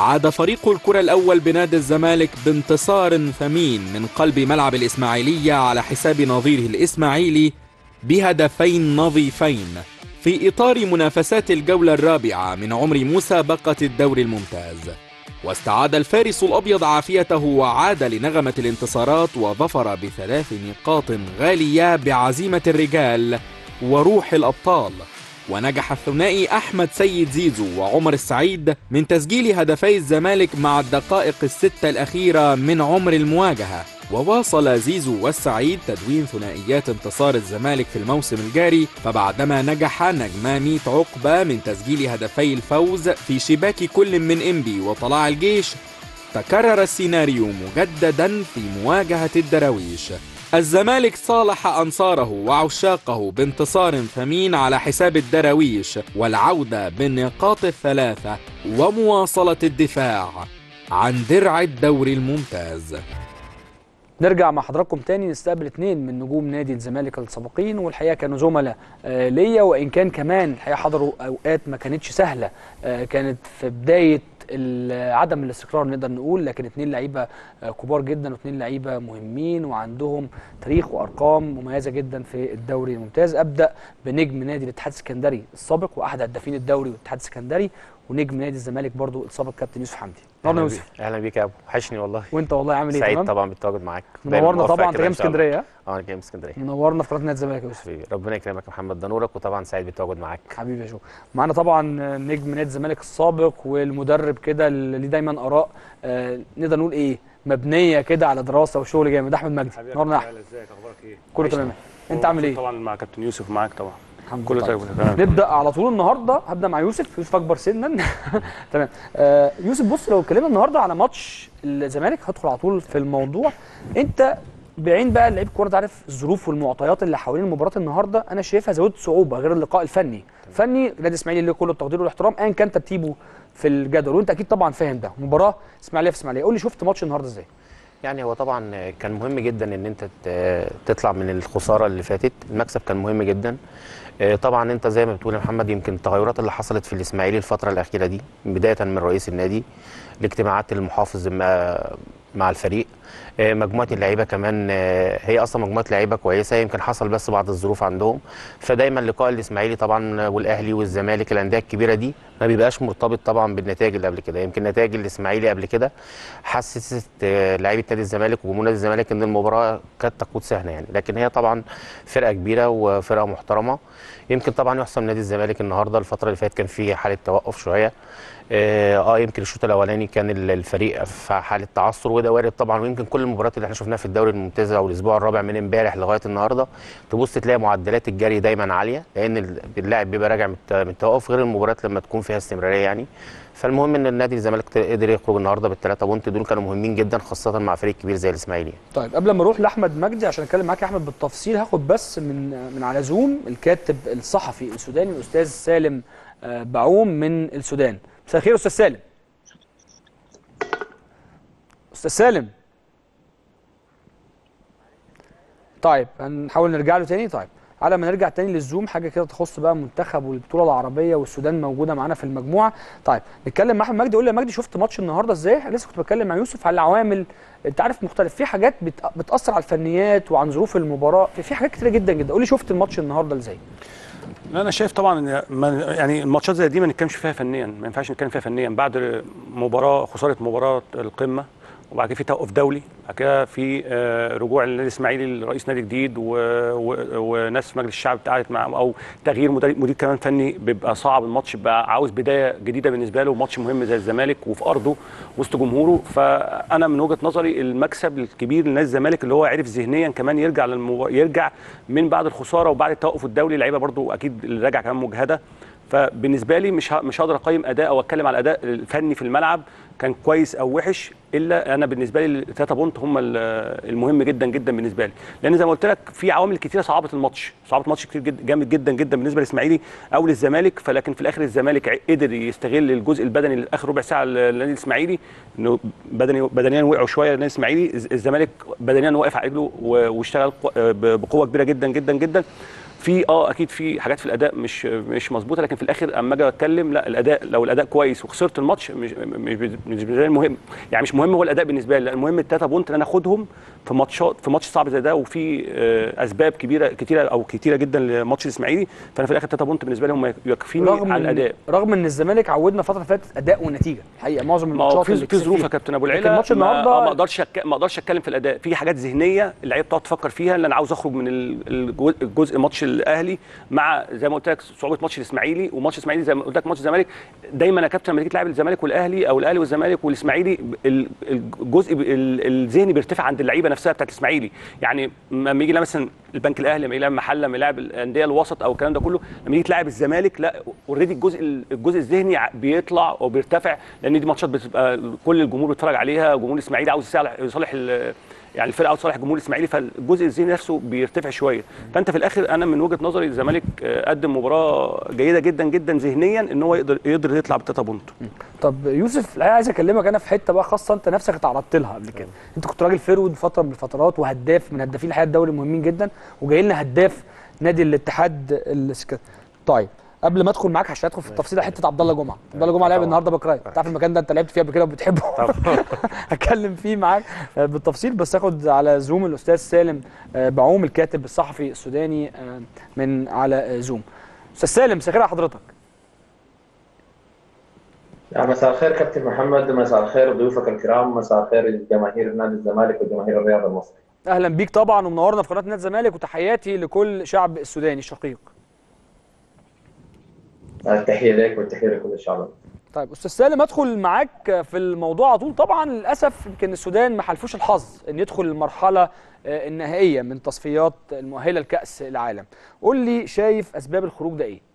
عاد فريق الكرة الأول بنادي الزمالك بانتصار ثمين من قلب ملعب الإسماعيلية على حساب نظيره الإسماعيلي بهدفين نظيفين في إطار منافسات الجولة الرابعة من عمر مسابقة الدوري الممتاز واستعاد الفارس الأبيض عافيته وعاد لنغمة الانتصارات وظفر بثلاث نقاط غالية بعزيمة الرجال وروح الأبطال ونجح الثنائي أحمد سيد زيزو وعمر السعيد من تسجيل هدفي الزمالك مع الدقائق الستة الأخيرة من عمر المواجهة وواصل زيزو والسعيد تدوين ثنائيات انتصار الزمالك في الموسم الجاري فبعدما نجح نجما ميت عقبة من تسجيل هدفي الفوز في شباك كل من إنبي وطلائع الجيش تكرر السيناريو مجددا في مواجهة الدراويش الزمالك صالح أنصاره وعشاقه بانتصار ثمين على حساب الدراويش والعودة بالنقاط الثلاثة ومواصلة الدفاع عن درع الدوري الممتاز نرجع مع حضراتكم تاني نستقبل اثنين من نجوم نادي الزمالك السابقين والحقيقه كانوا زملاء آه ليا وان كان كمان الحقيقه حضروا اوقات ما كانتش سهله آه كانت في بدايه عدم الاستقرار نقدر نقول لكن اثنين لعيبه كبار جدا واثنين لعيبه مهمين وعندهم تاريخ وارقام مميزه جدا في الدوري الممتاز ابدا بنجم نادي الاتحاد السكندري السابق واحد هدافين الدوري والاتحاد السكندري ونجم نادي الزمالك برضو السابق كابتن يوسف حمدي نورنا يوسف اهلا بيك يا ابو وحشني والله وانت والله عامل ايه سعيد طبعا بالتواجد معاك منورنا طبعا انت جاي من اسكندريه اه انا جاي من اسكندريه منورنا في قناه نادي الزمالك يا يوسف ربنا يكرمك يا محمد ده نورك وطبعا سعيد بالتواجد معاك حبيبي يا جو معانا طبعا نجم نادي الزمالك السابق والمدرب كده اللي ليه دايما اراء آه نقدر نقول ايه مبنيه كده على دراسه وشغل جامد احمد مجدي نورنا يا احمد ازيك اخبارك ايه كله تمام انت عامل ايه طبعا مع كابتن يوسف معاك طبعا الحمد كله لله طيب نبدا على طول النهارده هبدا مع يوسف يوسف اكبر سنا تمام آه يوسف بص لو اتكلمنا النهارده على ماتش الزمالك هدخل على طول في الموضوع انت بعين بقى لعيب كوره تعرف الظروف والمعطيات اللي حوالين مباراه النهارده انا شايفها زودت صعوبه غير اللقاء الفني فني نادي الاسماعيلي له كل التقدير والاحترام ايا كان ترتيبه في الجدول وانت اكيد طبعا فاهم ده مباراه اسماعيليه في اسماعيليه قول لي شفت ماتش النهارده ازاي يعني هو طبعا كان مهم جدا ان انت تطلع من الخساره اللي فاتت المكسب كان مهم جدا طبعا انت زي ما بتقول يا محمد يمكن التغيرات اللي حصلت في الاسماعيلي الفتره الاخيره دي بدايه من رئيس النادي لاجتماعات المحافظ مع الفريق مجموعه اللعيبه كمان هي اصلا مجموعه لعيبه كويسه يمكن حصل بس بعض الظروف عندهم فدايما لقاء الاسماعيلي طبعا والاهلي والزمالك الانديه الكبيره دي ما بيبقاش مرتبط طبعا بالنتائج اللي قبل كده يمكن نتائج الاسماعيلي قبل كده حسست لعيبه نادي الزمالك وجمهور نادي الزمالك ان المباراه كانت تقود سهله يعني لكن هي طبعا فرقه كبيره وفرقه محترمه يمكن طبعا يحسم نادي الزمالك النهارده الفتره اللي فاتت كان في حاله توقف شويه اه يمكن الشوط الاولاني كان الفريق في حاله تعثر وده وارد طبعا ويمكن كل المباريات اللي احنا شفناها في الدوري الممتاز او الاسبوع الرابع من امبارح لغايه النهارده تبص تلاقي معدلات الجري دايما عاليه لان اللاعب بيبقى راجع من التوقف غير المباريات لما تكون فيها استمراريه يعني فالمهم ان النادي الزمالك قدر يخرج النهارده بالثلاثه بونت دول كانوا مهمين جدا خاصه مع فريق كبير زي الاسماعيلي طيب قبل ما اروح لاحمد مجدي عشان اتكلم معاك يا احمد بالتفصيل هاخد بس من من على زوم الكاتب الصحفي السوداني الاستاذ سالم بعوم من السودان مساء الخير استاذ سالم استاذ سالم طيب هنحاول نرجع له تاني طيب على ما نرجع تاني للزوم حاجه كده تخص بقى منتخب والبطوله العربيه والسودان موجوده معانا في المجموعه طيب نتكلم مع احمد مجدي قول لي يا مجدي شفت ماتش النهارده ازاي لسه كنت بتكلم مع يوسف على العوامل انت عارف مختلف في حاجات بتاثر على الفنيات وعن ظروف المباراه في, في حاجات كتيره جدا جدا قول لي شفت الماتش النهارده ازاي لا انا شايف طبعا يعني الماتشات زي دي ما نتكلمش فيها فنيا ما ينفعش نتكلم فيها فنيا بعد مباراه خساره مباراه القمه وبعد كده في توقف دولي بعد كده في رجوع النادي الاسماعيلي لرئيس نادي جديد و... و... وناس في مجلس الشعب اتقعدت مع او تغيير مدير, مدير كمان فني بيبقى صعب الماتش بيبقى عاوز بدايه جديده بالنسبه له ماتش مهم زي الزمالك وفي ارضه وسط جمهوره فانا من وجهه نظري المكسب الكبير لنادي الزمالك اللي هو عرف ذهنيا كمان يرجع للمو... يرجع من بعد الخساره وبعد التوقف الدولي اللعيبه برده اكيد اللي راجع كمان مجهده فبالنسبه لي مش مش هقدر اقيم اداء او اتكلم على الاداء الفني في الملعب كان كويس او وحش الا انا بالنسبه لي الثلاثه بونت هم المهم جدا جدا بالنسبه لي لان زي ما قلت لك في عوامل كتيره صعبت الماتش صعبت الماتش كتير جدا جامد جدا جدا بالنسبه للاسماعيلي او للزمالك فلكن في الاخر الزمالك قدر يستغل الجزء البدني لاخر ربع ساعه للنادي الاسماعيلي انه بدني بدنيا وقعوا شويه النادي الاسماعيلي الزمالك بدنيا واقف على رجله واشتغل بقوه كبيره جدا جدا جدا في اه اكيد في حاجات في الاداء مش مش مظبوطه لكن في الاخر اما اجي اتكلم لا الاداء لو الاداء كويس وخسرت الماتش مش مش مش بالنسبه لي المهم يعني مش مهم هو الاداء بالنسبه لي لا، المهم التلاته بونت ان انا اخدهم في ماتشات في ماتش صعب زي ده وفي آه، اسباب كبيره كتيره او كتيره جدا لماتش الاسماعيلي فانا في الاخر التلاته بونت بالنسبه لي هم يكفيني رغم على إن- الاداء رغم ان الزمالك عودنا الفتره اللي فاتت اداء ونتيجه الحقيقه معظم ما هو الماتشات في اللي في كسب ظروف فيها. يا كابتن ابو لكن العيله ماتش ما النهارده آه، ما اقدرش أك... ما اقدرش اتكلم في الاداء في حاجات ذهنيه اللعيبه بتقعد تفكر فيها اللي انا عاوز اخرج من ال- الجو- الجزء ماتش الاهلي مع زي ما قلت لك صعوبه ماتش الاسماعيلي وماتش الاسماعيلي زي ما قلت لك ماتش الزمالك دايما يا كابتن لما تيجي تلعب الزمالك والاهلي او الاهلي والزمالك والاسماعيلي ال- الجزء ب- ال- الذهني بيرتفع عند اللعيبه نفسها بتاعت الاسماعيلي يعني لما يجي يلعب مثلا البنك الاهلي لما يلعب محله لما يلعب الانديه الوسط او الكلام ده كله لما يجي تلعب الزمالك لا اوريدي الجزء الجزء الذهني ع- بيطلع وبيرتفع لان دي ماتشات بتبقى كل الجمهور بيتفرج عليها جمهور الاسماعيلي عاوز يصالح يصالح ال- يعني الفرقه عاوز تصالح الجمهور الاسماعيلي فالجزء الذهني نفسه بيرتفع شويه فانت في الاخر انا من وجهه نظري الزمالك آه، قدم مباراه جيده جدا جدا ذهنيا ان هو يقدر يقدر يطلع بالتلاته بونت طب يوسف الحقيقه عايز اكلمك انا في حته بقى خاصه انت نفسك اتعرضت لها قبل كده انت كنت راجل فرود فتره من الفترات وهداف من هدافين الحقيقه الدوري المهمين جدا وجاي لنا هداف نادي الاتحاد السك... طيب قبل ما ادخل معاك عشان ادخل في التفصيل حته عبد الله جمعه عبد الله جمعه لعب النهارده باكراي انت عارف المكان ده انت لعبت فيه قبل كده وبتحبه هتكلم فيه معاك آه، بالتفصيل بس اخد على زوم الاستاذ سالم آه، بعوم الكاتب الصحفي السوداني آه، من على آه، زوم استاذ سالم مساء الخير على حضرتك يا مساء الخير كابتن محمد مساء الخير ضيوفك الكرام مساء الخير جماهير نادي الزمالك وجماهير الرياضه المصري اهلا بيك طبعا ومنورنا في قناه نادي الزمالك وتحياتي لكل شعب السوداني الشقيق التحيه لك والتحيه لكل الشعب طيب استاذ سالم ادخل معاك في الموضوع على طول طبعا للاسف يمكن السودان ما حلفوش الحظ ان يدخل المرحله آه، النهائيه من تصفيات المؤهله لكاس العالم قول لي شايف اسباب الخروج ده ايه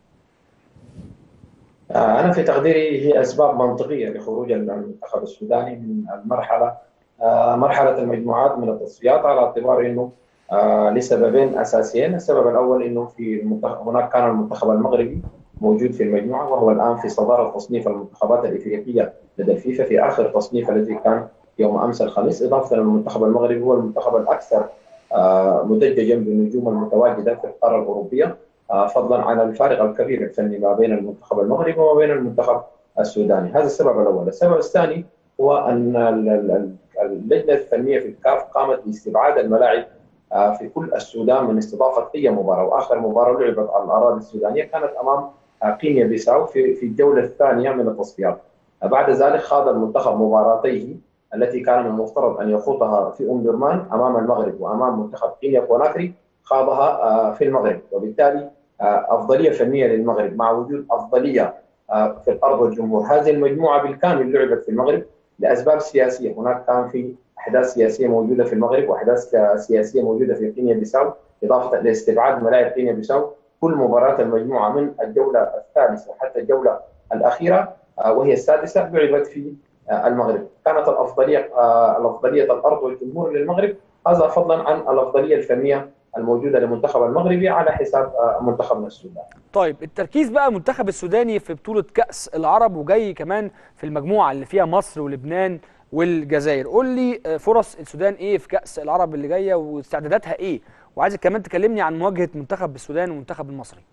آه، انا في تقديري هي اسباب منطقيه لخروج المنتخب السوداني من المرحله آه، مرحله المجموعات من التصفيات على اعتبار انه آه، لسببين اساسيين، السبب الاول انه في المنتخب هناك كان المنتخب المغربي موجود في المجموعه وهو الان في صداره تصنيف المنتخبات الافريقيه لدى الفيفا في اخر تصنيف الذي كان يوم امس الخميس اضافه للمنتخب المغربي هو المنتخب الاكثر آه، مدججا بالنجوم المتواجده في القاره الاوروبيه آه، فضلا عن الفارق الكبير الفني ما بين المنتخب المغربي وما بين المنتخب السوداني هذا السبب الاول السبب الثاني هو ان ال- ال- ال- اللجنه الفنيه في الكاف قامت باستبعاد الملاعب آه، في كل السودان من استضافه اي مباراه واخر مباراه لعبت على الاراضي السودانيه كانت امام آه، كينيا بيساو في في الجوله الثانيه من التصفيات آه، بعد ذلك خاض المنتخب مباراتيه التي كان من المفترض ان يخوضها في ام درمان امام المغرب وامام منتخب كينيا كوناكري خاضها آه، في المغرب وبالتالي آه، افضليه فنيه للمغرب مع وجود افضليه آه، في الارض والجمهور، هذه المجموعه بالكامل لعبت في المغرب لاسباب سياسيه، هناك كان في احداث سياسيه موجوده في المغرب واحداث سياسيه موجوده في كينيا بيساو، اضافه لاستبعاد ملاعب كينيا بيساو، كل مباراه المجموعه من الجوله الثالثه حتى الجوله الاخيره آه، وهي السادسه لعبت في آه، المغرب، كانت الافضليه آه، الافضليه الارض والجمهور للمغرب، هذا فضلا عن الافضليه الفنيه الموجوده للمنتخب المغربي على حساب آه، منتخبنا السوداني. طيب التركيز بقى المنتخب السوداني في بطوله كاس العرب وجاي كمان في المجموعه اللي فيها مصر ولبنان والجزائر قول لي آه، فرص السودان ايه في كاس العرب اللي جايه واستعداداتها ايه وعايزك كمان تكلمني عن مواجهه منتخب السودان والمنتخب المصري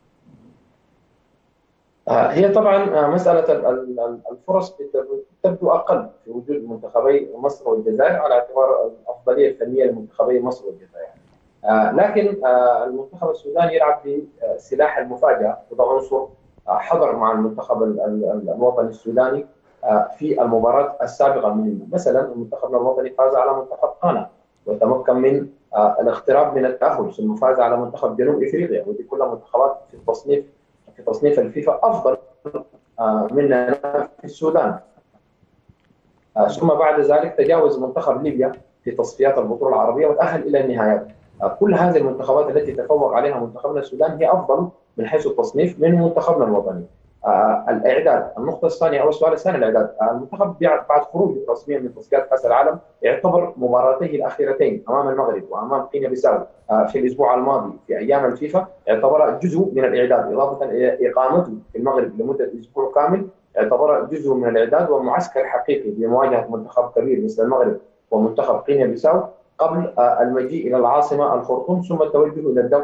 آه، هي طبعا آه، مسألة ال- ال- ال- الفرص بت- تبدو أقل في وجود منتخبي مصر والجزائر على اعتبار الأفضلية الفنية لمنتخبي مصر والجزائر. آه، لكن آه، المنتخب السوداني يلعب بسلاح المفاجأة وده عنصر آه، حضر مع المنتخب ال- ال- ال- الوطني السوداني آه، في المباراة السابقة منه، مثلا منتخبنا الوطني فاز على منتخب غانا وتمكن من آه، الاقتراب من التأهل ثم فاز على منتخب جنوب افريقيا ودي كلها منتخبات في التصنيف في تصنيف الفيفا افضل آه، مننا في السودان آه، ثم بعد ذلك تجاوز منتخب ليبيا في تصفيات البطوله العربيه وتاهل الى النهايات آه، كل هذه المنتخبات التي تفوق عليها منتخبنا السودان هي افضل من حيث التصنيف من منتخبنا الوطني آه، الاعداد النقطه الثانيه او السؤال الثاني الاعداد آه، المنتخب بعد بعد خروجه رسميا من تصفيات كاس العالم يعتبر مباراتيه الاخيرتين امام المغرب وامام كينيا بيساو آه، في الاسبوع الماضي في ايام الفيفا اعتبر جزء من الاعداد اضافه الى اقامته في المغرب لمده اسبوع كامل اعتبر جزء من الاعداد ومعسكر حقيقي لمواجهه منتخب كبير مثل المغرب ومنتخب كينيا بيساو قبل آه، المجيء الى العاصمه الخرطوم ثم التوجه الى الدوحه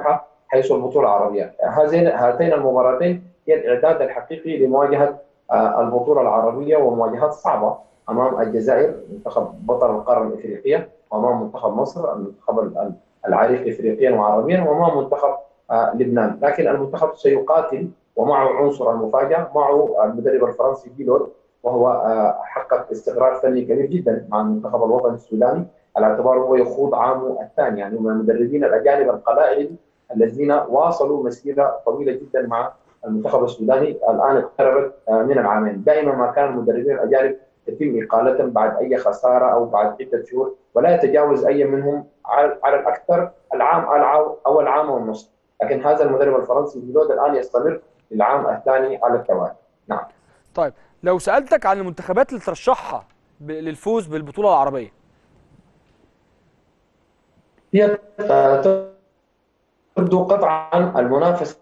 حيث البطوله العربيه هذين هاتين المباراتين هي الاعداد الحقيقي لمواجهه آه، البطوله العربيه ومواجهات صعبه امام الجزائر منتخب بطل القاره الافريقيه وامام منتخب مصر المنتخب العريق افريقيا وعربيا وامام منتخب آه، لبنان لكن المنتخب سيقاتل ومعه عنصر المفاجاه معه المدرب الفرنسي بيلور وهو آه، حقق استقرار فني كبير جدا مع المنتخب الوطني السوداني على اعتباره هو يخوض عامه الثاني يعني من المدربين الاجانب القلائل الذين واصلوا مسيره طويله جدا مع المنتخب السوداني الان اقتربت آه، من العامين، دائما ما كان المدربين الاجانب يتم اقالتهم بعد اي خساره او بعد عده شهور ولا يتجاوز اي منهم على الاكثر العام او العام والنصف، لكن هذا المدرب الفرنسي بيلود الان يستمر للعام الثاني على التوالي. نعم. طيب لو سالتك عن المنتخبات اللي ترشحها للفوز بالبطوله العربيه هي تبدو قطعا المنافسه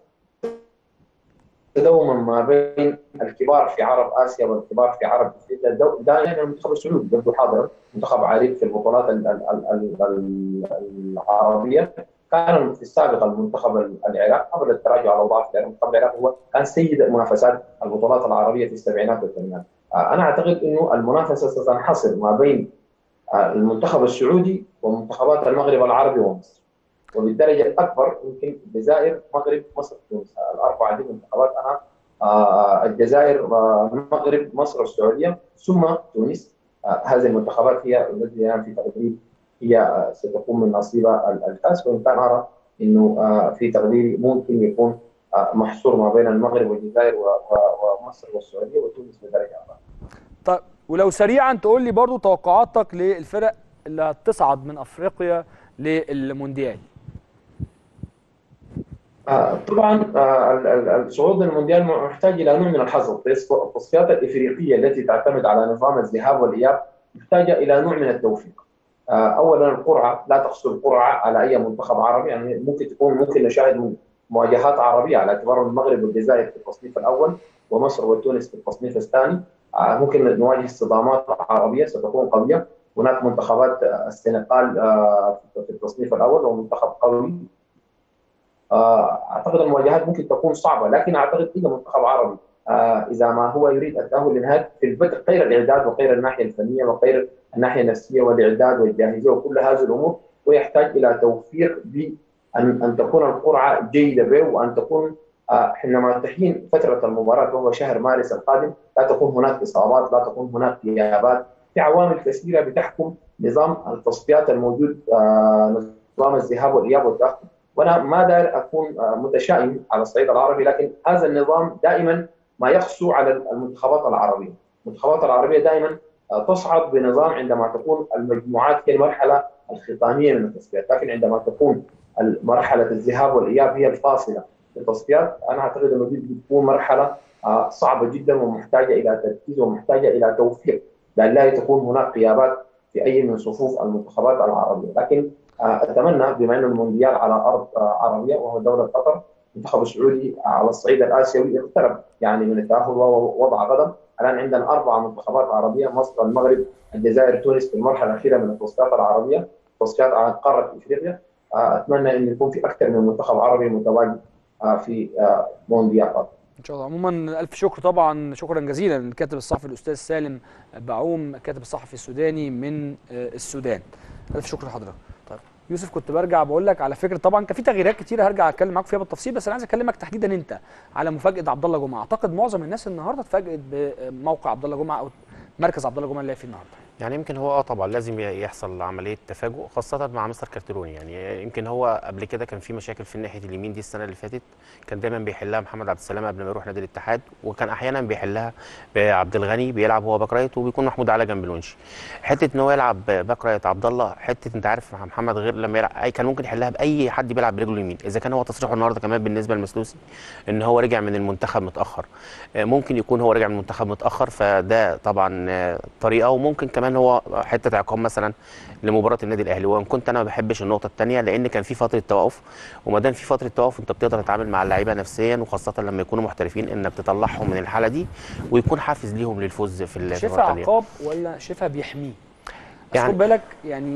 دوما ما بين الكبار في عرب اسيا والكبار في عرب افريقيا دائما المنتخب السعودي يبدو حاضرا منتخب عريق في البطولات العربيه كان في السابق المنتخب العراق قبل التراجع على اوضاع المنتخب العراقي هو كان سيد منافسات البطولات العربيه في السبعينات والثمانينات انا اعتقد انه المنافسه ستنحصر ما بين المنتخب السعودي ومنتخبات المغرب العربي ومصر وبالدرجه الاكبر يمكن الجزائر المغرب مصر تونس الاربعه دي منتخبات انا آه، الجزائر المغرب مصر والسعوديه ثم تونس آه، هذه المنتخبات هي التي في تقديري هي آه، ستكون من نصيبها الكاس وان كان ارى انه في تقديري ممكن يكون محصور ما بين المغرب والجزائر ومصر والسعوديه وتونس بدرجه اعلى. طيب ولو سريعا تقول لي برضو توقعاتك للفرق اللي هتصعد من افريقيا للمونديال آه طبعا آه الصعود للمونديال محتاج الى نوع من الحظ، التصفيات الافريقيه التي تعتمد على نظام الذهاب والاياب محتاجه الى نوع من التوفيق. آه اولا القرعه لا تقصر القرعه على اي منتخب عربي يعني ممكن تكون ممكن نشاهد مواجهات عربيه على اعتبار المغرب والجزائر في التصنيف الاول ومصر وتونس في التصنيف الثاني آه، ممكن نواجه صدامات عربيه ستكون قويه هناك منتخبات آه، السنغال آه، في التصنيف الاول ومنتخب قوي اعتقد المواجهات ممكن تكون صعبه لكن اعتقد اذا منتخب عربي اذا ما هو يريد التاهل لنهايه في البدء غير الاعداد وغير الناحيه الفنيه وغير الناحيه النفسيه والاعداد والجاهزيه وكل هذه الامور ويحتاج الى توفير بان ان تكون القرعه جيده به وان تكون آه، حينما تحين فتره المباراه وهو شهر مارس القادم لا تكون هناك اصابات لا تكون هناك غيابات في عوامل كثيره بتحكم نظام التصفيات الموجود آه، نظام الذهاب والاياب والتاهل وانا ما داير اكون آه، متشائم على الصعيد العربي لكن هذا النظام دائما ما يقسو على المنتخبات العربيه المنتخبات العربيه دائما تصعد بنظام عندما تكون المجموعات هي المرحله الختاميه من التصفيات لكن عندما تكون مرحله الذهاب والاياب هي الفاصله التصفيات انا اعتقد انه دي بتكون مرحله آه، صعبه جدا ومحتاجه الى تركيز ومحتاجه الى توفيق لان لا تكون هناك غيابات في اي من صفوف المنتخبات العربيه لكن آه، اتمنى بما ان المونديال على ارض آه، عربيه وهو دوله قطر المنتخب السعودي على الصعيد الاسيوي اقترب يعني من التاهل وهو وضع قدم الان عندنا اربع منتخبات عربيه مصر المغرب الجزائر تونس في المرحله الاخيره من التصفيات العربيه تصفيات على قاره افريقيا اتمنى ان يكون في اكثر من منتخب عربي متواجد آه، في آه، مونديال ان شاء الله عموما الف شكر طبعا شكرا جزيلا للكاتب الصحفي الاستاذ سالم بعوم الكاتب الصحفي السوداني من آه، السودان الف شكر لحضرتك طيب يوسف كنت برجع بقول لك على فكره طبعا كان في تغييرات كتيره هرجع اتكلم معاك فيها بالتفصيل بس انا عايز اكلمك تحديدا انت على مفاجاه عبد الله جمعه اعتقد معظم الناس النهارده اتفاجئت بموقع عبد الله جمعه او مركز عبد الله جمعه اللي فيه النهارده يعني يمكن هو اه طبعا لازم يحصل عمليه تفاجؤ خاصه مع مستر كارتروني يعني يمكن هو قبل كده كان في مشاكل في الناحيه اليمين دي السنه اللي فاتت كان دايما بيحلها محمد عبد السلام قبل ما يروح نادي الاتحاد وكان احيانا بيحلها بعبد الغني بيلعب هو باك رايت وبيكون محمود على جنب الونش حته ان هو يلعب باك رايت عبد الله حته انت عارف محمد غير لما يلعب اي كان ممكن يحلها باي حد بيلعب برجله اليمين اذا كان هو تصريحه النهارده كمان بالنسبه لمسلوسي ان هو رجع من المنتخب متاخر ممكن يكون هو رجع من المنتخب متاخر فده طبعا طريقه وممكن كمان هو حته حته عقاب مثلا لمباراه النادي الاهلي وان كنت انا ما بحبش النقطه الثانيه لان كان في فتره توقف وما دام في فتره توقف انت بتقدر تتعامل مع اللعيبه نفسيا وخاصه لما يكونوا محترفين انك تطلعهم من الحاله دي ويكون حافز ليهم للفوز في شايفها عقاب ولا شايفها بيحميه يعني خد بالك يعني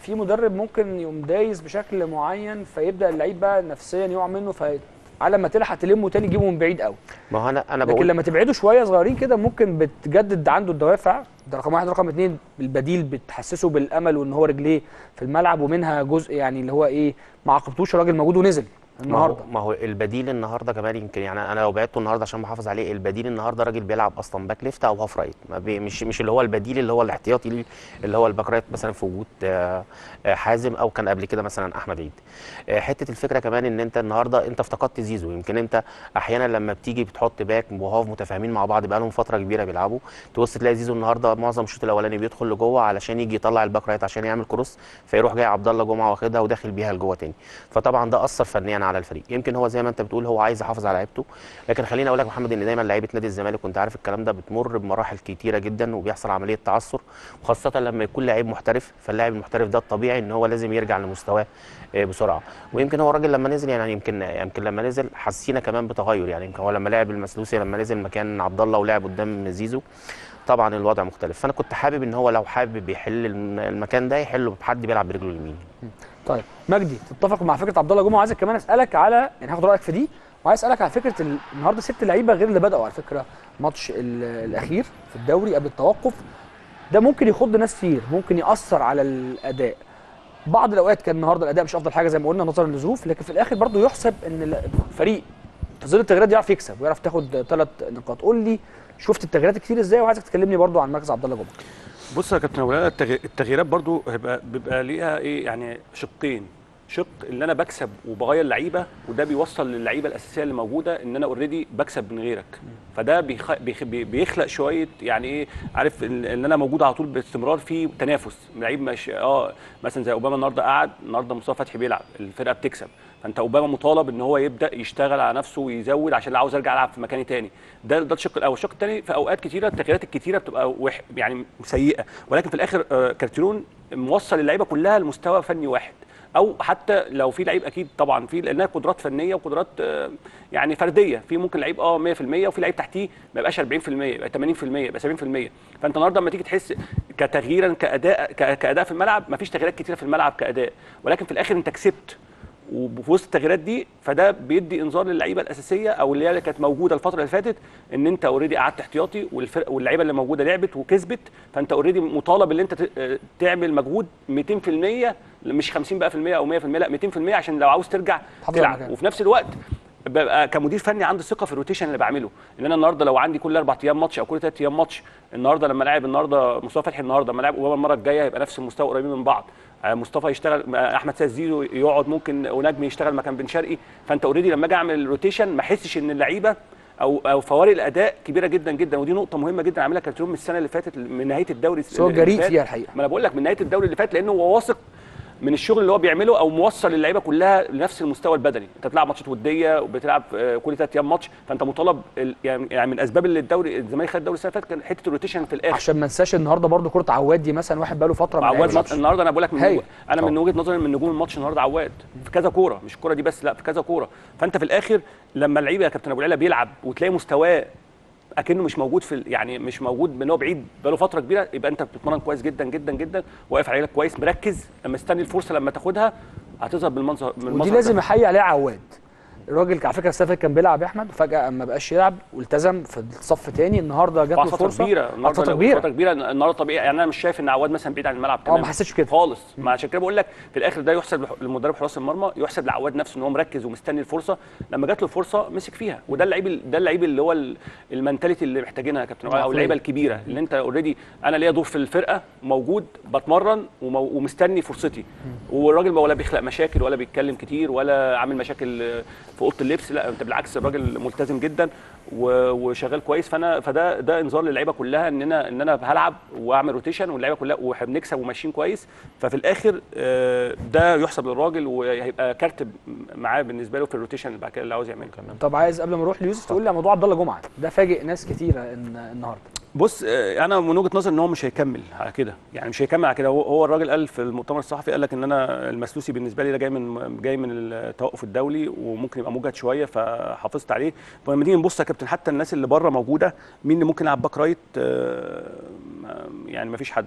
في مدرب ممكن يقوم دايس بشكل معين فيبدا اللعيب بقى نفسيا يقع منه في على ما تلحق تلمه تاني تجيبه من بعيد قوي ما هو انا انا لكن بقول لما تبعده شويه صغيرين كده ممكن بتجدد عنده الدوافع ده رقم واحد رقم اتنين البديل بتحسسه بالامل وان هو رجليه في الملعب ومنها جزء يعني اللي هو ايه ما عاقبتوش الراجل موجود ونزل ما هو, النهارده ما هو البديل النهارده كمان يمكن يعني انا لو بعدته النهارده عشان بحافظ عليه البديل النهارده راجل بيلعب اصلا باك ليفت او هاف رايت ما بي مش مش اللي هو البديل اللي هو الاحتياطي ليه، اللي هو الباك رايت مثلا في وجود آه، آه، حازم او كان قبل كده مثلا احمد عيد آه، حته الفكره كمان ان انت النهارده انت افتقدت زيزو يمكن انت احيانا لما بتيجي بتحط باك وهاف متفاهمين مع بعض بقالهم فتره كبيره بيلعبوا تبص تلاقي زيزو النهارده معظم الشوط الاولاني بيدخل لجوه علشان يجي يطلع الباك رايت عشان يعمل كروس فيروح جاي عبد الله جمعه واخدها وداخل بيها لجوه تاني فطبعا ده اثر فنيا على الفريق يمكن هو زي ما انت بتقول هو عايز يحافظ على لعيبته لكن خليني اقول لك يا محمد ان دايما لعيبه نادي الزمالك وانت عارف الكلام ده بتمر بمراحل كتيره جدا وبيحصل عمليه تعثر وخاصه لما يكون لعيب محترف فاللاعب المحترف ده الطبيعي ان هو لازم يرجع لمستواه آه، بسرعه ويمكن هو الراجل لما نزل يعني يمكن يمكن لما نزل حسينا كمان بتغير يعني يمكن هو لما لعب المسلوسي لما نزل مكان عبد الله ولعب قدام زيزو طبعا الوضع مختلف فانا كنت حابب ان هو لو حابب يحل الم- المكان ده يحله بحد بيلعب برجله اليمين طيب مجدي تتفق مع فكره عبد الله جمعه وعايزك كمان اسالك على يعني هاخد رايك في دي وعايز اسالك على فكره ال- النهارده ست لعيبه غير اللي بداوا على فكره ماتش ال- الاخير في الدوري قبل التوقف ده ممكن يخض ناس كتير ممكن ياثر على الاداء بعض الاوقات كان النهارده الاداء مش افضل حاجه زي ما قلنا نظرا للظروف لكن في الاخر برضه يحسب ان الفريق في ظل التغييرات دي يعرف يكسب ويعرف تاخد ثلاث نقاط قول لي شفت التغييرات كتير ازاي وعايزك تكلمني برضه عن مركز عبد الله جمعه بص يا كابتن ابو العلا، التغي- التغييرات برضو هيبقى بيبقى ليها ايه يعني شقين شق اللي انا بكسب وبغير لعيبه وده بيوصل للعيبه الاساسيه اللي موجوده ان انا اوريدي بكسب من غيرك فده بيخ... بيخ... بي- بيخلق شويه يعني ايه عارف ان إن انا موجود على طول باستمرار في تنافس لعيب مش اه مثلا زي اوباما النهارده قعد النهارده مصطفى فتحي بيلعب الفرقه بتكسب فانت اوباما مطالب ان هو يبدا يشتغل على نفسه ويزود عشان لو عاوز ارجع العب في مكاني تاني ده ده الشق الاول الشق الثاني في اوقات كتيره التغييرات الكتيره بتبقى وح... يعني سيئه ولكن في الاخر آه، كارتيرون موصل اللعيبه كلها لمستوى فني واحد او حتى لو في لعيب اكيد طبعا في لانها قدرات فنيه وقدرات آه، يعني فرديه في ممكن لعيب اه 100% وفي لعيب تحتيه ما يبقاش 40% يبقى 80% يبقى 70% فانت النهارده لما تيجي تحس كتغييرا كاداء ك- كاداء في الملعب ما فيش تغييرات كتيره في الملعب كاداء ولكن في الاخر انت كسبت وفي وسط التغييرات دي فده بيدي انذار للعيبه الاساسيه او اللي هي كانت موجوده الفتره اللي فاتت ان انت اوريدي قعدت احتياطي والفرق واللعيبه اللي موجوده لعبت وكسبت فانت اوريدي مطالب ان انت ت- آه، تعمل مجهود 200% مش 50 بقى في المية او 100% لا 200% عشان لو عاوز ترجع تحافظ على تلعب مكانك. وفي نفس الوقت ببقى كمدير فني عندي ثقه في الروتيشن اللي بعمله ان انا النهارده لو عندي كل اربع ايام ماتش او كل ثلاث ايام ماتش النهارده لما لاعب النهارده مصطفى فتحي النهارده لما لاعب اوباما المره الجايه هيبقى نفس المستوى قريبين من بعض آه، مصطفى يشتغل آه، احمد سيد زيزو يقعد ممكن ونجم يشتغل مكان بن شرقي فانت اوريدي لما اجي اعمل الروتيشن ما احسش ان اللعيبه او او فوارق الاداء كبيره جدا جدا ودي نقطه مهمه جدا عاملها كارتيرون من السنه اللي فاتت من نهايه الدوري بس هو اللي جريء فات. فيها الحقيقه ما انا بقول لك من نهايه الدوري اللي فات لانه هو واثق من الشغل اللي هو بيعمله او موصل اللعيبه كلها لنفس المستوى البدني انت بتلعب ماتشات وديه وبتلعب آه، كل ثلاث ايام ماتش فانت مطالب ال- يعني يعني من اسباب اللي الدوري الزمالك خد الدوري السنه اللي فاتت كان حته الروتيشن في الاخر عشان ما انساش النهارده برضه كره عواد دي مثلا واحد بقاله فتره ما عواد لعبش. مات- النهارده انا بقول لك من هايل. وجه- انا من وجهه نظري من نجوم الماتش النهارده عواد في كذا كوره مش الكوره دي بس لا في كذا كوره فانت في الاخر لما اللعيبه يا كابتن ابو العلا بيلعب وتلاقي مستواه اكنه مش موجود في ال- يعني مش موجود من هو بعيد بقاله فتره كبيره يبقى انت بتتمرن كويس جدا جدا جدا واقف على رجلك كويس مركز لما مستني الفرصه لما تاخدها هتظهر بالمنظر من ودي المظهر لازم ده. احيي عليها عواد الراجل على فكره السنه اللي فاتت كان بيلعب يا احمد وفجاه ما بقاش يلعب والتزم في الصف تاني النهارده جات له بعد فتره فرصه كبيره بعد النهارده فتره لو- كبيره فتره كبيره النهارده طبيعي يعني انا مش شايف ان عواد مثلا بعيد عن الملعب اه تماما ما حسيتش كده خالص ما عشان كده بقول لك في الاخر ده يحسب لح- لمدرب حراس المرمى يحسب لعواد نفسه ان هو مركز ومستني الفرصه لما جات له الفرصه مسك فيها وده اللعيب ال- ده اللعيب اللي هو ال- المنتاليتي اللي محتاجينها يا كابتن عواد، او اللعيبه الكبيره اللي انت اوريدي انا ليا دور في الفرقه موجود بتمرن ومو- ومستني فرصتي والراجل ولا بيخلق مشاكل ولا بيتكلم كتير ولا عامل مشاكل آه، في اوضه اللبس لا انت بالعكس الراجل ملتزم جدا و- وشغال كويس فانا فده ده انذار للعيبه كلها ان انا ان انا هلعب واعمل روتيشن واللعيبه كلها وبنكسب وماشيين كويس ففي الاخر آه، ده يحسب للراجل وهيبقى كارت معاه بالنسبه له في الروتيشن اللي بعد كده اللي عاوز يعمله كمان طب عايز قبل ما نروح ليوسف تقول لي على موضوع عبد الله جمعه ده فاجئ ناس كتيره إن النهارده بص آه، انا من وجهه نظري ان هو مش هيكمل على كده يعني مش هيكمل على كده هو- هو الراجل قال في المؤتمر الصحفي قال لك ان انا المسلوسي بالنسبه لي ده جاي من جاي من التوقف الدولي وممكن يبقى مجهد شويه فحافظت عليه فلما نيجي نبص يا كابتن حتى الناس اللي بره موجوده مين اللي ممكن يلعب باك رايت آه، ما- يعني ما فيش حد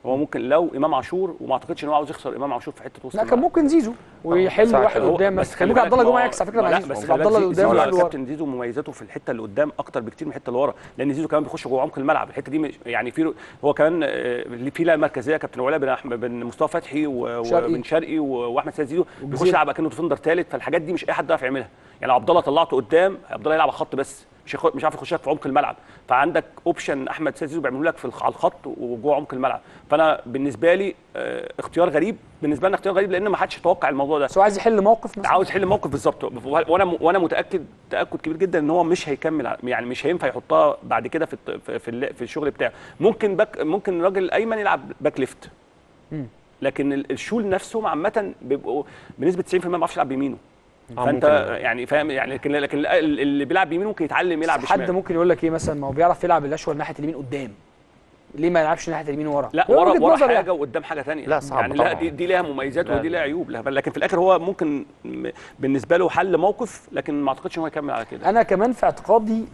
هو ممكن لو امام عاشور وما اعتقدش ان هو عاوز يخسر امام عاشور في حته وسط لا كان الملعب. ممكن زيزو ويحل صح واحد كده. هو- قدام بس بس كان خلي ممكن بالك عبد الله ما جمعه هو- يكسب على فكره لا معلش بس عبد خلي بالك الله اللي زيزو- قدام زيزو واحد اللي ورا. كابتن زيزو مميزاته في الحته اللي قدام اكتر بكتير من الحته اللي ورا لان زيزو كمان بيخش جوه عمق الملعب الحته دي مش- يعني في هو كمان آه، اللي في لا مركزيه كابتن ولاء بين أحمد- بين مصطفى فتحي و- شرقي. وبن شرقي و- واحمد سيد زيزو بيخش وجزيرة. يلعب كانه ديفندر ثالث فالحاجات دي مش اي حد يعرف يعملها يعني لو عبد الله طلعته قدام عبد الله يلعب على الخط بس مش يخ- مش عارف يخش لك في عمق الملعب فعندك اوبشن احمد سيد زيزو بيعمله لك في الخ- على الخط وجوه عمق الملعب فانا بالنسبه لي آه، اختيار غريب بالنسبه لنا اختيار غريب لان ما حدش يتوقع الموضوع ده بس هو عايز يحل موقف مثلا عاوز يحل موقف بالظبط وانا وانا متاكد تاكد كبير جدا ان هو مش هيكمل ع- يعني مش هينفع يحطها بعد كده في الت- في في, ال- في الشغل بتاعه ممكن باك ممكن الراجل الايمن يلعب باك ليفت مم. لكن ال- الشول نفسهم عامه بيبقوا بنسبه 90% ما بيعرفش يلعب بيمينه آه، فانت ممكن. يعني فاهم يعني لكن لكن ال- اللي بيلعب بيمينه ممكن يتعلم يلعب بس حد بشمال ممكن يقول لك ايه مثلا ما هو بيعرف يلعب الاشول ناحيه اليمين قدام ليه ما يلعبش ناحيه اليمين ورا لا هو ورا وجهة ورا نظر حاجه يعني. وقدام حاجه ثانيه لا، صعب يعني لا طبعاً. دي, دي لها مميزات لا، ودي لا. لها عيوب لها- لكن في الاخر هو ممكن م- بالنسبه له حل موقف لكن ما اعتقدش ان هو يكمل على كده انا كمان في اعتقادي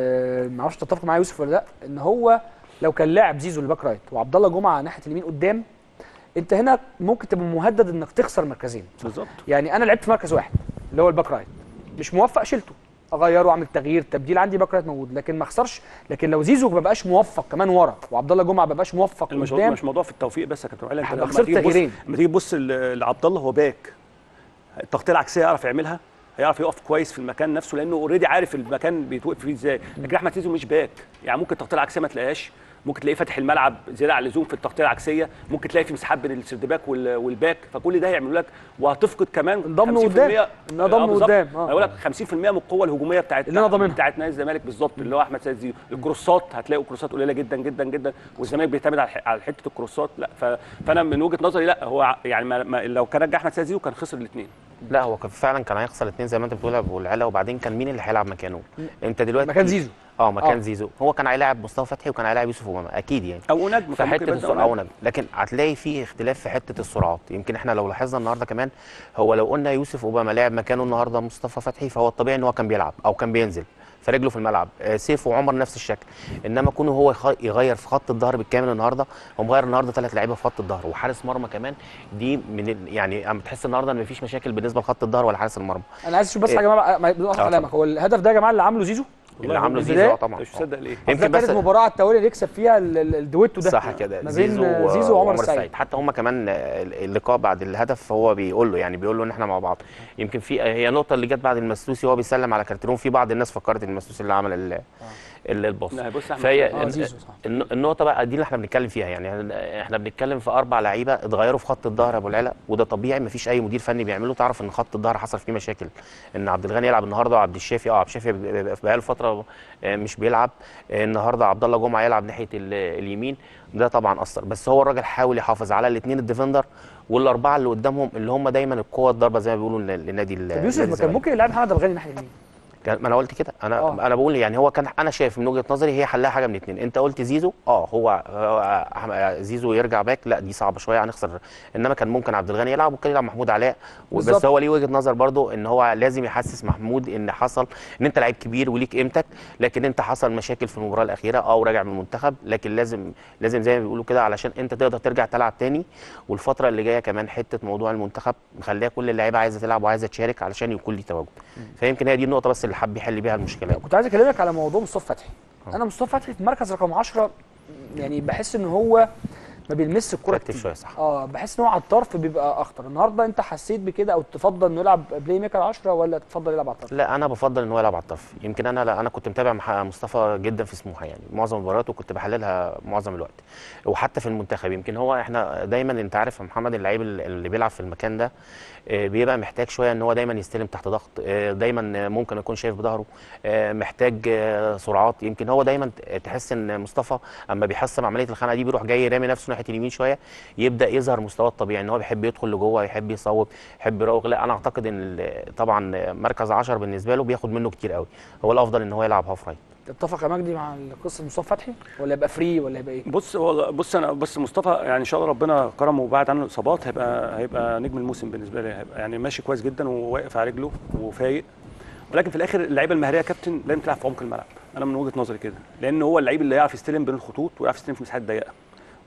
آه ما اعرفش تتفق معايا يوسف ولا لا ان هو لو كان لاعب زيزو الباك رايت وعبد الله جمعه ناحيه اليمين قدام انت هنا ممكن تبقى مهدد انك تخسر مركزين بالظبط يعني انا لعبت في مركز واحد اللي هو الباك رايت مش موفق شلته اغيره اعمل تغيير تبديل عندي باك رايت موجود لكن ما اخسرش لكن لو زيزو ما بقاش موفق كمان ورا وعبد الله جمعه ما بقاش موفق الموضوع قدام مش موضوع في التوفيق بس يا كابتن علي انت هبقى لما خسرت تيجي تبص تغييرين. لما تيجي تبص ل- لعبد الله هو باك التغطيه العكسيه يعرف يعملها هيعرف يقف كويس في المكان نفسه لانه اوريدي عارف المكان بيتوقف فيه ازاي لكن احمد زيزو مش باك يعني ممكن التغطيه العكسيه ما تلاقيهاش ممكن تلاقيه فاتح الملعب زياده عن اللزوم في التغطيه العكسيه ممكن تلاقي في مساحات بين السردباك وال- والباك فكل ده هيعملوا لك وهتفقد كمان انضم 50% قدام. انه انضم آه بالظبط. قدام، آه. انا بقول لك 50% من القوه الهجوميه بتاعت اللي أنا ضامنها. بتاعت نادي الزمالك بالظبط اللي هو احمد سيد زيزو الكروسات هتلاقوا كروسات قليله جدا جدا جدا والزمالك بيعتمد على ح- على حته الكروسات لا ف... فانا من وجهه نظري لا هو ع- يعني ما... ما... لو كان رجع احمد سيد زيزو كان خسر الاثنين لا هو كان فعلا كان هيخسر اثنين زي ما انت بتقول يا ابو العلا وبعدين كان مين اللي هيلعب مكانه انت دلوقتي مكان زيزو اه مكان آه. زيزو هو كان هيلاعب مصطفى فتحي وكان هيلاعب يوسف اوباما اكيد يعني او نجم في كان ممكن حته يبدأ السرعه نجم. ونبي لكن هتلاقي في اختلاف في حته السرعات يمكن احنا لو لاحظنا النهارده كمان هو لو قلنا يوسف اوباما لعب مكانه النهارده مصطفى فتحي فهو الطبيعي ان هو كان بيلعب او كان بينزل فرجله في الملعب آه، سيف وعمر نفس الشكل انما كونه هو يخ- يغير في خط الظهر بالكامل النهارده هو مغير النهارده ثلاث لعيبه في خط الظهر وحارس مرمى كمان دي من ال- يعني اما تحس النهارده ان مفيش مشاكل بالنسبه لخط الظهر ولا حارس المرمى انا عايز اشوف بس إيه؟ حاجه ما ما- بدون قطع آه، كلامك هو الهدف ده يا جماعه اللي عامله زيزو اللي عامله زيزو البداية؟ آه طبعا مش مصدق ليه يمكن يمكن كانت بس مباراه على التوالي اللي يكسب فيها ال- ال- الدويتو ده صح كده ما بين و- زيزو وعمر السعيد حتى هم كمان آه، اللقاء بعد الهدف هو بيقول له يعني بيقول له ان احنا مع بعض يمكن في هي نقطه اللي جت بعد المسلوسي وهو بيسلم على كارتيرون في بعض الناس فكرت ان المسلوسي اللي عمل ال- ال- الباص لا بص يا أحمد، فهي اه زيزو صح الن- النقطه بقى دي اللي احنا بنتكلم فيها يعني احنا بنتكلم في اربع لعيبه اتغيروا في خط الظهر يا ابو العلا وده طبيعي مفيش اي مدير فني بيعمله تعرف ان خط الظهر حصل فيه مشاكل ان عبد الغني يلعب النهارده وعبد الشافي اه عبد الشافي بقى- بقاله فتره آه، مش بيلعب آه، النهارده عبد الله جمعه يلعب ناحيه ال- اليمين ده طبعا اثر بس هو الراجل حاول يحافظ على الاثنين الديفندر والاربعه اللي قدامهم اللي هم دايما القوه الضربه زي ما بيقولوا لن- لنادي ال- طب يوسف نادي ما كان الزمالك. ممكن يلعب محمد ابو غني ناحيه اليمين كان- ما انا قلت كده انا آه. أوه. انا بقول يعني هو كان انا شايف من وجهه نظري هي حلها حاجه من اتنين انت قلت زيزو اه هو هو أحم- زيزو يرجع باك لا دي صعبه شويه هنخسر انما كان ممكن عبد الغني يلعب وكان يلعب محمود علاء بس بالظبط. هو ليه وجهه نظر برضو ان هو لازم يحسس محمود ان حصل ان انت لعيب كبير وليك قيمتك لكن انت حصل مشاكل في المباراه الاخيره اه وراجع من المنتخب لكن لازم لازم زي ما بيقولوا كده علشان انت تقدر ترجع تلعب تاني والفتره اللي جايه كمان حته موضوع المنتخب مخليها كل اللعيبه عايزه تلعب وعايزه تشارك علشان يكون ليه تواجد فيمكن هي دي النقطه بس اللي حب يحل بيها المشكله كنت عايز اكلمك على موضوع مصطفى فتحي آه. انا مصطفى فتحي في مركز رقم 10 يعني بحس ان هو ما بيلمس الكره ركز كتير شويه صح اه بحس ان هو على الطرف بيبقى اخطر النهارده انت حسيت بكده او تفضل انه يلعب بلاي ميكر 10 ولا تفضل يلعب على الطرف لا انا بفضل ان هو يلعب على الطرف يمكن انا لا انا كنت متابع مع مصطفى جدا في سموحه يعني معظم مبارياته كنت بحللها معظم الوقت وحتى في المنتخب يمكن هو احنا دايما انت عارف يا محمد اللعيب اللي بيلعب في المكان ده آه، بيبقى محتاج شويه ان هو دايما يستلم تحت ضغط آه، دايما ممكن يكون شايف بظهره آه، محتاج آه، سرعات يمكن هو دايما تحس ان مصطفى اما بيحسن عمليه الخنقه دي بيروح جاي رامي نفسه ناحيه اليمين شويه يبدا يظهر مستواه الطبيعي ان هو بيحب يدخل لجوه يحب يصوب يحب يراوغ لا انا اعتقد ان ال- طبعا مركز 10 بالنسبه له بياخد منه كتير قوي هو الافضل ان هو يلعب هاف رايت تتفق يا مجدي مع قصه مصطفى فتحي ولا يبقى فري ولا يبقى ايه بص هو بص انا بس مصطفى يعني ان شاء الله ربنا كرمه وبعد عنه الاصابات هيبقى هيبقى نجم الموسم بالنسبه لي هيبقى يعني ماشي كويس جدا وواقف على رجله وفايق ولكن في الاخر اللعيبه المهاريه يا كابتن لازم تلعب في عمق الملعب انا من وجهه نظري كده لان هو اللعيب اللي يعرف يستلم بين الخطوط ويعرف يستلم في مساحات ضيقه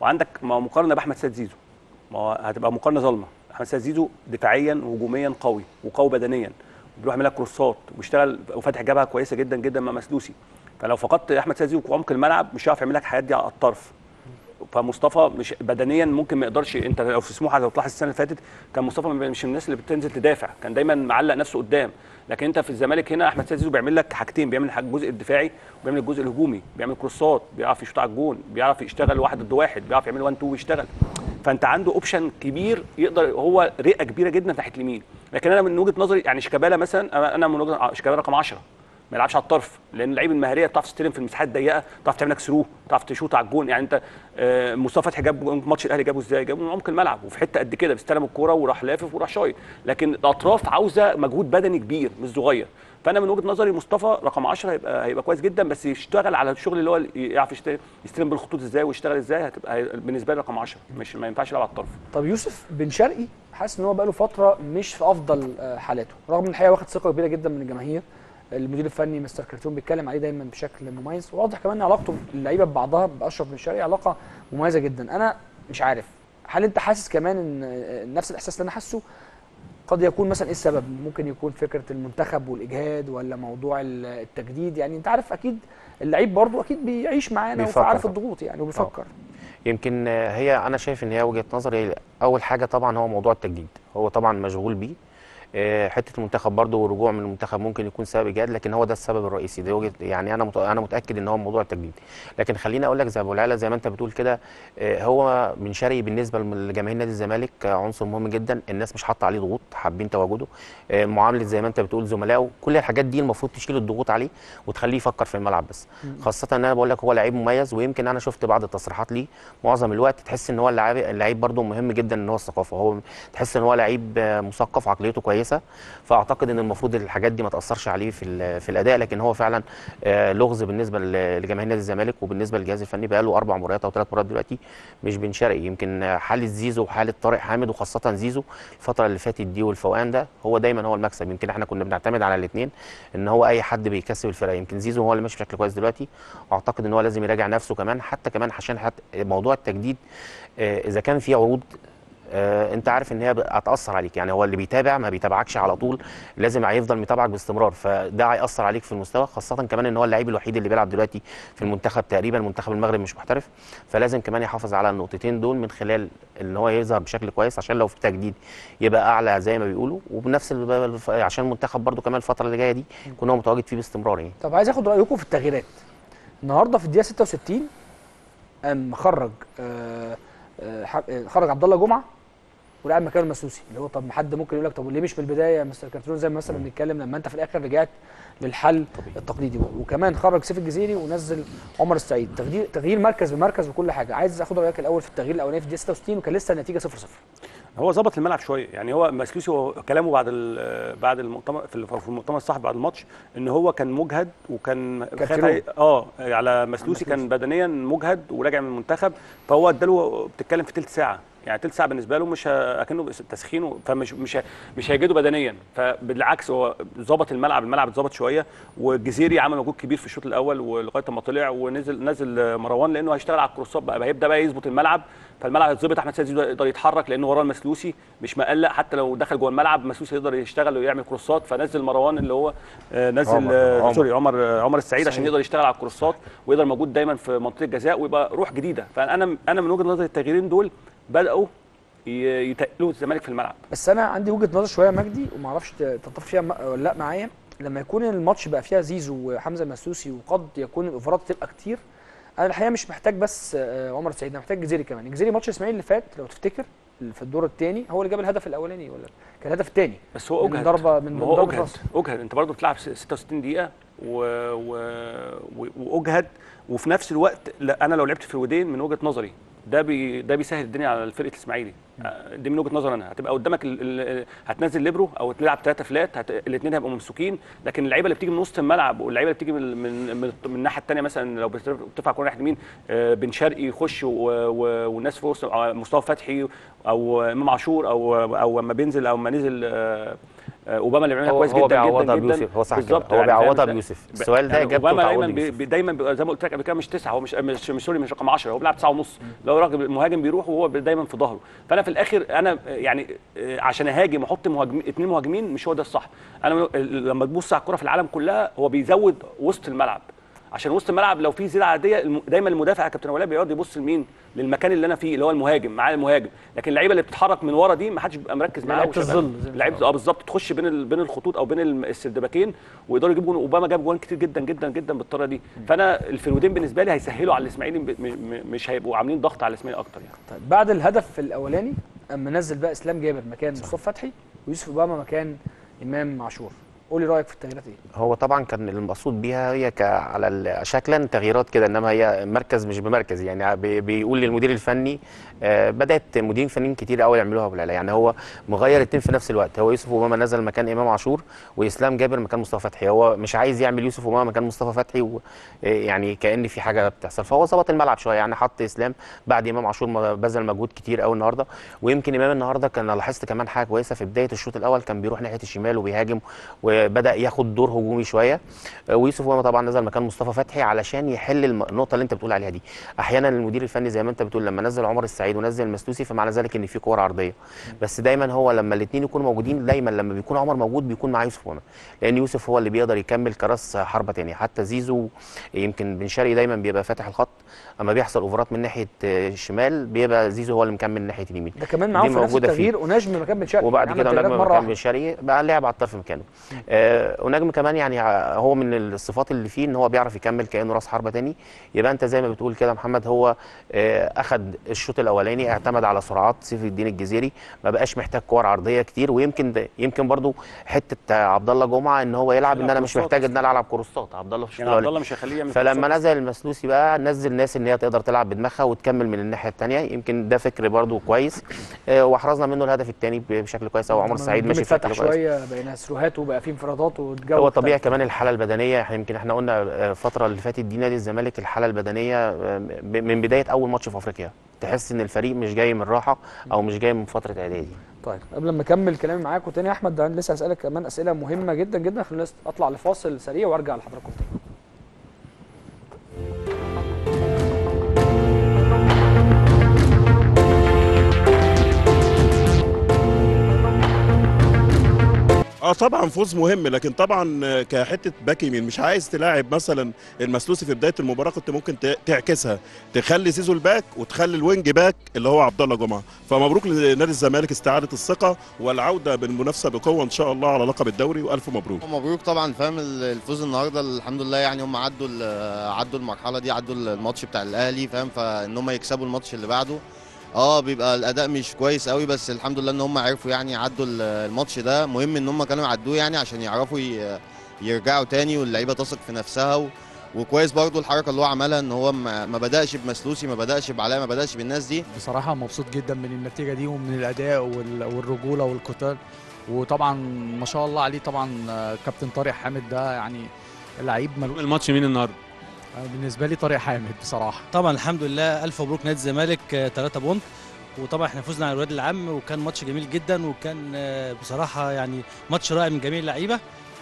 وعندك ما هو مقارنه باحمد سيد زيزو ما هو هتبقى مقارنه ظالمه احمد سيد زيزو دفاعيا وهجوميا قوي وقوي بدنيا بيروح يعمل لك كروسات وبيشتغل وفاتح جبهه كويسه جدا جدا مع مسلوسي فلو فقدت احمد سيد زيزو في عمق الملعب مش هيعرف يعمل لك الحاجات دي على الطرف فمصطفى مش بدنيا ممكن ما يقدرش انت لو في سموحه لو تلاحظ السنه اللي فاتت كان مصطفى مش من الناس اللي بتنزل تدافع كان دايما معلق نفسه قدام لكن انت في الزمالك هنا احمد سيد زيزو بيعمل لك حاجتين بيعمل حاجة الجزء الدفاعي وبيعمل الجزء الهجومي بيعمل كروسات بيعرف يشوط على الجون بيعرف يشتغل واحد ضد واحد بيعرف يعمل 1 2 ويشتغل فانت عنده اوبشن كبير يقدر هو رئه كبيره جدا ناحيه اليمين لكن انا من وجهه نظري يعني شيكابالا مثلا انا أنا من وجهه شيكابالا رقم 10 ما يلعبش على الطرف لان اللعيب المهاريه بتعرف تستلم في المساحات الضيقه بتعرف تعمل لك ثرو بتعرف تشوط على الجون يعني انت آه، مصطفى فتحي جاب ماتش الاهلي جابه ازاي جابه من عمق الملعب وفي حته قد كده بيستلم الكوره وراح لافف وراح شايط لكن الاطراف عاوزه مجهود بدني كبير مش صغير فانا من وجهه نظري مصطفى رقم 10 هيبقى هيبقى كويس جدا بس يشتغل على الشغل اللي هو يعرف يشت- يستلم بالخطوط ازاي ويشتغل ازاي هتبقى هي- بالنسبه لي رقم 10 مش ما ينفعش يلعب على الطرف طب يوسف بن شرقي حاسس ان هو بقاله فتره مش في افضل آه، حالاته رغم ان الحقيقه واخد ثقه كبيره جدا من الجماهير المدير الفني مستر كرتون بيتكلم عليه دايما بشكل مميز واضح كمان ان علاقته اللعيبه ببعضها باشرف بن شرقي علاقه مميزه جدا انا مش عارف هل انت حاسس كمان ان آه، نفس الاحساس اللي انا حاسه قد يكون مثلا ايه السبب ممكن يكون فكره المنتخب والاجهاد ولا موضوع ال- التجديد يعني انت عارف اكيد اللعيب برضه اكيد بيعيش معانا بيفكر وعارف طبعا. الضغوط يعني وبيفكر يمكن آه، هي انا شايف ان هي وجهه نظري اول حاجه طبعا هو موضوع التجديد هو طبعا مشغول بيه آه، حته المنتخب برضه والرجوع من المنتخب ممكن يكون سبب ايجاد لكن هو ده السبب الرئيسي ده وجهه يعني انا مت- انا متاكد ان هو موضوع التجديد لكن خليني اقول لك زي ابو العلا زي ما انت بتقول كده آه، هو بن شرقي بالنسبه لجماهير نادي الزمالك آه، عنصر مهم جدا الناس مش حاطه عليه ضغوط حابين تواجده آه، معامله زي ما انت بتقول زملائه كل الحاجات دي المفروض تشيل الضغوط عليه وتخليه يفكر في الملعب بس خاصه ان انا بقول لك هو لعيب مميز ويمكن انا شفت بعض التصريحات ليه معظم الوقت تحس ان هو اللعيب اللعيب برده مهم جدا ان هو الثقافه هو تحس ان هو لعيب آه، مثقف عقليته كويسه فاعتقد ان المفروض الحاجات دي ما تاثرش عليه في ال- في الاداء لكن هو فعلا آه، لغز بالنسبه ل- لجماهير نادي الزمالك وبالنسبه للجهاز الفني بقى له اربع مباريات او ثلاث مباريات دلوقتي مش بن شرقي يمكن آه، حاله زيزو وحاله طارق حامد وخاصه زيزو الفتره اللي فاتت دي والفوقان ده هو دايما هو المكسب يمكن احنا كنا بنعتمد على الاثنين ان هو اي حد بيكسب الفرقه يمكن زيزو هو اللي ماشي بشكل كويس دلوقتي واعتقد ان هو لازم يراجع نفسه كمان حتى كمان عشان حتى موضوع التجديد آه، اذا كان في عروض آه، انت عارف ان هي هتاثر عليك يعني هو اللي بيتابع ما بيتابعكش على طول لازم هيفضل متابعك باستمرار فده هياثر عليك في المستوى خاصه كمان ان هو اللعيب الوحيد اللي بيلعب دلوقتي في المنتخب تقريبا منتخب المغرب مش محترف فلازم كمان يحافظ على النقطتين دول من خلال ان هو يظهر بشكل كويس عشان لو في تجديد يبقى اعلى زي ما بيقولوا وبنفس ال- عشان المنتخب برده كمان الفتره اللي جايه دي يكون هو متواجد فيه باستمرار يعني طب عايز اخد رايكم في التغييرات النهارده في الدقيقه 66 قام خرج آه، آه، ح- آه، خرج عبد الله جمعه ولعب مكانه المسوسي اللي هو طب ما حد ممكن يقول لك طب ليه مش من البدايه يا مستر كارتون زي ما مثلا بنتكلم لما انت في الاخر رجعت للحل التقليدي وكمان خرج سيف الجزيري ونزل عمر السعيد تغيير تغيير مركز بمركز وكل حاجه عايز اخد رايك الاول في التغيير الاولاني في الدقيقه 66 وكان لسه النتيجه 0 0 هو ظبط الملعب شويه يعني هو مسلوسي هو كلامه بعد ال- بعد المؤتمر في ال- في المؤتمر الصحفي بعد الماتش ان هو كان مجهد وكان كان خايف فيرو. على- اه على مسلوسي كان بدنيا مجهد وراجع من المنتخب فهو اداله بتتكلم في ثلث ساعه يعني ثلث ساعه بالنسبه له مش ه- اكنه تسخين فمش مش ه- مش هيجده بدنيا فبالعكس هو ظبط الملعب الملعب اتظبط شويه والجزيري عمل مجهود كبير في الشوط الاول ولغايه ما طلع ونزل نزل مروان لانه هيشتغل على الكروسات بقى هيبدا بقى يظبط الملعب فالملعب هيتظبط احمد سيد زيزو يقدر يتحرك لانه وراه المسلوسي مش مقلق حتى لو دخل جوه الملعب مسلوسي يقدر يشتغل ويعمل كروسات فنزل مروان اللي هو آه، نزل عمر- آه، عمر. سوري عمر آه، عمر السعيد عشان سعيد. يقدر يشتغل على الكروسات ويقدر موجود دايما في منطقه الجزاء ويبقى روح جديده فانا انا من وجهه نظري التغييرين دول بداوا ي- يتقلوا الزمالك في الملعب بس انا عندي وجهه نظر شويه يا مجدي وما اعرفش ت- تتفق فيها م- ولا لا معايا لما يكون الماتش بقى فيها زيزو وحمزه المسوسي وقد يكون الاوفرات تبقى كتير انا الحقيقه مش محتاج بس آه، عمر سعيد انا محتاج جزيري كمان الجزيري ماتش الاسماعيلي اللي فات لو تفتكر في الدور الثاني هو اللي جاب الهدف الاولاني ولا كان الهدف الثاني بس هو من اجهد ضربة- من ما هو ضربة اجهد راس. اجهد انت برضه بتلعب س- 66 دقيقه و... و... و... واجهد وفي نفس الوقت لا انا لو لعبت في الودين من وجهه نظري ده بي... ده بيسهل الدنيا على فرقه الاسماعيلي آه، دي من وجهه نظري انا هتبقى قدامك ال... ال... هتنزل ليبرو او تلعب ثلاثه فلات هت... الاثنين هيبقوا ممسوكين لكن اللعيبه اللي بتيجي من وسط الملعب واللعيبه اللي بتيجي من من, من... من الناحيه الثانيه مثلا لو بت- بتدفع كوره ناحيه اليمين آه، بن شرقي يخش و... و... والناس في وسط آه، مصطفى فتحي او امام عاشور او او اما بينزل او اما نزل آه، آه، اوباما اللي بيعملها هو كويس هو جدا بيعوضها جدا جدا بيوسف هو صح كده بالظبط هو يعني بيعوضها فاهم؟ بيوسف ب- السؤال ده يعني اجابته اوباما دايما تعويض بي يوسف بي- دايما بيبقى زي ما قلت لك قبل كده مش تسعه هو مش مش, مش سوري مش رقم 10 هو بيلعب تسعه ونص لو راجل مهاجم بيروح وهو دايما في ظهره فانا في الاخر انا يعني آه، عشان اهاجم واحط مهاجم اثنين مهاجمين مش هو ده الصح انا م- لما تبص على الكره في العالم كلها هو بيزود وسط الملعب عشان وسط الملعب لو في زياده عاديه الم- دايما المدافع يا كابتن ولاء بيقعد يبص لمين للمكان اللي انا فيه اللي هو المهاجم مع المهاجم لكن اللعيبه اللي بتتحرك من ورا دي ما حدش بيبقى مركز معاها لعيبة وشغال. الظل زي ما لعيبه اه بالظبط تخش بين ال- بين الخطوط او بين الم- السردباكين ويقدروا يجيبوا جون اوباما جاب جوان كتير جدا جدا جدا بالطريقه دي فانا الفرودين بالنسبه لي هيسهلوا على الاسماعيلي ب- م- م- مش هيبقوا عاملين ضغط على الاسماعيلي اكتر يعني طيب بعد الهدف الاولاني اما نزل بقى اسلام جابر مكان مصطفى فتحي ويوسف اوباما مكان امام عاشور قولي رايك في التغييرات ايه هو طبعا كان المقصود بيها هي ك- على ال- شكلا تغييرات كده انما هي مركز مش بمركز يعني بي- بيقول للمدير الفني آه، بدات مديرين فنيين كتير قوي يعملوها بالعلا يعني هو مغير اتنين في نفس الوقت هو يوسف اوباما نزل مكان امام عاشور واسلام جابر مكان مصطفى فتحي هو مش عايز يعمل يوسف اوباما مكان مصطفى فتحي و آه، يعني كان في حاجه بتحصل فهو ظبط الملعب شويه يعني حط اسلام بعد امام عاشور ما بذل مجهود كتير قوي النهارده ويمكن امام النهارده كان أنا لاحظت كمان حاجه كويسه في بدايه الشوط الاول كان بيروح ناحيه الشمال وبيهاجم وبدا ياخد دور هجومي شويه آه، ويوسف اوباما طبعا نزل مكان مصطفى فتحي علشان يحل الم- النقطه اللي انت بتقول عليها دي احيانا المدير الفني زي ما انت بتقول لما نزل عمر السعيد ونزل المسلوسي فمعنى ذلك ان في كور عرضيه بس دايما هو لما الاثنين يكونوا موجودين دايما لما بيكون عمر موجود بيكون مع يوسف اوباما لان يوسف هو اللي بيقدر يكمل كراس حربه تاني حتى زيزو يمكن بن شرقي دايما بيبقى فاتح الخط اما بيحصل اوفرات من ناحيه آه، الشمال بيبقى زيزو هو اللي مكمل ناحيه اليمين ده كمان معاهم دي في نفس موجودة فيه. التغيير ونجم مكان بن شرقي وبعد عمل كده تغييرات ونجم مره مكان واحده بن شرقي بقى لعب على الطرف مكانه آه ونجم كمان يعني ع- هو من الصفات اللي فيه ان هو بيعرف يكمل كانه راس حربه تاني يبقى انت زي ما بتقول كده محمد هو آه اخد الشوط الاولاني اعتمد على سرعات سيف الدين الجزيري ما بقاش محتاج كور عرضيه كتير ويمكن ده يمكن برضو حته عبد الله جمعه ان هو يلعب ان يلعب انا مش كروسات محتاج ان انا العب كروسات عبد الله في الشوط يعني عبد الاولاني الله مش هيخليه يعمل فلما كروسات. نزل المسلوسي بقى نزل ناس ان هي تقدر تلعب بدماغها وتكمل من الناحيه الثانيه يمكن ده فكر برضو كويس آه، واحرزنا منه الهدف الثاني بشكل كويس او عمر السعيد ماشي فتح بشكل كويس شويه بين سروهات وبقى في انفرادات والجو هو اختلف. طبيعي كمان الحاله البدنيه إحنا يمكن احنا قلنا آه، الفتره اللي فاتت دي نادي الزمالك الحاله البدنيه آه، ب- من بدايه اول ماتش في افريقيا تحس ان الفريق مش جاي من راحه او مش جاي من فتره اعدادي طيب قبل ما اكمل كلامي معاكم تاني يا احمد ده أنا لسه هسالك كمان اسئله مهمه جدا جدا خلينا اطلع لفاصل سريع وارجع لحضراتكم تاني اه طبعا فوز مهم لكن طبعا آه، كحته باك يمين مش عايز تلاعب مثلا المسلوسي في بدايه المباراه كنت ممكن ت- تعكسها تخلي زيزو الباك وتخلي الوينج باك اللي هو عبد الله جمعه فمبروك لنادي الزمالك استعاده الثقه والعوده بالمنافسه بقوه ان شاء الله على لقب الدوري والف مبروك مبروك طبعا فاهم الفوز النهارده الحمد لله يعني هم عدوا ال- عدوا المرحله دي عدوا الماتش بتاع الاهلي فاهم فان هم يكسبوا الماتش اللي بعده اه بيبقى الاداء مش كويس قوي بس الحمد لله ان هم عرفوا يعني يعدوا ال- الماتش ده مهم ان هم كانوا يعدوه يعني عشان يعرفوا ي- يرجعوا تاني واللعيبه تثق في نفسها و... وكويس برضو الحركه اللي هو عملها ان هو ما ما بداش بمسلوسي ما بداش بعلاء ما بداش بالناس دي بصراحة مبسوط جدا من النتيجة دي ومن الأداء وال- والرجولة والقتال وطبعا ما شاء الله عليه طبعا آه، كابتن طارق حامد ده يعني لعيب ملوش الماتش مين النهارده؟ آه، بالنسبة لي طارق حامد بصراحة طبعا الحمد لله الف مبروك نادي الزمالك 3 بونت وطبعا احنا فزنا على الواد العم وكان ماتش جميل جدا وكان آه، بصراحه يعني ماتش رائع من جميع اللعيبه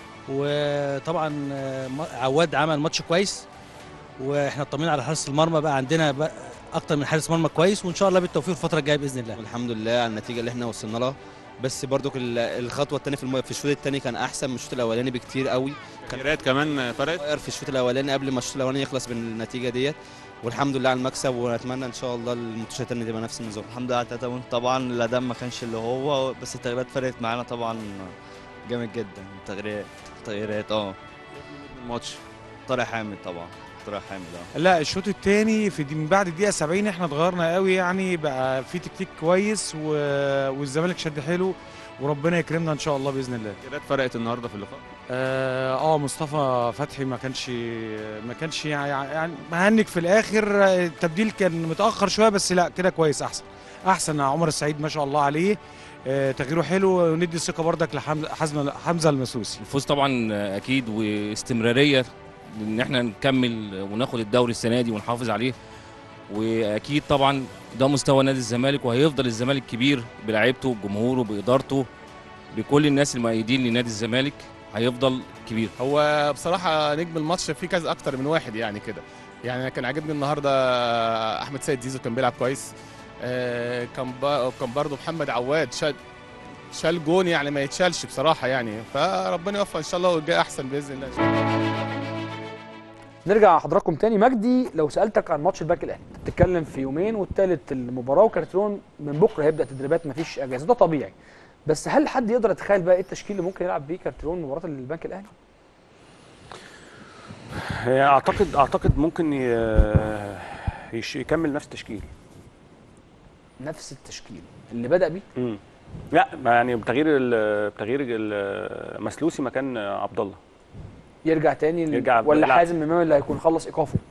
وطبعا آه، ما- عواد عمل ماتش كويس واحنا اطمنا على حارس المرمى بقى عندنا بقى اكتر من حارس مرمى كويس وان شاء الله بالتوفيق الفتره الجايه باذن الله والحمد لله على النتيجه اللي احنا وصلنا لها بس برضو الخطوه الثانيه في الم- في الشوط الثاني كان احسن من الشوط الاولاني بكتير قوي تغييرات كمان فرقت غير في الشوط الاولاني قبل ما الشوط الاولاني يخلص بالنتيجه ديت والحمد لله على المكسب ونتمنى ان شاء الله الماتشات الثانيه تبقى نفس النظام الحمد لله على التلاته بونت طبعا الاداء ما كانش اللي هو بس التغييرات فرقت معانا طبعا جامد جدا تغييرات تغييرات اه الماتش طارق حامد طبعا طارق حامد اه لا الشوط الثاني في دي من بعد الدقيقه 70 احنا اتغيرنا قوي يعني بقى في تكتيك كويس و... والزمالك شد حيله وربنا يكرمنا ان شاء الله باذن الله تغييرات فرقت النهارده في اللقاء اه آه، مصطفى فتحي ما كانش ما كانش يعني يعني مهنج في الاخر آه، التبديل كان متاخر شويه بس لا كده كويس احسن احسن عمر السعيد ما شاء الله عليه آه، تغييره حلو وندي الثقه بردك لحمزه حمزه المسوسي الفوز طبعا اكيد واستمراريه ان احنا نكمل وناخد الدوري السنه دي ونحافظ عليه واكيد طبعا ده مستوى نادي الزمالك وهيفضل الزمالك كبير بلاعيبته بجمهوره بادارته بكل الناس المؤيدين لنادي الزمالك هيفضل كبير هو بصراحة نجم الماتش في كذا أكتر من واحد يعني كده يعني أنا كان عاجبني النهاردة أحمد سيد زيزو كان بيلعب كويس آه، كان با- كان برضه محمد عواد شال شال جون يعني ما يتشالش بصراحة يعني فربنا يوفق إن شاء الله والجاي أحسن بإذن الله إن شاء الله نرجع حضراتكم تاني مجدي لو سالتك عن ماتش الباك الاهلي أنت بتتكلم في يومين والتالت المباراه وكارترون من بكره هيبدا تدريبات مفيش اجازه ده طبيعي بس هل حد يقدر يتخيل بقى ايه التشكيل اللي ممكن يلعب بيه كارترون مباراه البنك الاهلي هي اعتقد اعتقد ممكن ي- يش- يكمل نفس التشكيل نفس التشكيل اللي بدا بيه امم لا ما يعني بتغيير ال- بتغيير ال- مسلوسي مكان عبد الله يرجع تاني ل- يرجع ولا يلعب. حازم امام اللي هيكون خلص ايقافه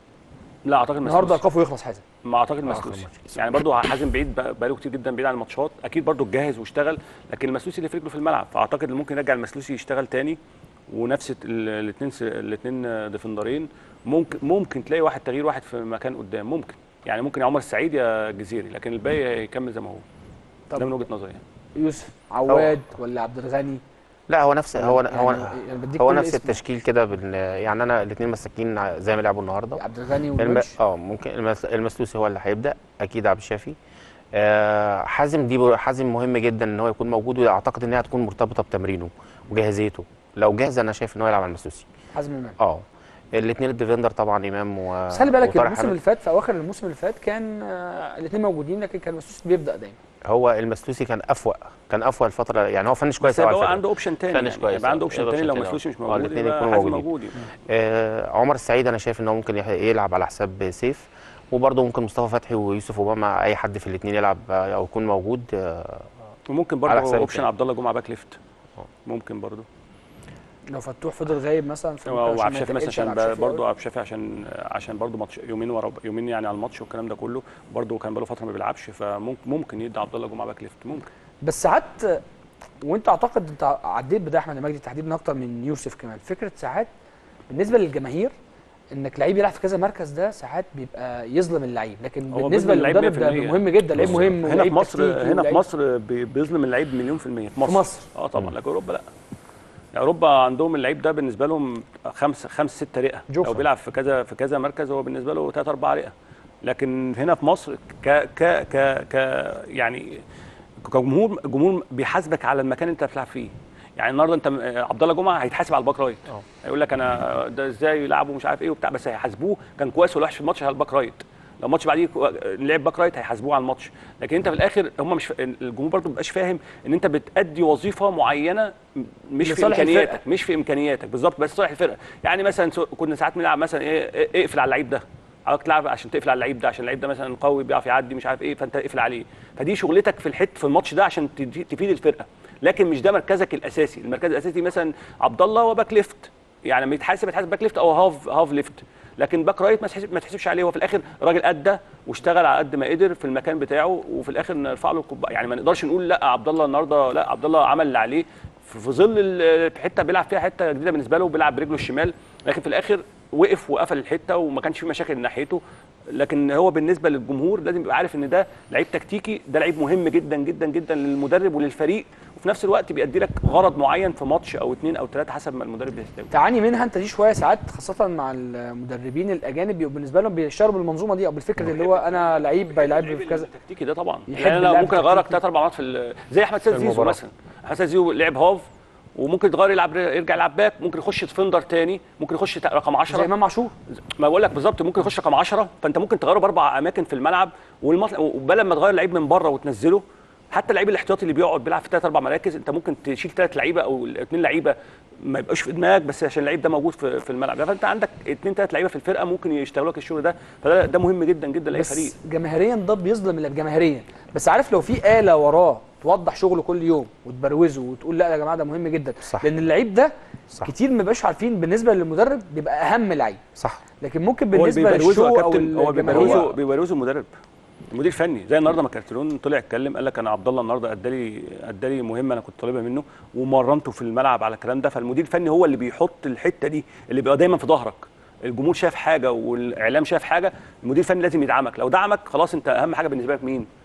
لا اعتقد النهارده مسلوسي. ايقافه يخلص حازم ما اعتقد مسلوسي يعني برضه حازم بعيد بق- بقاله كتير جدا بعيد عن الماتشات اكيد برضه جاهز واشتغل لكن المسلوسي اللي في رجله في الملعب فاعتقد اللي ممكن يرجع المسلوسي يشتغل تاني ونفس الاثنين الاثنين ديفندرين ممكن ممكن تلاقي واحد تغيير واحد في مكان قدام ممكن يعني ممكن يا عمر السعيد يا جزيري لكن الباقي يكمل زي ما هو ده من وجهه نظري يعني يوسف عواد ولا عبد الغني لا هو نفس هو يعني هو يعني بديك هو كل نفس اسم. التشكيل كده بال- يعني انا الاثنين مساكين زي ما لعبوا النهارده عبد الغني الم... والونش اه ممكن المس... المسلوسي هو اللي هيبدا اكيد عبد الشافي آه حازم دي ب- حازم مهم جدا ان هو يكون موجود واعتقد ان هي هتكون مرتبطه بتمرينه وجاهزيته لو جاهز انا شايف ان هو يلعب على المسلوسي حازم امام اه الاثنين الديفندر طبعا امام و بس خلي بالك وطارق الموسم حامد. اللي فات في اواخر الموسم اللي فات كان آه الاثنين موجودين لكن كان مسوس بيبدا دايما هو المسلوسي كان افوق كان افوق الفتره يعني هو فنش كويس بس أوي على يبقى هو الفرقة. عنده اوبشن تاني فنش يعني كويس يبقى عنده آه. اوبشن يبقى تاني لو أوبشن مسلوسي مش آه. موجود الاثنين يبقى يكونوا حازم موجودين موجود يبقى. آه عمر السعيد انا شايف ان هو ممكن يح- يلعب على حساب سيف وبرضه ممكن مصطفى فتحي ويوسف اوباما اي حد في الاثنين يلعب آه، او يكون موجود آه، وممكن على برضه حساب اوبشن التاني. عبد الله جمعه باك ليفت ممكن برضه لو فتوح فضل غايب مثلا في وعبد الشافي مثلا عشان برضه برضه عبد الشافي عشان عشان برضه ماتش يومين ورا يومين يعني على الماتش والكلام ده كله برضه كان بقاله فتره ما بيلعبش فممكن ممكن يدي عبد الله جمعه باك ليفت ممكن بس ساعات وانت اعتقد انت عديت بده احمد مجدي تحديدا اكتر من يوسف كمان فكره ساعات بالنسبه للجماهير انك لعيب يلعب في كذا مركز ده ساعات بيبقى يظلم اللعيب لكن هو بالنسبه بيظلم اللعيب للمدرب ده 100%. مهم جدا لعيب مهم هنا في ولعيب مصر تكتيكي هنا في ولعيب- مصر بي- بيظلم اللعيب مليون في المية في مصر مصر. اه طبعا لكن اوروبا لا يعني اوروبا عندهم اللعيب ده بالنسبه لهم خمسه خمس ست رئه جوفر. لو بيلعب في كذا في كذا مركز هو بالنسبه له ثلاث اربع رئه لكن هنا في مصر ك ك ك ك يعني كجمهور جمهور بيحاسبك على المكان اللي انت بتلعب فيه يعني النهارده انت آه، عبد الله جمعه هيتحاسب على الباك رايت هيقول لك انا ده ازاي يلعبوا مش عارف ايه وبتاع بس هيحاسبوه كان كويس ولا وحش في الماتش على الباك رايت لو الماتش بعديه كو- لعب باك رايت هيحاسبوه على الماتش لكن انت في الاخر هم مش فا- الجمهور برضه مبقاش فاهم ان انت بتأدي وظيفه معينه م- مش في لصالح امكانياتك الفرقة. مش في امكانياتك بالظبط بس صالح الفرقه يعني مثلا سو- كنا ساعات بنلعب مثلا ايه إيه، اقفل على اللعيب ده عاوزك تلعب عشان تقفل على اللعيب ده عشان اللعيب ده مثلا قوي بيعرف يعدي مش عارف ايه فانت اقفل عليه فدي شغلتك في الحت في الماتش ده عشان تدي- تفيد الفرقه لكن مش ده مركزك الاساسي المركز الاساسي مثلا عبد الله هو باك ليفت يعني لما يتحاسب يتحاسب باك ليفت او هاف هاف ليفت لكن باك رايت ما تحسب ما تحسبش عليه هو في الاخر راجل ادى واشتغل على قد ما قدر في المكان بتاعه وفي الاخر نرفع له القبعه يعني ما نقدرش نقول لا عبد الله النهارده لا عبد الله عمل اللي عليه في في ظل ال- في حته بيلعب فيها حته جديده بالنسبه له بيلعب برجله الشمال لكن في الاخر وقف وقفل الحته وما كانش في مشاكل من ناحيته لكن هو بالنسبه للجمهور لازم يبقى عارف ان ده لعيب تكتيكي ده لعيب مهم جدا جدا جدا للمدرب وللفريق وفي نفس الوقت بيأدي لك غرض معين في ماتش او اثنين او ثلاثه حسب ما المدرب بيستوي تعاني منها انت دي شويه ساعات خاصه مع المدربين الاجانب بيبقوا بالنسبه لهم بيشتغلوا بالمنظومه دي او بالفكر اللي هو انا لعيب بيلعب في كذا التكتيكي ده طبعا يحب يعني انا اللعب ممكن اغيرك التكتيكي. ثلاث اربع مرات في ال- زي احمد سيد في زيزو المباراة. مثلا احمد سيد زيزو لعب هاف وممكن تغير يلعب يرجع يلعب باك ممكن يخش ديفندر تاني ممكن يخش تا- رقم 10 زي امام عاشور ما بقول لك بالظبط ممكن يخش رقم 10 فانت ممكن تغيره باربع اماكن في الملعب والمط... وبدل ما تغير لعيب من بره وتنزله حتى اللعيب الاحتياطي اللي بيقعد بيلعب في ثلاث اربع مراكز انت ممكن تشيل ثلاث لعيبه او اثنين لعيبه ما يبقاش في دماغك بس عشان اللعيب ده موجود في, في الملعب فانت عندك اثنين ثلاث لعيبه في الفرقه ممكن يشتغلوا لك الشغل ده فده ده مهم جدا جدا لاي فريق بس جماهيريا ده بيظلم اللي جماهيريا بس عارف لو في آلة وراه توضح شغله كل يوم وتبروزه وتقول لا يا جماعه ده مهم جدا صح. لان اللعيب ده صح. كتير ما بيبقاش عارفين بالنسبه للمدرب بيبقى اهم لعيب صح لكن ممكن هو بالنسبه اللي بيبروزه للشو يا او كابتن هو الجماهير بيبروزه بيبروزه المدرب المدير الفني زي النهارده ما كارتلون طلع اتكلم قال لك انا عبد الله النهارده ادالي ادالي مهمه انا كنت طالبها منه ومرنته في الملعب على الكلام ده فالمدير الفني هو اللي بيحط الحته دي اللي بيبقى دايما في ظهرك الجمهور شايف حاجه والاعلام شايف حاجه المدير الفني لازم يدعمك لو دعمك خلاص انت اهم حاجه بالنسبه لك مين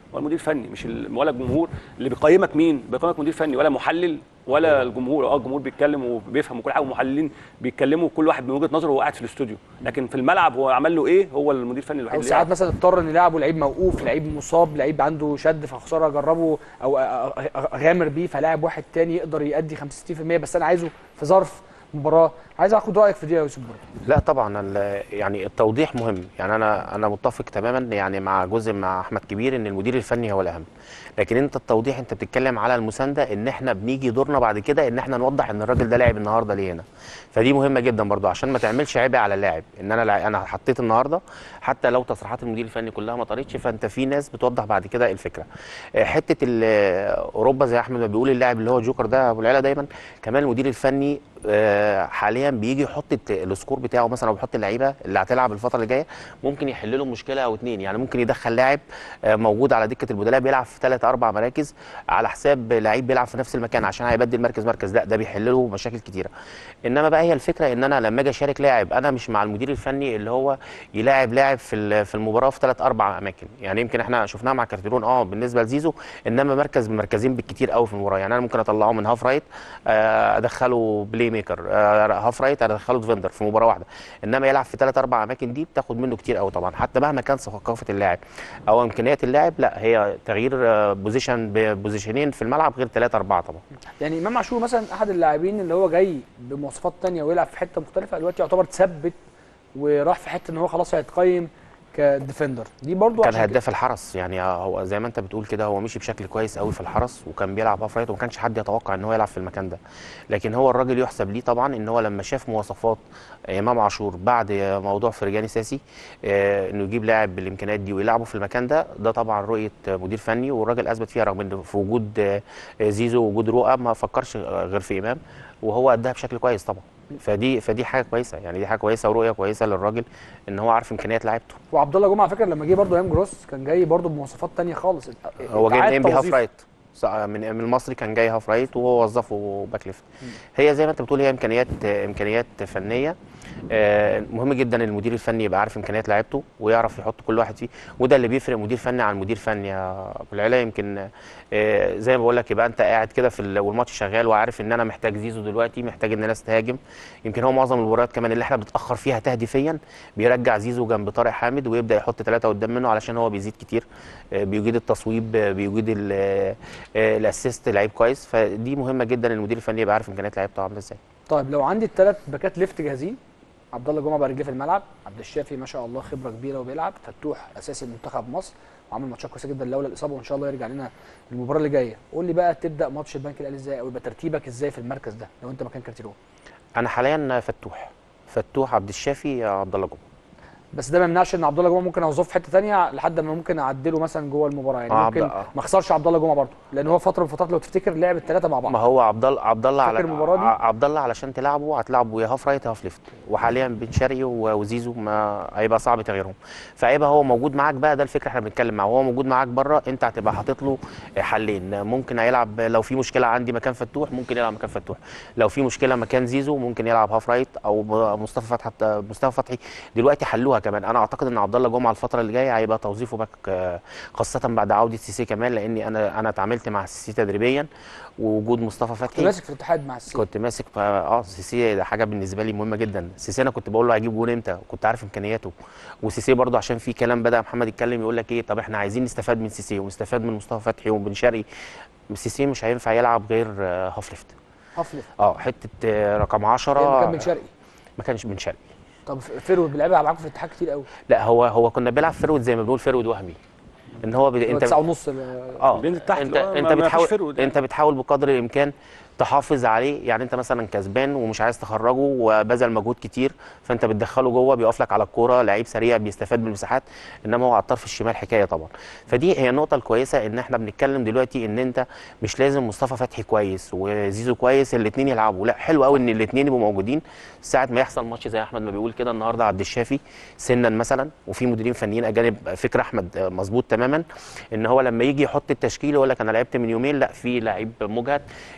هو المدير الفني مش ال- ولا الجمهور اللي بيقيمك مين بيقيمك مدير فني ولا محلل ولا الجمهور اه الجمهور بيتكلم وبيفهم وكل حاجه والمحللين بيتكلموا كل واحد من وجهه نظره وهو قاعد في الاستوديو لكن في الملعب هو عمل له ايه هو المدير الفني الوحيد او اللي ساعات يعرف. مثلا اضطر ان يلعبوا لعيب موقوف لعيب مصاب لعيب عنده شد فخساره اجربه او أ- أ- اغامر بيه فلاعب واحد تاني يقدر يأدي 50 60% بس انا عايزه في ظرف مباراه عايز اخد رايك في دي يا يوسف برضه لا طبعا ال- يعني التوضيح مهم يعني انا انا متفق تماما يعني مع جزء مع احمد كبير ان المدير الفني هو الاهم لكن انت التوضيح انت بتتكلم على المسانده ان احنا بنيجي دورنا بعد كده ان احنا نوضح ان الراجل ده لاعب النهارده ليه هنا فدي مهمه جدا برضو عشان ما تعملش عبء على اللاعب ان انا لا- انا حطيت النهارده حتى لو تصريحات المدير الفني كلها ما طارتش فانت في ناس بتوضح بعد كده الفكره آه، حته ال- اوروبا زي احمد ما بيقول اللاعب اللي هو جوكر ده ابو العلا دايما كمان المدير الفني آه، حاليا بيجي يحط الت- السكور بتاعه مثلا او بيحط اللعيبه اللي هتلعب الفتره اللي جايه ممكن يحل له مشكله او اتنين يعني ممكن يدخل لاعب آه، موجود على دكه البدلاء بيلعب في ثلاث اربع مراكز على حساب لعيب بيلعب في نفس المكان عشان هيبدل مركز مركز لا ده بيحل له مشاكل كتيره انما بقى هي الفكره ان انا لما اجي اشارك لاعب انا مش مع المدير الفني اللي هو يلاعب لاعب في ال- في المباراه في ثلاث اربع اماكن يعني يمكن احنا شفناها مع كارتيرون اه بالنسبه لزيزو انما مركز من مركزين بالكتير قوي في المباراه يعني انا ممكن اطلعه من هاف رايت آه، ادخله بلاي ميكر آه، هاف رايت ادخله ديفندر في مباراه واحده انما يلعب في ثلاث اربع اماكن دي بتاخد منه كتير قوي طبعا حتى مهما كان ثقافه اللاعب او امكانيات اللاعب لا هي تغيير آه، بوزيشن بوزيشنين في الملعب غير ثلاثه اربعه طبعا يعني امام عاشور مثلا احد اللاعبين اللي هو جاي بمواصفات تانية ويلعب في حته مختلفه دلوقتي يعتبر تثبت وراح في حته ان هو خلاص هيتقيم كديفندر دي برضو كان عشان كده- هداف الحرس يعني هو زي ما انت بتقول كده هو مشي بشكل كويس قوي في الحرس وكان بيلعب هاف رايت وما كانش حد يتوقع ان هو يلعب في المكان ده لكن هو الراجل يحسب ليه طبعا ان هو لما شاف مواصفات امام عاشور بعد موضوع فرجاني ساسي آه، انه يجيب لاعب بالامكانيات دي ويلعبه في المكان ده ده طبعا رؤيه مدير فني والراجل اثبت فيها رغم ان في وجود آه، زيزو ووجود رؤى ما فكرش غير في امام وهو اداها بشكل كويس طبعا فدي فدي حاجه كويسه يعني دي حاجه كويسه ورؤيه كويسه للراجل ان هو عارف امكانيات لعيبته وعبد الله جمعه على فكره لما جه برضو ايام جروس كان جاي برضو بمواصفات تانية خالص هو جاي من إعادة ام بي هاف توظيف. رايت ص- من من المصري كان جاي هاف رايت وهو وظفه باك ليفت هي زي ما انت بتقول هي امكانيات امكانيات فنيه آه، مهم جدا ان المدير الفني يبقى عارف امكانيات لعيبته ويعرف يحط كل واحد فيه وده اللي بيفرق مدير فني عن مدير فني يا ابو العلا يمكن آه، زي ما بقول لك يبقى انت قاعد كده في ال- والماتش شغال وعارف ان انا محتاج زيزو دلوقتي محتاج ان الناس تهاجم يمكن هو معظم المباريات كمان اللي احنا بنتاخر فيها تهديفيا بيرجع زيزو جنب طارق حامد ويبدا يحط ثلاثه قدام منه علشان هو بيزيد كتير آه، بيجيد التصويب آه، بيجيد ال- آه، آه، الاسيست لعيب كويس فدي مهمه جدا ان المدير الفني يبقى عارف امكانيات لعيبته عامله ازاي طيب لو عندي الثلاث باكات ليفت جاهزين عبد الله جمعه بقى رجليه في الملعب عبد الشافي ما شاء الله خبره كبيره وبيلعب فتوح اساسي منتخب مصر وعامل ماتشات كويسه جدا لولا الاصابه وان شاء الله يرجع لنا المباراه اللي جايه قول لي بقى تبدا ماتش البنك الاهلي ازاي او يبقى ترتيبك ازاي في المركز ده لو انت مكان كارتيرون انا حاليا فتوح فتوح عبد الشافي عبد الله جمعه بس ده ما يمنعش ان عبد الله جمعه ممكن اوظفه في حته ثانيه لحد ما ممكن اعدله مثلا جوه المباراه يعني آه، ممكن عبد- آه. ما اخسرش عبد الله جمعه برضه لان هو فتره من الفترات لو تفتكر لعب الثلاثه مع بعض ما هو عبد الله عبد الله على فاكر المباراة دي؟ ع- عبد الله علشان تلعبه هتلعبه يا هاف رايت يا هاف ليفت وحاليا بن شرقي و- وزيزو ما هيبقى صعب تغييرهم فهيبقى هو موجود معاك بقى ده الفكره احنا بنتكلم معاه وهو موجود معاك بره انت هتبقى حاطط له حلين ممكن هيلعب لو في مشكله عندي مكان فتوح ممكن يلعب مكان فتوح لو في مشكله مكان زيزو ممكن يلعب هاف رايت او ب- مصطفى فتحي مصطفى فتحي دلوقتي حلوها كمان انا اعتقد ان عبد الله جمعه الفتره اللي جايه هيبقى توظيفه باك آه، خاصه بعد عوده سيسي كمان لاني انا انا اتعاملت مع سيسي تدريبيا ووجود مصطفى كنت فتحي ماسك في الاتحاد مع السي كنت ماسك ف- اه سيسي ده حاجه بالنسبه لي مهمه جدا سيسي انا كنت بقول له هجيب جون امتى كنت عارف امكانياته وسيسي برضه عشان في كلام بدا محمد يتكلم يقول لك ايه طب احنا عايزين نستفاد من سيسي ونستفاد من مصطفى فتحي وبن شرقي سيسي مش هينفع يلعب غير آه، هاف ليفت هاف ليفت اه حته آه، رقم 10 يعني كان بن شرقي ما كانش بن شرقي طب فيرود بيلعبها معاكم في الاتحاد كتير قوي لا هو هو كنا بنلعب فرود زي ما بنقول فرود وهمي ان هو بي... هو انت تسعة ونص اه بينزل تحت انت اللي هو انت ما- ما فيش بتحاول فرود انت بتحاول بقدر الامكان تحافظ عليه يعني انت مثلا كسبان ومش عايز تخرجه وبذل مجهود كتير فانت بتدخله جوه بيقف لك على الكوره لعيب سريع بيستفاد من المساحات انما هو على الطرف الشمال حكايه طبعا فدي هي النقطه الكويسه ان احنا بنتكلم دلوقتي ان انت مش لازم مصطفى فتحي كويس وزيزو كويس الاثنين يلعبوا لا حلو قوي ان الاثنين يبقوا موجودين ساعه ما يحصل ماتش زي احمد ما بيقول كده النهارده عبد الشافي سنا مثلا وفي مديرين فنيين اجانب فكر احمد آه، مظبوط تماما ان هو لما يجي يحط التشكيل يقول لك انا لعبت من يومين لا في لعيب مجهد يقعد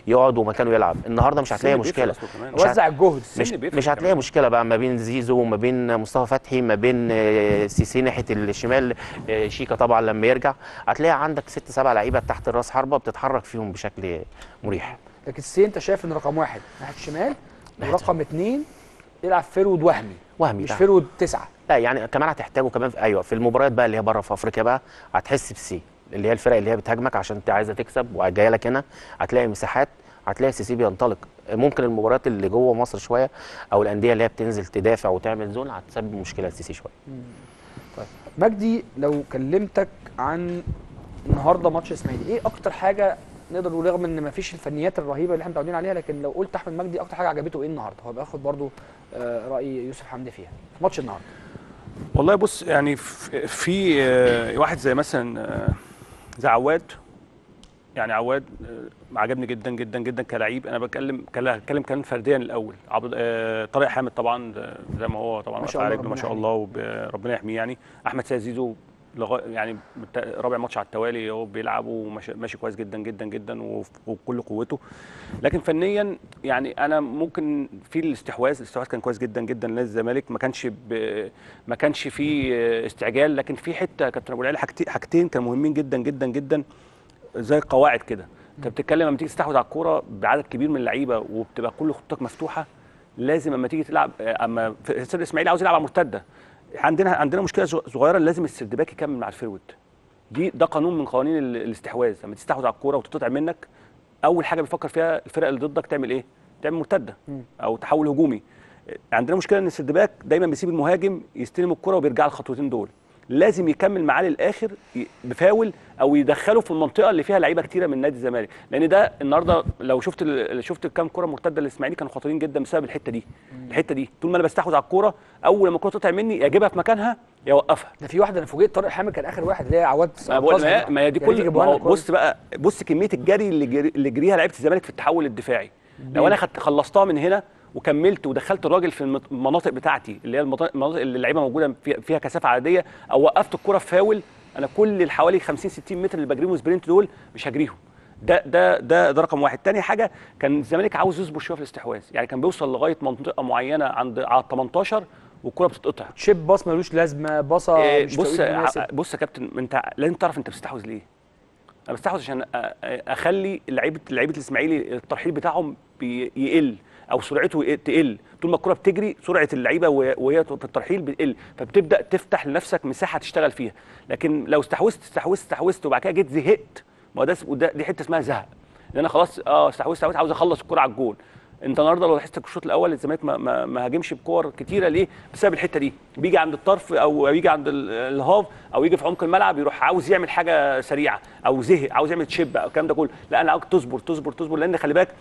مكانه يلعب النهارده مش هتلاقي السن بيفرق مشكله أصله كمان. مش هت- وزع الجهد السن مش, بيفرق مش هتلاقي كمان. مشكله بقى ما بين زيزو وما بين مصطفى فتحي ما بين آه، سيسي ناحيه الشمال آه، شيكا طبعا لما يرجع هتلاقي عندك ست سبع لعيبه تحت الراس حربه بتتحرك فيهم بشكل مريح لكن السي انت شايف ان رقم واحد ناحيه الشمال ورقم اثنين يلعب فرود وهمي وهمي مش ده. فرود تسعه لا يعني كمان هتحتاجه كمان في ايوه في المباريات بقى اللي هي بره في افريقيا بقى هتحس بسي اللي هي الفرق اللي هي بتهاجمك عشان انت عايزه تكسب وجايه لك هنا هتلاقي مساحات هتلاقي سيسي بينطلق ممكن المباريات اللي جوه مصر شويه او الانديه اللي هي بتنزل تدافع وتعمل زون هتسبب مشكله لسيسي شويه مجدي لو كلمتك عن النهارده ماتش اسماعيلي ايه اكتر حاجه نقدر نقول رغم ان مفيش الفنيات الرهيبه اللي احنا متعودين عليها لكن لو قلت احمد مجدي اكتر حاجه عجبته ايه النهارده هو بياخد برضو آه، راي يوسف حمدي فيها في ماتش النهارده والله بص يعني في, في آه، واحد زي مثلا آه، زي عواد يعني عواد آه، عجبني جدا جدا جدا كلعيب انا بتكلم كلا- بتكلم كان فرديا الاول عبد آه، طارق حامد طبعا آه، زي ما هو طبعا ما واقف شاء على الله، رجله ما ربنا شاء الله وربنا يحميه يعني احمد سيد زيزو لغا يعني بالت- رابع ماتش على التوالي هو بيلعب وماشي ماشي كويس جدا جدا جدا وف- وبكل قوته لكن فنيا يعني انا ممكن في الاستحواذ الاستحواذ كان كويس جدا جدا لنادي الزمالك ما كانش ب... ما كانش في استعجال لكن في حته كابتن ابو العلا حاجتين حاجتين كانوا مهمين جدا جدا جدا زي القواعد كده انت بتتكلم لما تيجي تستحوذ على الكوره بعدد كبير من اللعيبه وبتبقى كل خطوطك مفتوحه لازم اما تيجي تلعب اما في السيد الاسماعيلي عاوز يلعب على المرتده عندنا عندنا مشكله صغيره لازم السردباك يكمل مع الفيرود دي ده قانون من قوانين ال- الاستحواذ لما تستحوذ على الكوره وتتقطع منك اول حاجه بيفكر فيها الفرق اللي ضدك تعمل ايه تعمل مرتده او تحول هجومي عندنا مشكله ان السردباك دايما بيسيب المهاجم يستلم الكره وبيرجع الخطوتين دول لازم يكمل معاه للاخر ي- بفاول او يدخله في المنطقه اللي فيها لعيبه كتيره من نادي الزمالك لان ده النهارده لو شفت ال- شفت كام كره مرتده للاسماعيلي كانوا خطيرين جدا بسبب الحته دي الحته دي طول ما انا بستحوذ على الكوره اول ما الكوره تقطع مني يا اجيبها في مكانها يا اوقفها ده في واحده انا فوجئت طارق حامد كان اخر واحد اللي هي عواد ما بقول ما, أنقذها. ما هي دي يا ريت كل يجيبوها ما لنا هو كويس. بص بقى بص كميه الجري اللي جري اللي جريها لعيبه الزمالك في التحول الدفاعي لو انا خدت خلصتها من هنا وكملت ودخلت الراجل في المت- المناطق بتاعتي اللي هي المناطق المناطق اللي اللعيبه موجوده فيها- فيها كثافه عاديه او وقفت الكره في فاول انا كل اللي حوالي 50 60 متر اللي بجريهم سبرنت دول مش هجريهم ده ده ده ده رقم واحد تاني حاجه كان الزمالك عاوز يصبر شويه في الاستحواذ يعني كان بيوصل لغايه منطقه معينه عند على ال 18 والكره بتتقطع شيب باص ملوش لازمه باصه إيه، مش بص توقيت مناسب. ع- بص يا كابتن انت لازم تعرف انت بتستحوذ ليه انا بستحوذ عشان أ- أ- اخلي لعيبه لعيبه الاسماعيلي الترحيل بتاعهم بي- يقل او سرعته يق- تقل طول ما الكره بتجري سرعه اللعيبه وهي وهي في الترحيل بتقل فبتبدا تفتح لنفسك مساحه تشتغل فيها لكن لو استحوذت استحوذت استحوذت وبعد كده جيت زهقت ما هو ده اسمه- ده دي حته اسمها زهق لان انا خلاص اه استحوذت استحوذت عاوز اخلص الكره على الجول انت النهارده لو لاحظت الشوط الاول الزمالك ما, ما, ما هاجمش بكور كتيره ليه؟ بسبب الحته دي بيجي عند الطرف او يجي عند ال- الهاف او يجي في عمق الملعب يروح عاوز يعمل حاجه سريعه او زهق عاوز يعمل تشيب او الكلام ده كله لا انا عاوز تصبر تصبر تصبر لان خلي بالك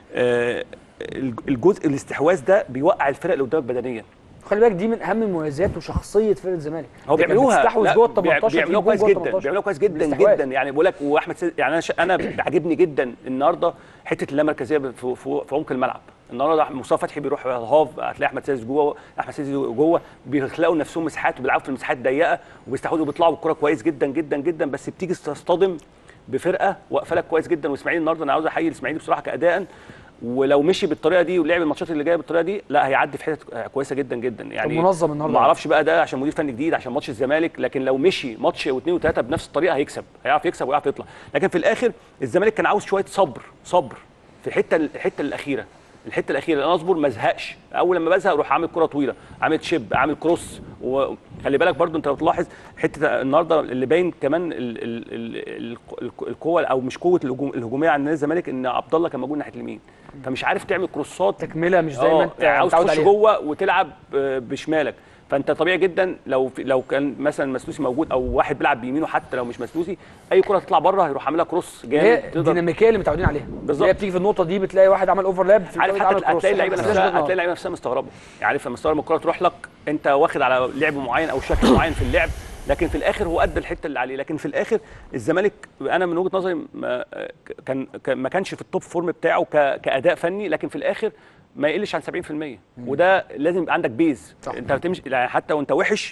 آه، الجزء الاستحواذ ده بيوقع الفرق اللي قدامك بدنيا خلي بالك دي من اهم مميزات وشخصيه فرقه الزمالك هو دي كانت بيعملوها بتستحوذ لا، جوه ال بيع- 18 بيعملوها تجيب كويس جوه ال جدا 18. بيعملوها كويس جدا بالاستحواذ. جدا يعني بقول لك واحمد سيد يعني انا ش... انا بيعجبني جدا النهارده حته اللامركزيه في, في, في عمق الملعب النهارده مصطفى فتحي بيروح الهاف هتلاقي احمد سيد جوه احمد سيد جوه بيخلقوا لنفسهم مساحات وبيلعبوا في المساحات ضيقه وبيستحوذوا وبيطلعوا بالكره كويس جدا جدا جدا بس بتيجي تصطدم بفرقه واقفه لك كويس جدا والاسماعيلي النهارده انا عاوز احيي الاسماعيلي بصراحه كاداء ولو مشي بالطريقه دي ولعب الماتشات اللي جايه بالطريقه دي لا هيعدي في حتت كويسه جدا جدا يعني منظم النهارده. ما اعرفش بقى ده عشان مدير فني جديد عشان ماتش الزمالك لكن لو مشي ماتش واثنين وثلاثه بنفس الطريقه هيكسب هيعرف يكسب ويعرف يطلع لكن في الاخر الزمالك كان عاوز شويه صبر صبر في الحته الحته الاخيره الحته الاخيره انا اصبر ما ازهقش اول لما بزهق اروح عامل كره طويله عامل شيب عامل كروس وخلي بالك برضو انت لو تلاحظ حته النهارده اللي باين كمان ال ال ال ال القوه او مش قوه الهجوم الهجوميه عند نادي الزمالك ان عبد الله كان موجود ناحيه اليمين فمش عارف تعمل كروسات تكمله مش زي ما آه، انت يعني عاوز متعود تخش عليها. جوه وتلعب آه، بشمالك فانت طبيعي جدا لو في لو كان مثلا مسلوسي موجود او واحد بيلعب بيمينه حتى لو مش مسلوسي اي كره تطلع بره هيروح عاملها كروس هي جامد تقدر الديناميكيه اللي متعودين عليها بالظبط. هي بتيجي في النقطه دي بتلاقي واحد عمل اوفرلاب في عارف التوقيت حتى عمل كروس. هتلاقي اللعيبه بس نفسها لازم هتلاقي اللعيبه نفسها مستغربه يعني عارف مستغرب الكره تروح لك انت واخد على لعب معين او شكل معين في اللعب لكن في الاخر هو ادى الحته اللي عليه لكن في الاخر الزمالك انا من وجهه نظري ما كان كان- ما كانش في التوب فورم بتاعه ك- كاداء فني لكن في الاخر ما يقلش عن 70% وده لازم يبقى عندك بيز انت بتمشي يعني حتى وانت وحش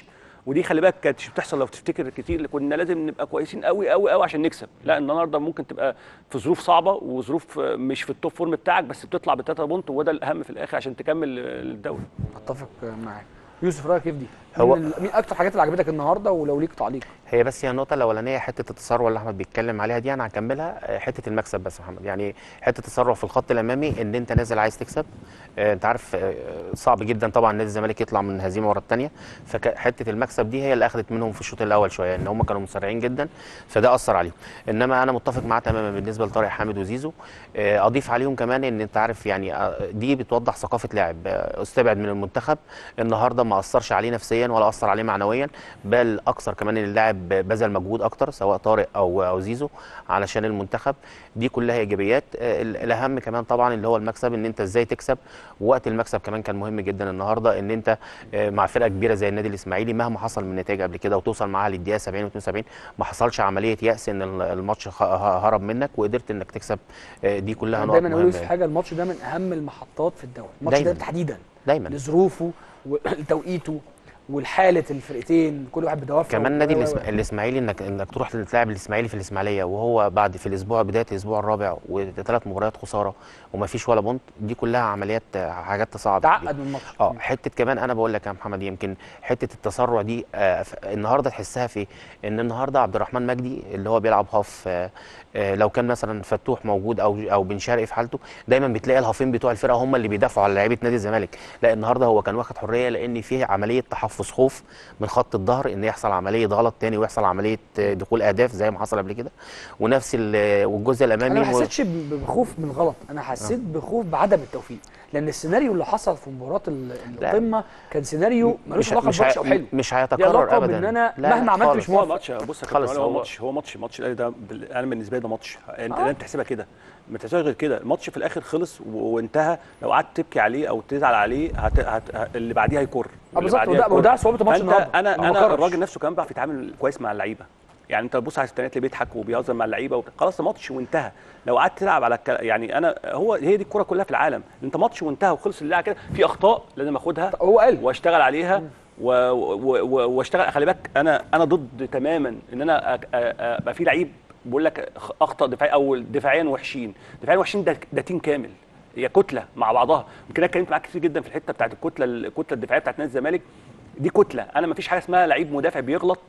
ودي خلي بالك كانت بتحصل لو تفتكر كتير كنا لازم نبقى كويسين قوي قوي قوي عشان نكسب لا النهارده ممكن تبقى في ظروف صعبه وظروف آه، مش في التوب فورم بتاعك بس بتطلع بثلاثه بونت وده الاهم في الاخر عشان تكمل آه، الدوري اتفق معاك يوسف رايك كيف دي هو- مين, ال- مين اكتر حاجات اللي عجبتك النهارده ولو ليك تعليق هي بس هي النقطة الأولانية حتة التسرع اللي أحمد بيتكلم عليها دي أنا هكملها آه، حتة المكسب بس يا محمد يعني حتة التسرع في الخط الأمامي إن أنت نازل عايز تكسب آه، أنت عارف آه، صعب جدا طبعا نادي الزمالك يطلع من هزيمة ورا الثانية فحتة المكسب دي هي اللي أخذت منهم في الشوط الأول شوية إن هم كانوا مسرعين جدا فده أثر عليهم إنما أنا متفق معاه تماما بالنسبة لطارق حامد وزيزو آه، أضيف عليهم كمان إن أنت عارف يعني آه، دي بتوضح ثقافة لاعب آه، استبعد من المنتخب النهارده ما أثرش عليه نفسيا ولا أثر عليه معنويا بل اكثر كمان ان اللاعب بذل مجهود اكتر سواء طارق او او زيزو علشان المنتخب دي كلها ايجابيات آه، ال- الاهم كمان طبعا اللي هو المكسب ان انت ازاي تكسب وقت المكسب كمان كان مهم جدا النهارده ان انت آه، مع فرقه كبيره زي النادي الاسماعيلي مهما حصل من نتائج قبل كده وتوصل معاها للدقيقه 70 و 72 ما حصلش عمليه يأس ان ال- الماتش خ- ه- هرب منك وقدرت انك تكسب آه، دي كلها انا نقط دايما اقول مهمه في يعني. حاجه الماتش ده من اهم المحطات في الدوري الماتش ده دايماً. تحديدا دايما لظروفه وتوقيته والحاله الفرقتين كل واحد بدوافعه كمان نادي و- و- و- الإسم- الاسماعيلي انك انك تروح تلعب الاسماعيلي في الاسماعيليه وهو بعد في الاسبوع بدايه الاسبوع الرابع وثلاث مباريات خساره وما فيش ولا بونت دي كلها عمليات آه، حاجات تصعب تعقد من الماتش اه حته كمان انا بقول لك يا محمد يمكن حته التسرع دي آه ف- النهارده تحسها في ان النهارده عبد الرحمن مجدي اللي هو بيلعب هاف آه آه لو كان مثلا فتوح موجود او او بن شرقي في حالته دايما بتلاقي الهافين بتوع الفرقه هم اللي بيدافعوا على لعيبه نادي الزمالك لا النهارده هو كان واخد حريه لان فيه عمليه تحفظ خوف من خط الظهر ان يحصل عمليه غلط تاني ويحصل عمليه آه، دخول اهداف زي ما حصل قبل كده ونفس ال- والجزء الامامي انا ما مو- حسيتش ب- بخوف من غلط انا حسيت بخوف بعدم التوفيق لان السيناريو اللي حصل في مباراه ال- القمه كان سيناريو ملوش مش- علاقه مش بوحش هي- او حلو مش ليه هيتكرر علاقه ابدا بان انا لا، مهما لا عملت خالص. مش هو موافق ماتش بص يا خالص كابتن هو هو- ماتش هو ماتش ماتش الاهلي ده بال- انا بالنسبه لي ده ماتش انت آه. لازم تحسبها كده ما تحسبهاش غير كده الماتش في الاخر خلص و- وانتهى لو قعدت تبكي عليه او تزعل عليه هت... هت... ه- اللي بعديه هيكر اه واللي بالظبط بعديه وده هيكر. وده صعوبه الماتش فأنت- النهارده انا إنه ما انا كررش. الراجل نفسه كمان بيعرف يتعامل كويس مع اللعيبه يعني انت بص على الثانيات اللي بيضحك وبيهزر مع اللعيبه وبتاع. خلاص الماتش وانتهى لو قعدت تلعب على الكلا... يعني انا هو هي دي الكوره كلها في العالم انت ماتش وانتهى وخلص اللعبه كده في اخطاء لازم اخدها هو قال واشتغل عليها و- و- و- واشتغل خلي بالك انا انا ضد تماما ان انا أ- أ- ابقى في لعيب بقول لك خ- اخطا دفاعي او دفاعيا وحشين دفاعيا وحشين ده ده تيم كامل هي كتله مع بعضها يمكن انا اتكلمت معاك كتير جدا في الحته بتاعت الكتله الكتله الدفاعيه بتاعت نادي الزمالك دي كتله انا ما فيش حاجه اسمها لعيب مدافع بيغلط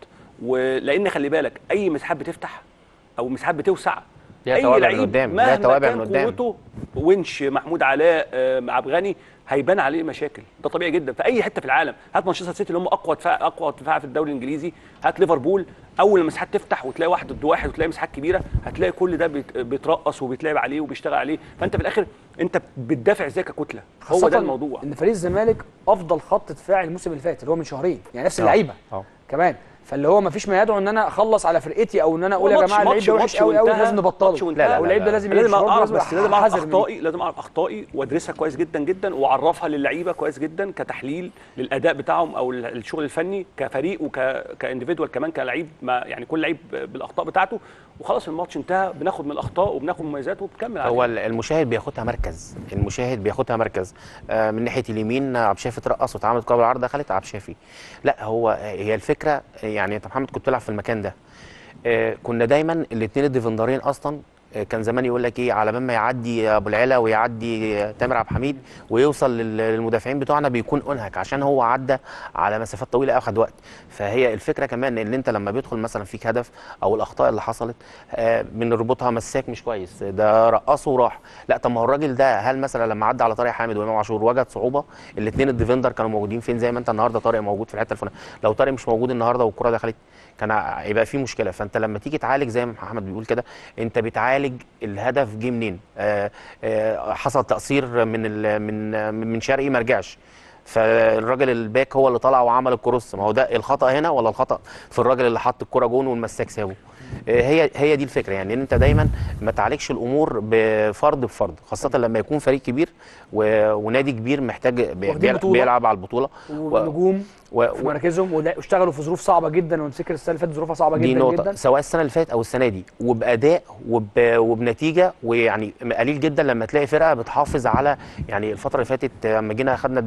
ولان خلي بالك اي مساحات بتفتح او مساحات بتوسع ليها اي توابع من لعيب قدام، ليها مهما توابع كان من قدام. قوته ونش محمود علاء آه، عبد الغني هيبان عليه مشاكل ده طبيعي جدا في اي حته في العالم هات مانشستر سيتي اللي هم اقوى دفاع اقوى دفاع في الدوري الانجليزي هات ليفربول اول المساحات تفتح وتلاقي واحد ضد واحد وتلاقي مساحات كبيره هتلاقي كل ده بيت- بيترقص وبيتلعب عليه وبيشتغل عليه فانت في الاخر انت بتدافع ازاي ككتله هو خاصة ده الموضوع ان فريق الزمالك افضل خط دفاع الموسم اللي فات اللي هو من شهرين يعني نفس آه. اللعيبه آه. كمان فاللي هو ما فيش ما يدعو ان انا اخلص على فرقتي او ان انا اقول يا ماتش- جماعه اللعيب ماتش- ده وحش ماتش قوي قوي وانتهى، لازم ماتش نبطله وانتهى. او اللعيب ده لازم لازم يمشي برضه اعرف لازم بس لازم اعرف أحذر منه. اخطائي لازم اعرف اخطائي وادرسها كويس جدا جدا واعرفها للعيبه كويس جدا كتحليل للاداء بتاعهم او ال- الشغل الفني كفريق وك كانديفيدوال كمان كلعيب ما يعني كل لعيب بالاخطاء بتاعته وخلاص الماتش انتهى بناخد من الاخطاء وبناخد مميزاته وبنكمل هو عليها ال- المشاهد بياخدها مركز المشاهد بياخدها مركز آه، من ناحيه اليمين آه، عبد الشافي اترقص واتعملت كوره بالعرض دخلت عبد الشافي لا هو هي الفكره يعني انت محمد كنت بتلعب في المكان ده آه، كنا دايما الاثنين الديفندرين اصلا آه، كان زمان يقول لك ايه على بال ما يعدي ابو العلا ويعدي آه، تامر عبد الحميد ويوصل لل- للمدافعين بتوعنا بيكون انهك عشان هو عدى على مسافات طويله اخد وقت فهي الفكره كمان ان انت لما بيدخل مثلا فيك هدف او الاخطاء اللي حصلت آه، بنربطها مساك مش كويس ده رقصه وراح لا طب ما هو الراجل ده هل مثلا لما عدى على طارق حامد وامام عاشور وجد صعوبه الاثنين الديفندر كانوا موجودين فين زي ما انت النهارده طارق موجود في الحته الفلانيه لو طارق مش موجود النهارده والكره دخلت كان هيبقى في مشكله فانت لما تيجي تعالج زي ما محمد بيقول كده انت بتعالج الهدف جه منين آه آه حصل تقصير من ال- من من شرقي ما رجعش فالراجل الباك هو اللي طلع وعمل الكروس ما هو ده الخطا هنا ولا الخطا في الراجل اللي حط الكره جون والمساك سابه آه، هي هي دي الفكره يعني ان انت دايما ما تعالجش الامور بفرد بفرد خاصه لما يكون فريق كبير و- ونادي كبير محتاج بي- واخدين بيلعب, بطولة. بيلعب على البطوله ونجوم و- في مراكزهم ولا- واشتغلوا في ظروف صعبه جدا ونفتكر السنه اللي فاتت ظروفها صعبه دي جدا نقطة جدا سواء السنة اللي فاتت أو السنة دي وبأداء وب... وبنتيجة ويعني قليل جدا لما تلاقي فرقة بتحافظ على يعني الفترة اللي فاتت لما جينا خدنا الدوري قال لك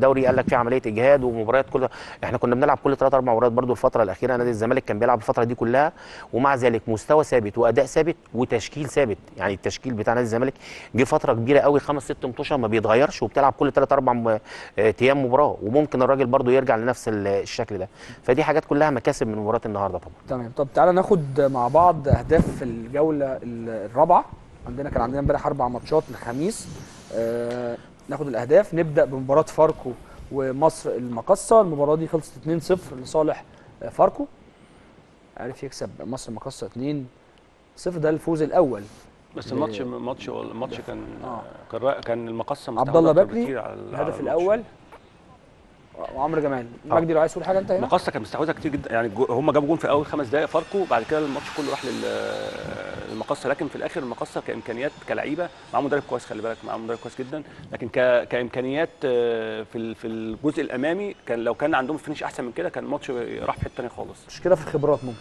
في عمليه اجهاد ومباريات كل احنا كنا بنلعب كل ثلاث اربع مباريات برضو الفتره الاخيره نادي الزمالك كان بيلعب الفتره دي كلها ومع ذلك مستوى ثابت واداء ثابت وتشكيل ثابت يعني التشكيل بتاع نادي الزمالك جه فتره كبيره قوي خمس ست مطوشه ما بيتغيرش وبتلعب كل ثلاث اربع م- آه، ايام مباراه وممكن الراجل برضو يرجع لنفس ال- الشكل ده فدي حاجات كلها مكاسب من مباراه النهارده طبعا تمام طب تعالى ناخد مع بعض اهداف الجوله ال- الرابعه عندنا كان عندنا امبارح اربع ماتشات الخميس آه ناخد الاهداف نبدا بمباراه فاركو ومصر المقصه المباراه دي خلصت 2-0 لصالح آه، فاركو عرف يكسب مصر المقصه 2-0 ده الفوز الاول بس ل- الماتش ماتش الماتش كان آه. كان را- كان المقصه عبد الله مستحوذة أكتر بكري بكتير على ال- على الهدف الماتش. الاول وعمرو جمال آه. مجدي لو عايز تقول حاجه انت هنا المقصه كانت مستحوذه كتير جدا يعني جو- هم جابوا جون في اول خمس دقائق فاركو بعد كده الماتش كله راح للمقصه لكن في الاخر المقصه كامكانيات كلعيبه معاه مدرب كويس خلي بالك معاه مدرب كويس جدا لكن ك... كامكانيات آه، في ال- في الجزء الامامي كان لو كان عندهم فينش احسن من كده كان الماتش راح في حته ثانيه خالص مش كده في الخبرات ممكن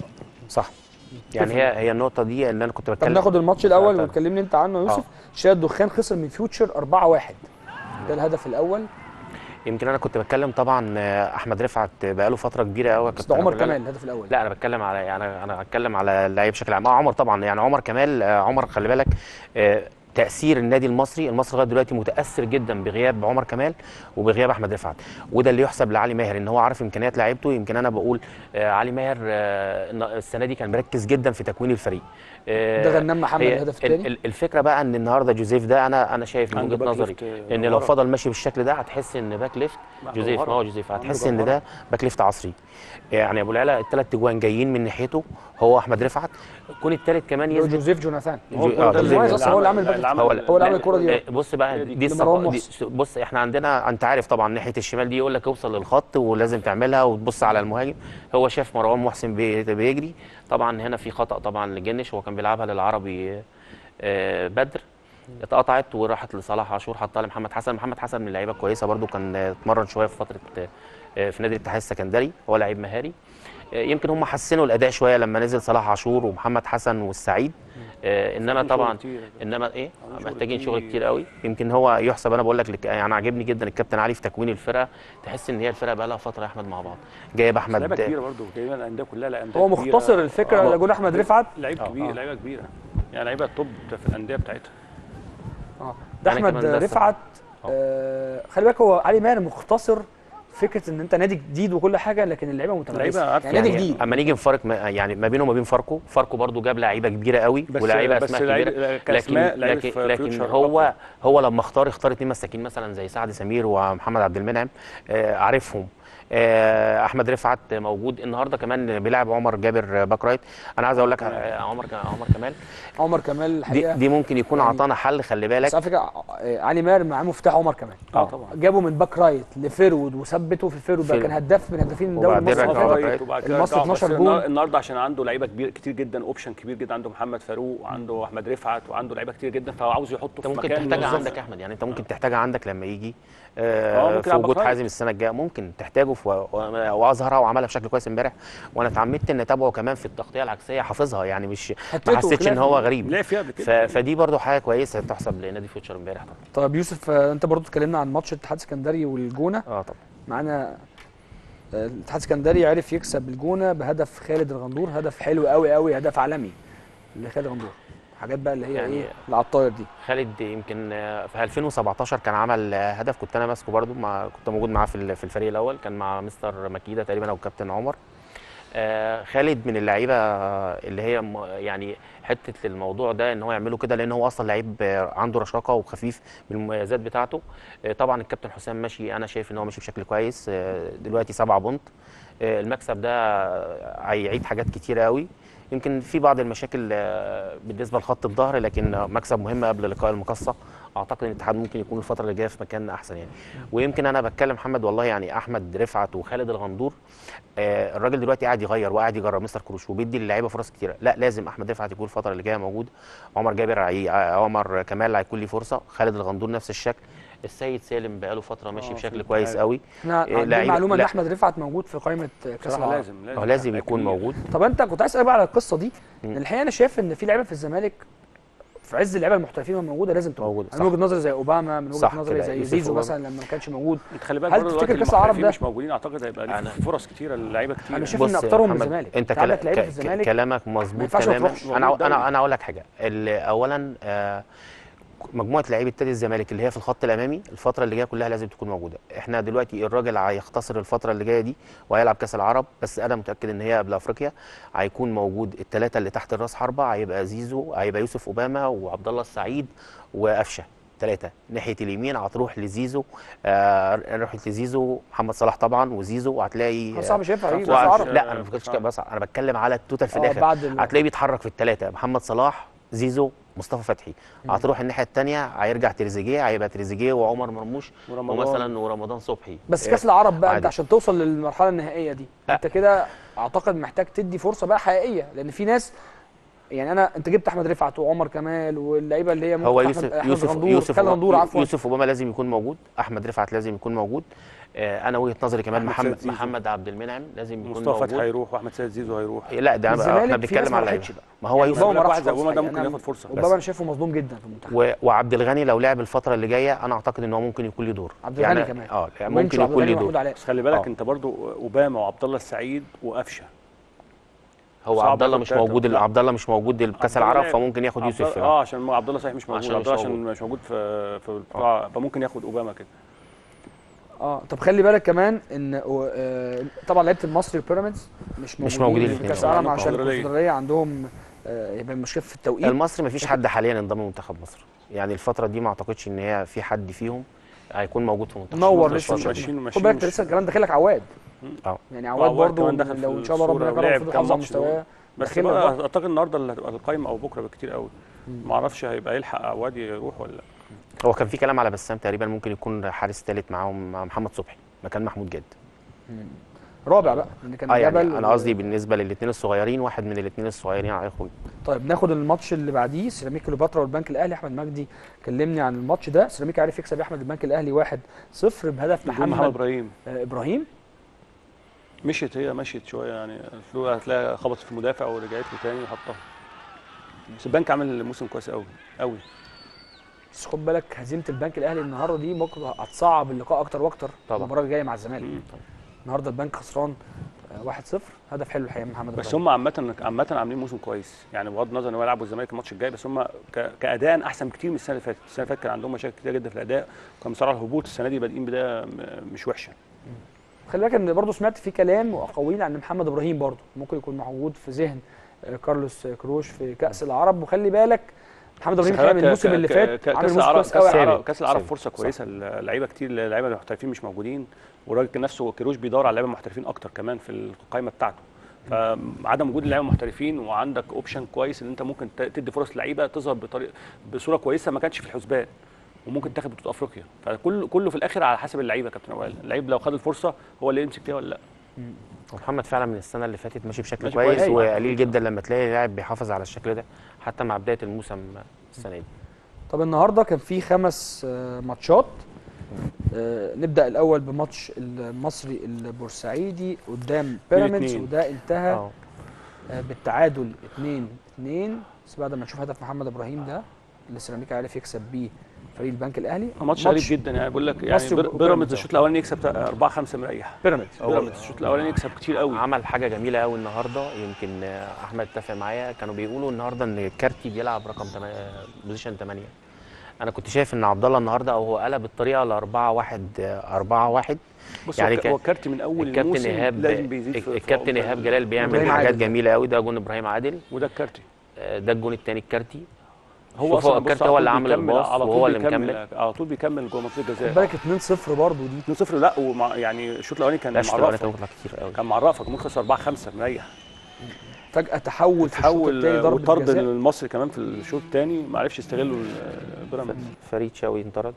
صح يعني هي هي النقطه دي اللي انا كنت طب بتكلم ناخد الماتش الاول طب. وتكلمني انت عنه يا يوسف آه. شاد الدخان خسر من فيوتشر 4-1 ده الهدف الاول يمكن انا كنت بتكلم طبعا آه، احمد رفعت بقاله فتره كبيره قوي بس ده عمر كمال الهدف الاول لا انا بتكلم على يعني انا بتكلم على اللعيب بشكل عام آه، عمر طبعا يعني عمر كمال آه، عمر خلي بالك آه، تاثير النادي المصري المصري لغايه دلوقتي متاثر جدا بغياب عمر كمال وبغياب احمد رفعت وده اللي يحسب لعلي ماهر ان هو عارف امكانيات لعيبته يمكن انا بقول آه، علي ماهر آه، الن- السنه دي كان مركز جدا في تكوين الفريق آه، ده غنام محمد هي الهدف ال- الثاني ال- الفكره بقى ان النهارده جوزيف ده انا انا شايف من عنده وجهه باك نظري ليفت، آه، ان لو جوهرة. فضل ماشي بالشكل ده هتحس ان باك ليفت لا، جوزيف جوهرة. ما هو جوزيف عنده هتحس ان جوهرة. ده باك ليفت عصري يعني ابو العلا الثلاث اجوان جايين من ناحيته هو احمد رفعت الكون الثالث كمان اللي هو يثبت جوزيف جوناثان جو- هو آه، ده جوزيف المميز اصلا هو اللي عامل باك اللي ليفت. عمل- هو اللي عامل الكوره دي آه، بص بقى دي, دي, لمروان الصفا- دي محسن. بص احنا عندنا انت عارف طبعا ناحيه الشمال دي يقول لك اوصل للخط ولازم تعملها وتبص على المهاجم هو شاف مروان محسن بي- بيجري طبعا هنا في خطا طبعا لجنش هو كان بيلعبها للعربي آه، بدر اتقطعت وراحت لصلاح عاشور حطها لمحمد حسن محمد حسن من اللعيبه كويسه برده كان آه، اتمرن شويه في فتره آه، في نادي الاتحاد السكندري هو لعيب مهاري آه، يمكن هم حسنوا الاداء شويه لما نزل صلاح عاشور ومحمد حسن والسعيد آه، انما محتاجين شغل طبعا كتير. انما ايه عاملين شغل محتاجين شغل كتير. كتير قوي يمكن هو يحسب انا بقول لك لك- يعني عاجبني جدا الكابتن علي في تكوين الفرقه تحس ان هي الفرقه بقى لها فتره يا احمد مع بعض جايب لعيبه احمد كبيره برضه جايبه الانديه كلها لا أندية هو كبيرة. مختصر الفكره آه. لجون احمد رفعت لعيب آه. كبير لعيبه كبيره يعني لعيبه التوب في الانديه بتاعتها اه ده يعني احمد كمان ده رفعت آه خلي بالك هو علي ماهر مختصر فكره ان انت نادي جديد وكل حاجه لكن اللعيبه متميزه لعيبة عارفة يعني نادي يعني جديد اما نيجي نفرق ما يعني ما بينه وما بين فاركو فاركو برضو جاب لعيبه كبيره قوي بس- ولاعيبه بس اسماء لعيب- كبيره لكن كأسماء لعيبة لكن, في لكن فيوتشر هو هو لما اختار اختار اتنين مساكين مثلا زي سعد سمير ومحمد عبد المنعم آه عارفهم آه احمد رفعت موجود النهارده كمان بيلعب عمر جابر باك رايت انا عايز اقول لك آه، عمر عمر كمال عمر كمال دي, الحقيقه دي ممكن يكون يعني- عطانا حل خلي بس بالك على فكره آه، علي ماهر معاه مفتاح عمر كمال اه طبعا جابه من باك رايت لفيرود وثبته في فيرود بقى في- كان هداف من هدافين الدوري وبعدين المصري رجع اللي باك فات. رايت. وبعد كده المصري رجعوا. بس 12 النهار- جون النهارده عشان عنده لعيبه كبير كتير جدا اوبشن كبير جدا عنده محمد فاروق وعنده احمد رفعت وعنده لعيبه كتير جدا فهو عاوز يحطه انت في ممكن مكان تحتاجها موظف. عندك يا احمد يعني انت ممكن تحتاجها عندك لما يجي اه، آه ممكن في يلعب وجود باك رايت. حازم السنه الجايه ممكن تحتاجه في و- و- واظهرها وعملها بشكل كويس امبارح وانا اتعمدت ان اتابعه كمان في التغطيه العكسيه حافظها يعني مش حتته ما حسيتش ان وخلافه. هو غريب لعب فيها قبل ف... كده فدي برضو حاجه كويسه تحسب لنادي فيوتشر امبارح طبعا طيب يوسف آه، انت برضو اتكلمنا عن ماتش الاتحاد السكندري والجونه اه طبعا معانا آه، الاتحاد السكندري عرف يكسب الجونه بهدف خالد الغندور هدف حلو قوي قوي هدف عالمي لخالد الغندور حاجات بقى اللي هي يعني- ايه اللي على الطاير دي خالد يمكن آه، في 2017 كان عمل آه، هدف كنت انا ماسكه برضو مع كنت موجود معاه في ال- في الفريق الاول كان مع مستر مكيده تقريبا او كابتن عمر آه، خالد من اللعيبه آه، اللي هي م- يعني حته الموضوع ده ان هو يعمله كده لان هو اصلا لعيب آه، عنده رشاقه وخفيف من المميزات بتاعته آه، طبعا الكابتن حسام ماشي انا شايف ان هو ماشي بشكل كويس آه، دلوقتي سبعة بونت آه، المكسب ده آه، هيعيد حاجات كتيره قوي يمكن في بعض المشاكل آه، بالنسبه لخط الظهر لكن آه، مكسب مهم قبل لقاء المقصه اعتقد ان الاتحاد ممكن يكون الفتره اللي جايه في مكان احسن يعني ويمكن انا بتكلم محمد والله يعني احمد رفعت وخالد الغندور آه، الراجل دلوقتي قاعد يغير وقاعد يجرب مستر كروش وبيدي للعيبه فرص كتيره لا لازم احمد رفعت يكون الفتره اللي جايه موجود عمر جابر هي- عمر كمال هيكون ليه فرصه خالد الغندور نفس الشكل السيد سالم بقاله فتره ماشي آه، بشكل في كويس الاتحاد. قوي احنا إيه، عندنا لعيبة- معلومه ان لا. احمد رفعت موجود في قائمه كاس بصراحه العالم لازم لازم هو لازم هيبقى يكون كبير. موجود طب انت كنت عايز اسالك بقى على القصه دي مم. ان الحقيقه انا شايف ان في لعيبه في الزمالك في عز اللعيبه المحترفين وهي موجوده لازم تبقى موجودة، انا صح. من وجهه نظري زي اوباما من وجهه صح نظري كده، زي يوسف زيزو أوباما. مثلا لما ما كانش موجود انت خلي بالك هل برضه تفتكر دلوقتي كاس العرب المحترفين ده مش موجودين اعتقد هيبقى ليه أنا- فرص كتيره للعيبه كتير أنا شايف بص ان يا اكترهم من محمد، الزمالك انت أنت عندك كلا- لعيبه ك- في الزمالك كلامك ما مظبوط ينفعش ما تماما تروحش. انا انا انا اقول لك حاجه ال- اولا آه، مجموعه لعيبه نادي الزمالك اللي هي في الخط الامامي الفتره اللي جايه كلها لازم تكون موجوده احنا دلوقتي الراجل هيختصر الفتره اللي جايه دي وهيلعب كاس العرب بس انا متاكد ان هي قبل افريقيا هيكون موجود الثلاثه اللي تحت الراس حربه هيبقى زيزو هيبقى يوسف اوباما وعبد الله السعيد وقفشه ثلاثه ناحيه اليمين هتروح لزيزو آه رحت لزيزو محمد صلاح طبعا وزيزو وهتلاقي صعب مش هينفع يجي كأس وهت- العرب. لا انا ما فكرتش كده بس انا بتكلم على التوتال في آه، الاخر بعد ال- هتلاقيه بيتحرك في الثلاثه محمد صلاح زيزو مصطفى فتحي هتروح الناحيه الثانيه هيرجع تريزيجيه هيبقى تريزيجيه وعمر مرموش ورمضان. ومثلا ورمضان صبحي بس آه، كاس العرب بقى انت عادي. عشان توصل للمرحله النهائيه دي انت كده اعتقد محتاج تدي فرصه بقى حقيقيه لان في ناس يعني انا انت جبت احمد رفعت وعمر كمال واللعيبه اللي هي هو ممكن يوسف أحمد- أحمد يوسف غندور يوسف خالد غندور أوباما- عفوا يوسف اوباما لازم يكون موجود احمد رفعت لازم يكون موجود آه، انا وجهه نظري كمان أحمد سيد محمد زيزو. محمد عبد المنعم لازم يكون مصطفى موجود فتحي هيروح واحمد سيد زيزو هيروح لا ده الزمالك احنا في ناس بنتكلم ما على راحتش اللعيبه بقى. ما هو يعني يوسف اوباما ما راحش واحد زي خالص أوباما ده الحقيقة. ممكن أنا- ياخد فرصة. اوباما انا شايفه مظلوم جدا في المنتخب و... وعبد الغني لو لعب الفتره اللي جايه انا اعتقد ان هو ممكن يكون له دور عبد الغني كمان. اه يعني وينشو ممكن عبد يكون الغني له محمود دور علاء. بس خلي بالك آه. انت برضو اوباما وعبد الله السعيد وقفشه هو صعب عبد الله ياخد مش تلاتة. موجود لا. عبد الله مش موجود لكاس عبد الله العرب لعب. فممكن ياخد عبد يوسف الله- اه عشان ما عبد الله صحيح مش موجود عشان عبد الله مش عشان موجود. مش موجود في في البتاع فممكن ياخد اوباما كده اه طب خلي بالك كمان ان آه، طبعا لعيبه المصري وبيراميدز مش مش موجودين موجودين في الاثنين. كاس العالم آه، عشان الكونفدرالية. الكونفدراليه عندهم آه، يبقى المشكله في التوقيت المصري مفيش حد حاليا انضم لمنتخب مصر يعني الفتره دي ما اعتقدش ان هي في حد فيهم هيكون موجود في منتخب نور مصر لسه الفترة مش دي. ماشيين- خد بالك مش- انت لسه كمان داخلك عواد اه يعني عواد وعواد برضه كمان دخل لو في ان شاء الله ربنا الصورة كرمه ولعب وفضل كام يحافظ على ماتش مستواه بس داخلنا بقى برضه. اعتقد النهارده اللي هتبقى القايمه او بكره بالكتير قوي ما اعرفش هيبقى يلحق عواد يروح ولا لا هو كان في كلام على بسام تقريبا ممكن يكون حارس ثالث معاهم مع محمد صبحي مكان محمود جد رابع بقى ان كان اه يعني جبل انا و- قصدي بالنسبه للاثنين الصغيرين واحد من الاثنين الصغيرين هيخرج طيب ناخد الماتش اللي بعديه سيراميكا كليوباترا والبنك الاهلي احمد مجدي كلمني عن الماتش ده سيراميكا عرف يكسب يا احمد البنك الاهلي 1-0 بهدف بدون محمد محمد ابراهيم آه، ابراهيم مشيت هي مشيت شويه يعني الفلو هتلاقيها خبطت في المدافع ورجعت له تاني وحطها بس البنك عامل موسم كويس قوي قوي بس خد بالك هزيمه البنك الاهلي النهارده دي ممكن هتصعب اللقاء اكتر واكتر طبعا. المباراه الجايه مع الزمالك النهارده البنك خسران آه، 1-0 هدف حلو الحقيقه من محمد بس إبراهيم. هم عامه عامه عاملين موسم كويس يعني بغض النظر ان هو يلعبوا الزمالك الماتش الجاي بس هم ك- كاداء احسن بكتير من السنه اللي فاتت السنه اللي فاتت كان عندهم مشاكل كتير جدا في الاداء وكان بيصارعوا الهبوط السنه دي بادئين بدايه م- مش وحشه خلي بالك ان برضه سمعت في كلام واقاويل عن محمد ابراهيم برضه ممكن يكون موجود في ذهن آه، كارلوس كروش في كاس العرب وخلي بالك محمد ابراهيم بس خلي كان بالك الموسم ك- اللي ك- فات ك- عامل كاس موسم العرب كويس كاس قوي العرب كاس العرب ثابت. فرصه كويسه للعيبه كتير اللعيبه المحترفين مش موجودين والراجل كان نفسه كيروش بيدور على اللعيبه المحترفين اكتر كمان في القائمه بتاعته فعدم وجود اللعيبه المحترفين وعندك اوبشن كويس ان انت ممكن ت- تدي فرص لعيبه تظهر بطريقه بصوره كويسه ما كانتش في الحسبان وممكن تاخد بطوله افريقيا فكله كله في الاخر على حسب اللعيبه يا كابتن وائل اللعيب لو خد الفرصه هو اللي يمسك فيها ولا لا محمد فعلا من السنه اللي فاتت ماشي بشكل ماشي كويس كويس. وقليل جدا لما تلاقي لاعب بيحافظ على الشكل ده حتى مع بدايه الموسم السنه دي طب النهارده كان في خمس آه، ماتشات آه، نبدا الاول بماتش المصري البورسعيدي قدام بيراميدز اتنين. وده انتهى اه آه، بالتعادل 2 2 بس بعد ما نشوف هدف محمد ابراهيم ده اللي سيراميكا عرف يكسب بيه فريق البنك الاهلي ماتش غريب جدا يعني بقول لك يعني مصري بير- وبيراميدز. بيراميدز الشوط الاولاني يكسب 4 5 مريح بيراميدز بيراميدز الشوط الاولاني يكسب كتير قوي عمل حاجه جميله قوي النهارده يمكن آه، احمد اتفق معايا كانوا بيقولوا النهارده ان كارتي بيلعب رقم 8 بوزيشن 8 انا كنت شايف ان عبد الله النهارده او هو قلب الطريقه ل 4 1 4 1 بص يعني يعني كان- هو كارتي من اول الكابتن الموسم ايهاب لازم بيزيد في- في الكابتن عمق ايهاب جلال بيعمل إبراهيم حاجات عادل. جميله قوي ده جون ابراهيم عادل وده الكارتي آه، ده الجون الثاني الكارتي هو شوف اصلا الكارتي بص على هو طول اللي عامل بيكمل- الباص على طول وهو اللي بيكمل- مكمل على طول بيكمل جوه منطقه خد الجزاء بالك 2-0 برضه دي 2-0 لا ومع يعني الشوط الاولاني كان لا مع الشوط الاولاني الرأفة كان بيطلع كتير قوي كان مع الرأفة كان ممكن خسر 4 5 مريح فجاه تحول في الشوط تحول الثاني ضربه وطرد جزاء المصري كمان في الشوط الثاني ما عرفش يستغلوا ال- بيراميدز فريد شوقي انطرد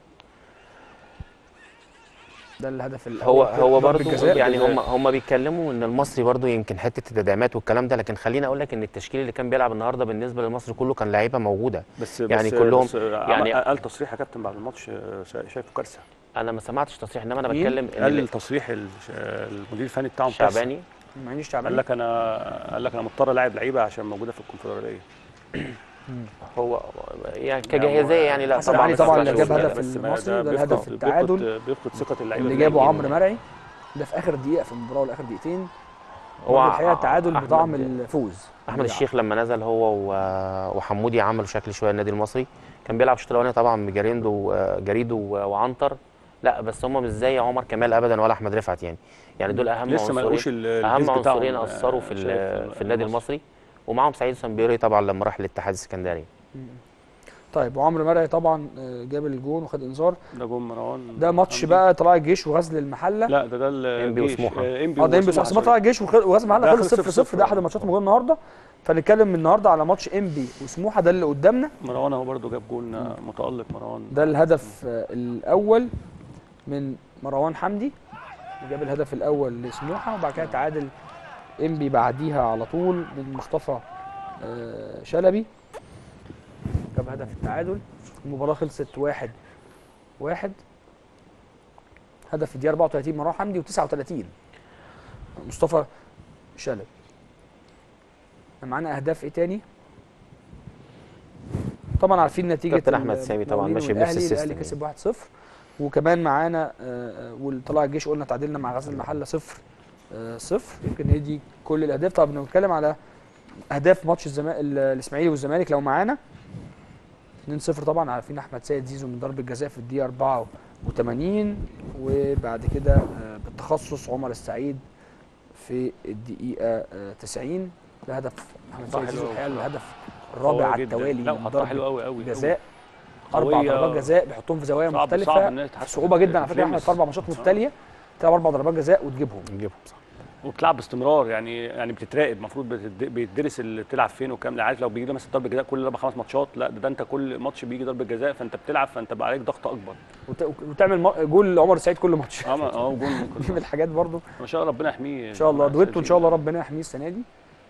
ده الهدف الاول هو هو ضربة برضه جزاء. يعني هم هم بيتكلموا ان المصري برضه يمكن حته التدعيمات والكلام ده لكن خليني اقول لك ان التشكيل اللي كان بيلعب النهارده بالنسبه للمصري كله كان لعيبه موجوده بس يعني بس كلهم بس يعني- يعني قال تصريح يا كابتن بعد الماتش آه، شايفه كارثه انا ما سمعتش تصريح انما انا مين؟ بتكلم إن قال ال- التصريح ال- المدير الفني بتاعهم كارثة. شعباني معينيش قال تعبان لك انا قال لك انا مضطر الاعب لعيبه عشان موجوده في الكونفدراليه هو يعني كجاهزيه يعني لا حسن طبعا علي ما طبعا فيهاش اللي جاب مشكلة. هدف بس ما المصري ده ده بيفقد- الهدف التعادل بيفقد- بيفقد ثقه اللعيبه اللي بتاعت جابه الجيم. عمرو مرعي ده في اخر دقيقه في المباراه ولا اخر دقيقتين هو هو الحقيقه التعادل أحمد- بطعم الفوز احمد الشيخ لما نزل هو و- وحمودي عملوا شكل شويه النادي المصري كان بيلعب الشوط الاولاني طبعا بجريندو جريدو و- وعنتر لا بس هم مش زي عمر كمال ابدا ولا احمد رفعت يعني يعني دول اهم لسه ما لقوش عنصرين ال- اهم البيز بتاعهم، عنصرين آه، اثروا في ال- شايف في النادي المصري. المصري ومعاهم سعيد سمبيري طبعا لما راح الاتحاد السكندري طيب وعمرو مرعي طبعا آه، جاب الجون وخد انذار ده جون مروان ده ماتش بقى طلائع الجيش وغزل المحله لا ده ده إنبي الجيش وسموحة. آه، انبي اه ده انبي وسموحة، اصل سوري. طلائع الجيش وخ- وغزل المحله ده خلص خلص 0 0 0-0. ده احد الماتشات الموجوده النهارده فنتكلم النهارده على ماتش انبي وسموحه ده اللي قدامنا مروان اهو برده جاب جون آه، متالق مروان ده الهدف آه، الاول من مروان حمدي اللي جاب الهدف الاول لسموحه وبعد كده تعادل انبي بعديها على طول من مصطفى آه، شلبي جاب هدف التعادل المباراه خلصت واحد واحد هدف في الدقيقه 34 مروان حمدي و39 مصطفى شلبي معانا اهداف ايه تاني طبعا عارفين نتيجه كابتن أحمد سامي طبعاً المقاولين ماشي بنفس والأهلي. السيستم الاهلي يعني. كسب 1-0 وكمان معانا آه، آه، والطلائع الجيش قلنا تعادلنا مع غزل المحله 0 صفر يمكن هي دي كل الاهداف طب بنتكلم على اهداف ماتش الزما... ال- الاسماعيلي والزمالك لو معانا 2-0 طبعا عارفين احمد سيد زيزو من ضربه جزاء في الدقيقه 84 وبعد كده آه، بالتخصص عمر السعيد في الدقيقه آه، 90 ده هدف احمد حطها سيد زيزو حلو الحقيقه أوي. الهدف الرابع قوية على جداً. التوالي لا من وحطها ضربة حلو قوي قوي جزاء اربع قوية. ضربات جزاء بيحطهم في زوايا صعب- مختلفه صعب إنها تتحط صعوبه جدا على في فكره احمد لمس. في اربع ماتشات متتاليه تلعب اربع ضربات جزاء وتجيبهم نجيبهم صح وبتلعب باستمرار يعني يعني بتتراقب المفروض بتد- بيدرس اللي بتلعب فين وكام لا عارف لو بيجي مثلا ضربه جزاء كل اربع خمس ماتشات لا ده, ده انت كل ماتش بيجي ضربه جزاء فانت بتلعب فانت بقى عليك ضغط اكبر وت... وتعمل م- جول لعمر السعيد كل ماتش اه ما- اه جول دي من الحاجات برضو ما شاء الله ربنا يحميه ان شاء الله دويتو ان شاء الله ربنا يحميه السنه دي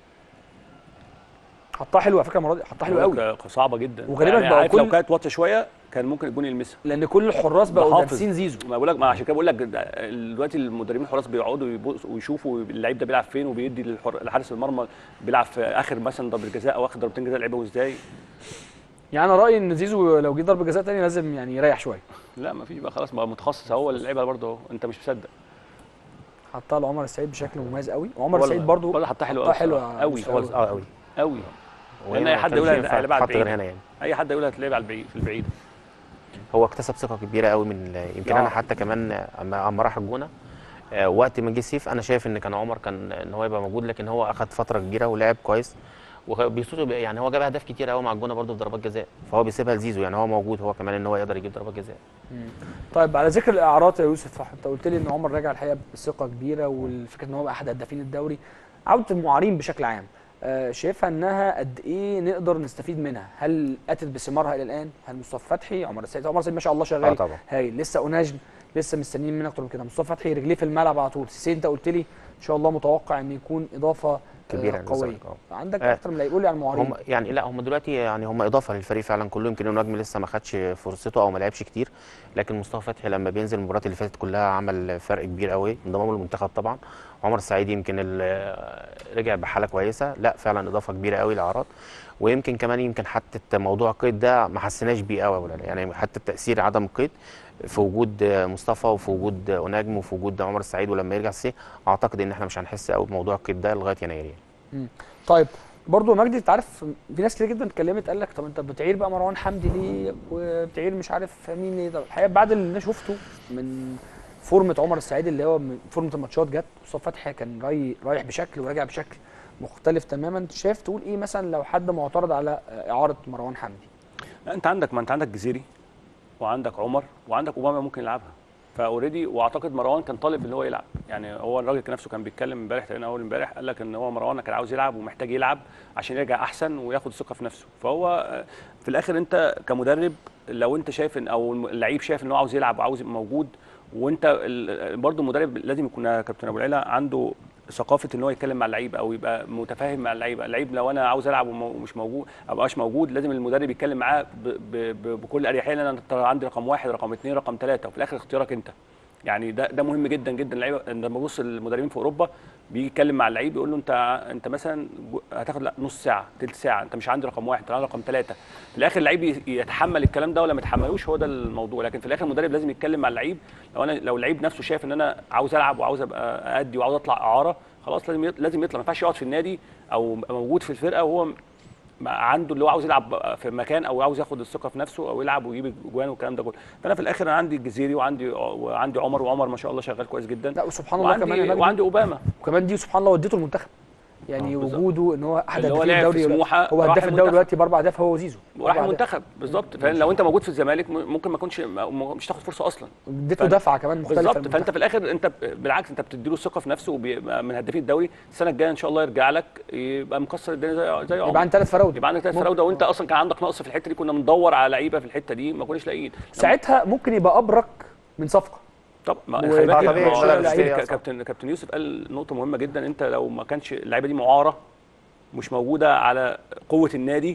حطها حلوه على فكره المره دي حطها حلوه قوي صعبه جدا وغالبا يعني بقى عارف لو كل- كانت واطيه شويه كان ممكن الجون يلمسها لان كل الحراس بقوا ده حافظ. دارسين زيزو ما بقول لك ما عشان كده بقول لك ده- دلوقتي المدربين الحراس بيقعدوا يبصوا ويشوفوا اللعيب ده بيلعب فين وبيدي للحر- لحارس المرمى بيلعب في اخر مثلا ضربه جزاء او اخر ضربتين جزاء لعبه ازاي يعني انا رايي ان زيزو لو جه ضربه جزاء تاني لازم يعني يريح شويه لا ما فيش بقى خلاص بقى متخصص هو اللي لعبها برضه اهو انت مش مصدق حطها لعمر السعيد بشكل مميز قوي وعمر والله- السعيد برضو والله حطها حلوه حطها حلوه قوي مستوى اه قوي قوي وهي لان ما اي حد كانش يقولها ينفع هيلعبها على تتحط غير البعيد هنا يعني. اي حد يقولها هتلعب على البعيد في البعيد هو اكتسب ثقه كبيره قوي من ال- يمكن آه. انا حتى كمان اما اما راح الجونه آه، وقت ما جه سيف انا شايف ان كان عمر كان ان هو يبقى موجود لكن هو اخذ فتره كبيره ولعب كويس وبيصوت يعني هو جاب اهداف كتير قوي مع الجونه برده في ضربات جزاء فهو بيسيبها لزيزو يعني هو موجود هو كمان ان هو يقدر يجيب ضربات جزاء طيب على ذكر الاعارات يا يوسف انت قلت لي ان عمر راجع الحقيقه بثقه كبيره والفكره ان هو بقى احد هدافين الدوري عوده المعارين بشكل عام آه، شايفها انها قد ايه نقدر نستفيد منها هل اتت بثمارها الى الان هل مصطفى فتحي عمر السيد عمر السيد ما شاء الله شغال آه طبعا. هايل لسه اوناج لسه مستنيين منك اكتر من كده مصطفى فتحي رجليه في الملعب على طول سيسي انت قلت لي ان شاء الله متوقع ان يكون اضافه آه، كبيرة قويه للزمالك، آه. عندك آه. اكتر من اللي يقول لي عن المعارين هم يعني لا هم دلوقتي يعني هم اضافه للفريق فعلا كله يمكن النجم لسه ما خدش فرصته او ما لعبش كتير لكن مصطفى فتحي لما بينزل المباريات اللي فاتت كلها عمل فرق كبير قوي انضمامه للمنتخب طبعا عمر السعيد يمكن ال- رجع بحاله كويسه لا فعلا اضافه كبيره قوي لاعراض ويمكن كمان يمكن حتى موضوع القيد ده ما حسيناش بيه قوي ولا يعني حتى تاثير عدم القيد في وجود مصطفى وفي وجود نجم وفي وجود عمر السعيد ولما يرجع سي اعتقد ان احنا مش هنحس قوي بموضوع القيد ده لغايه يناير يعني مم. طيب برضو مجدي انت عارف في ناس كتير جدا اتكلمت قال لك طب انت بتعير بقى مروان حمدي ليه وبتعير مش عارف مين ليه طب الحقيقه بعد اللي انا شفته من فورمه عمر السعيد اللي هو من فورمه الماتشات جت مصطفى فتحي كان راي رايح بشكل وراجع بشكل مختلف تماما شايف تقول ايه مثلا لو حد معترض على اعاره مروان حمدي لا انت عندك ما انت عندك جزيري وعندك عمر وعندك اوباما ممكن يلعبها فاوريدي واعتقد مروان كان طالب ان هو يلعب يعني هو الراجل كان نفسه كان بيتكلم امبارح تقريبا اول امبارح قال لك ان هو مروان كان عاوز يلعب ومحتاج يلعب عشان يرجع احسن وياخد ثقه في نفسه فهو آه، في الاخر انت كمدرب لو انت شايف ان او اللعيب شايف ان هو عاوز يلعب وعاوز يبقى موجود وانت ال- برضه المدرب لازم يكون يا كابتن ابو العلا عنده ثقافه ان هو يتكلم مع اللعيبه او يبقى متفاهم مع اللعيبه اللعيب لو انا عاوز العب ومو- ومش موجود او مبقاش موجود لازم المدرب يتكلم معاه ب- ب- ب- بكل اريحيه لان انا ترى عندي رقم واحد رقم اثنين رقم ثلاثه وفي الاخر اختيارك انت يعني ده ده مهم جدا جدا اللعيبه لما ببص المدربين في اوروبا بيجي يتكلم مع اللعيب يقول له انت انت مثلا جو- هتاخد لا نص ساعه ثلث ساعه انت مش عندي رقم واحد انت عندي رقم ثلاثه في الاخر اللعيب ي- يتحمل الكلام ده ولا ما يتحملوش هو ده الموضوع لكن في الاخر المدرب لازم يتكلم مع اللعيب لو انا لو اللعيب نفسه شايف ان انا عاوز العب وعاوز ابقى ادي وعاوز اطلع اعاره خلاص لازم يط- لازم يطلع ما ينفعش يقعد في النادي او يبقى موجود في الفرقه وهو ما عنده اللي هو عاوز يلعب في مكان او عاوز ياخد الثقه في نفسه او يلعب ويجيب اجوان والكلام ده كله فانا في الاخر انا عندي الجزيري وعندي وعندي عمر وعمر ما شاء الله شغال كويس جدا لا وسبحان الله وعندي كمان يا مجدي. وعندي اوباما وكمان دي سبحان الله وديته المنتخب يعني آه، بالظبط. وجوده ان هو احد اللي هو هدافين لعب في الدوري سموحة، هو راح هداف الدوري المنتخب. دلوقتي باربع اهداف هو وزيزو وراح أربع أهداف. المنتخب بالظبط فاهم لو انت موجود في الزمالك م- ممكن ما كنتش م- مش تاخد فرصه اصلا اديته فأنت- دفعه كمان مختلفه بالظبط للمنتخب. فانت في الاخر انت ب- بالعكس انت بتديله الثقه في نفسه وبيبقى من هدافين الدوري السنه الجايه ان شاء الله يرجع لك يبقى مكسر الدنيا زي زي عمر. يبقى عندك ثلاث فراوده يبقى عندك ثلاث ممكن. فراوده وانت اصلا كان عندك نقص في الحته دي كنا بندور على لعيبه في الحته دي ما كناش لاقيين ساعتها ممكن يبقى ابرك من صفقه طب ما و- خلي بالك آه طبيعي، ما هو شغل ك- لعيبة ك- كابتن كابتن يوسف قال نقطه مهمه جدا انت لو ما كانش اللعيبه دي معاره مش موجوده على قوه النادي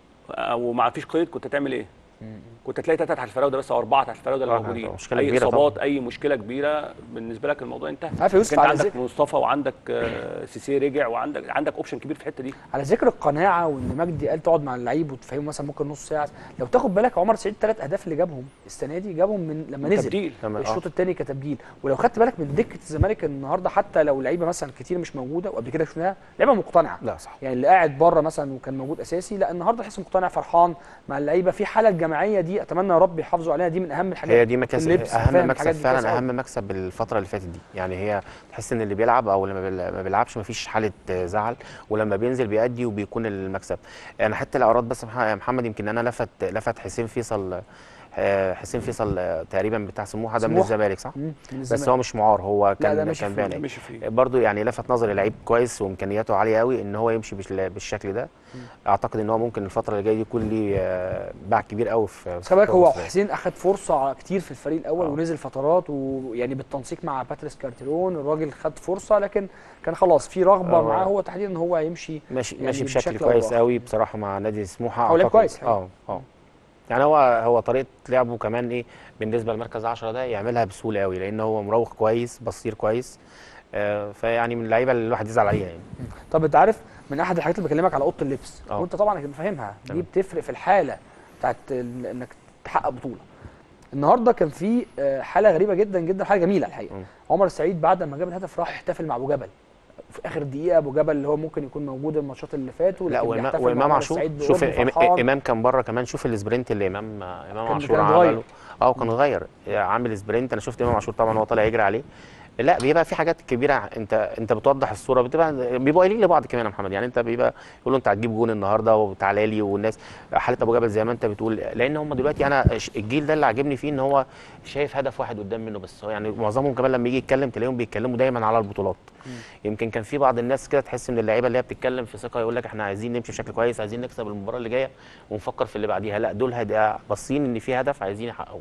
او ما فيش قيد كنت تعمل ايه؟ كنت تلاقي ثلاثه تحت الفراوده بس او اربعه تحت الفراوده اللي آه، موجودين مشكلة اي كبيرة اصابات طبعاً. اي مشكله كبيره بالنسبه لك الموضوع انتهى عارف يا يوسف لكن انت على عندك مصطفى وعندك آه، سيسي رجع وعندك عندك اوبشن كبير في الحته دي على ذكر القناعه وان مجدي قال تقعد مع اللعيب وتفهمه مثلا ممكن نص ساعه لو تاخد بالك عمر سعيد ثلاث اهداف اللي جابهم السنه دي جابهم من لما نزل تبديل. لما- آه. الشوط الثاني كتبديل ولو خدت بالك من دكه الزمالك النهارده حتى لو لعيبه مثلا كتير مش موجوده وقبل كده شفناها لعيبه مقتنعه لا صح يعني اللي قاعد بره مثلا وكان موجود اساسي لا النهارده تحس مقتنع فرحان مع اللعيبه في حاله الجماعيه دي اتمنى يا رب يحافظوا عليها دي من اهم الحاجات هي دي مكاسب اللبس، اهم فاهم مكسب الحاجات دي كويس فعلا أوي. اهم مكسب الفتره اللي فاتت دي يعني هي تحس ان اللي بيلعب او اللي ما بيل- ما بيلعبش مفيش حاله آه، زعل ولما بينزل بيأدي وبيكون المكسب انا حتى الاعراض بس مح- يا محمد يمكن انا لفت لفت حسين فيصل آه، حسين فيصل آه، تقريبا بتاع سموحه ده من سموحة. الزمالك صح؟ مم، من بس الزمالك. هو مش معار هو لا، كان ده مشي كان فيه، باين مشي فيه. برضو يعني لفت نظري لعيب كويس وامكانياته عاليه قوي ان هو يمشي بال- بالشكل ده اعتقد ان هو ممكن الفتره اللي جايه دي يكون ليه آه، باع كبير قوي في بس خلي بالك هو في- حسين اخد فرصه كتير في الفريق الاول ونزل فترات ويعني بالتنسيق مع باتريس كارتيرون الراجل خد فرصه لكن كان خلاص في رغبه آه. معاه هو تحديدا ان هو هيمشي ماشي يعني ماشي بشكل, أو كويس بآخر. قوي بصراحه مع نادي سموحه هو لعب أعتقد- كويس اه اه يعني هو هو طريقه لعبه كمان ايه بالنسبه لمركز 10 ده يعملها بسهوله قوي لان هو مراوغ كويس بصير كويس آه فيعني من اللعيبه اللي الواحد يزعل عليها يعني طب انت عارف من احد الحاجات اللي بكلمك على اوضه اللبس اه. وانت طبعا اكيد فاهمها دي تمام. بتفرق في الحاله بتاعت ال- انك تحقق بطوله النهارده كان في آه، حاله غريبه جدا جدا حاجه جميله الحقيقه عمر السعيد بعد ما جاب الهدف راح احتفل مع ابو جبل في اخر دقيقه ابو جبل اللي هو ممكن يكون موجود الماتشات اللي فاتوا لا لكن وإمام, بيحتفل مع وامام عمر عاشور السعيد شوف بقرب إم- فرحان. امام كان بره كمان شوف السبرنت اللي امام امام كان- عاشور كان اتغير. عمله اه كان غير عامل سبرنت انا شفت امام عاشور طبعا هو طالع يجري عليه لا بيبقى في حاجات كبيره انت انت بتوضح الصوره بتبقى بيبقوا قايلين لبعض كمان يا محمد يعني انت بيبقى يقولوا انت هتجيب جون النهارده وتعالى لي والناس حاله ابو جبل زي ما انت بتقول لان هم دلوقتي انا ش- الجيل ده اللي عاجبني فيه ان هو شايف هدف واحد قدام منه بس هو يعني معظمهم كمان لما يجي يتكلم تلاقيهم بيتكلموا دايما على البطولات يمكن كان في بعض الناس كده تحس ان اللعيبه اللي هي بتتكلم في ثقه يقول لك احنا عايزين نمشي بشكل كويس عايزين نكسب المباراه اللي جايه ونفكر في اللي بعديها لا دول هيبقى باصين ان في هدف عايزين يحققوه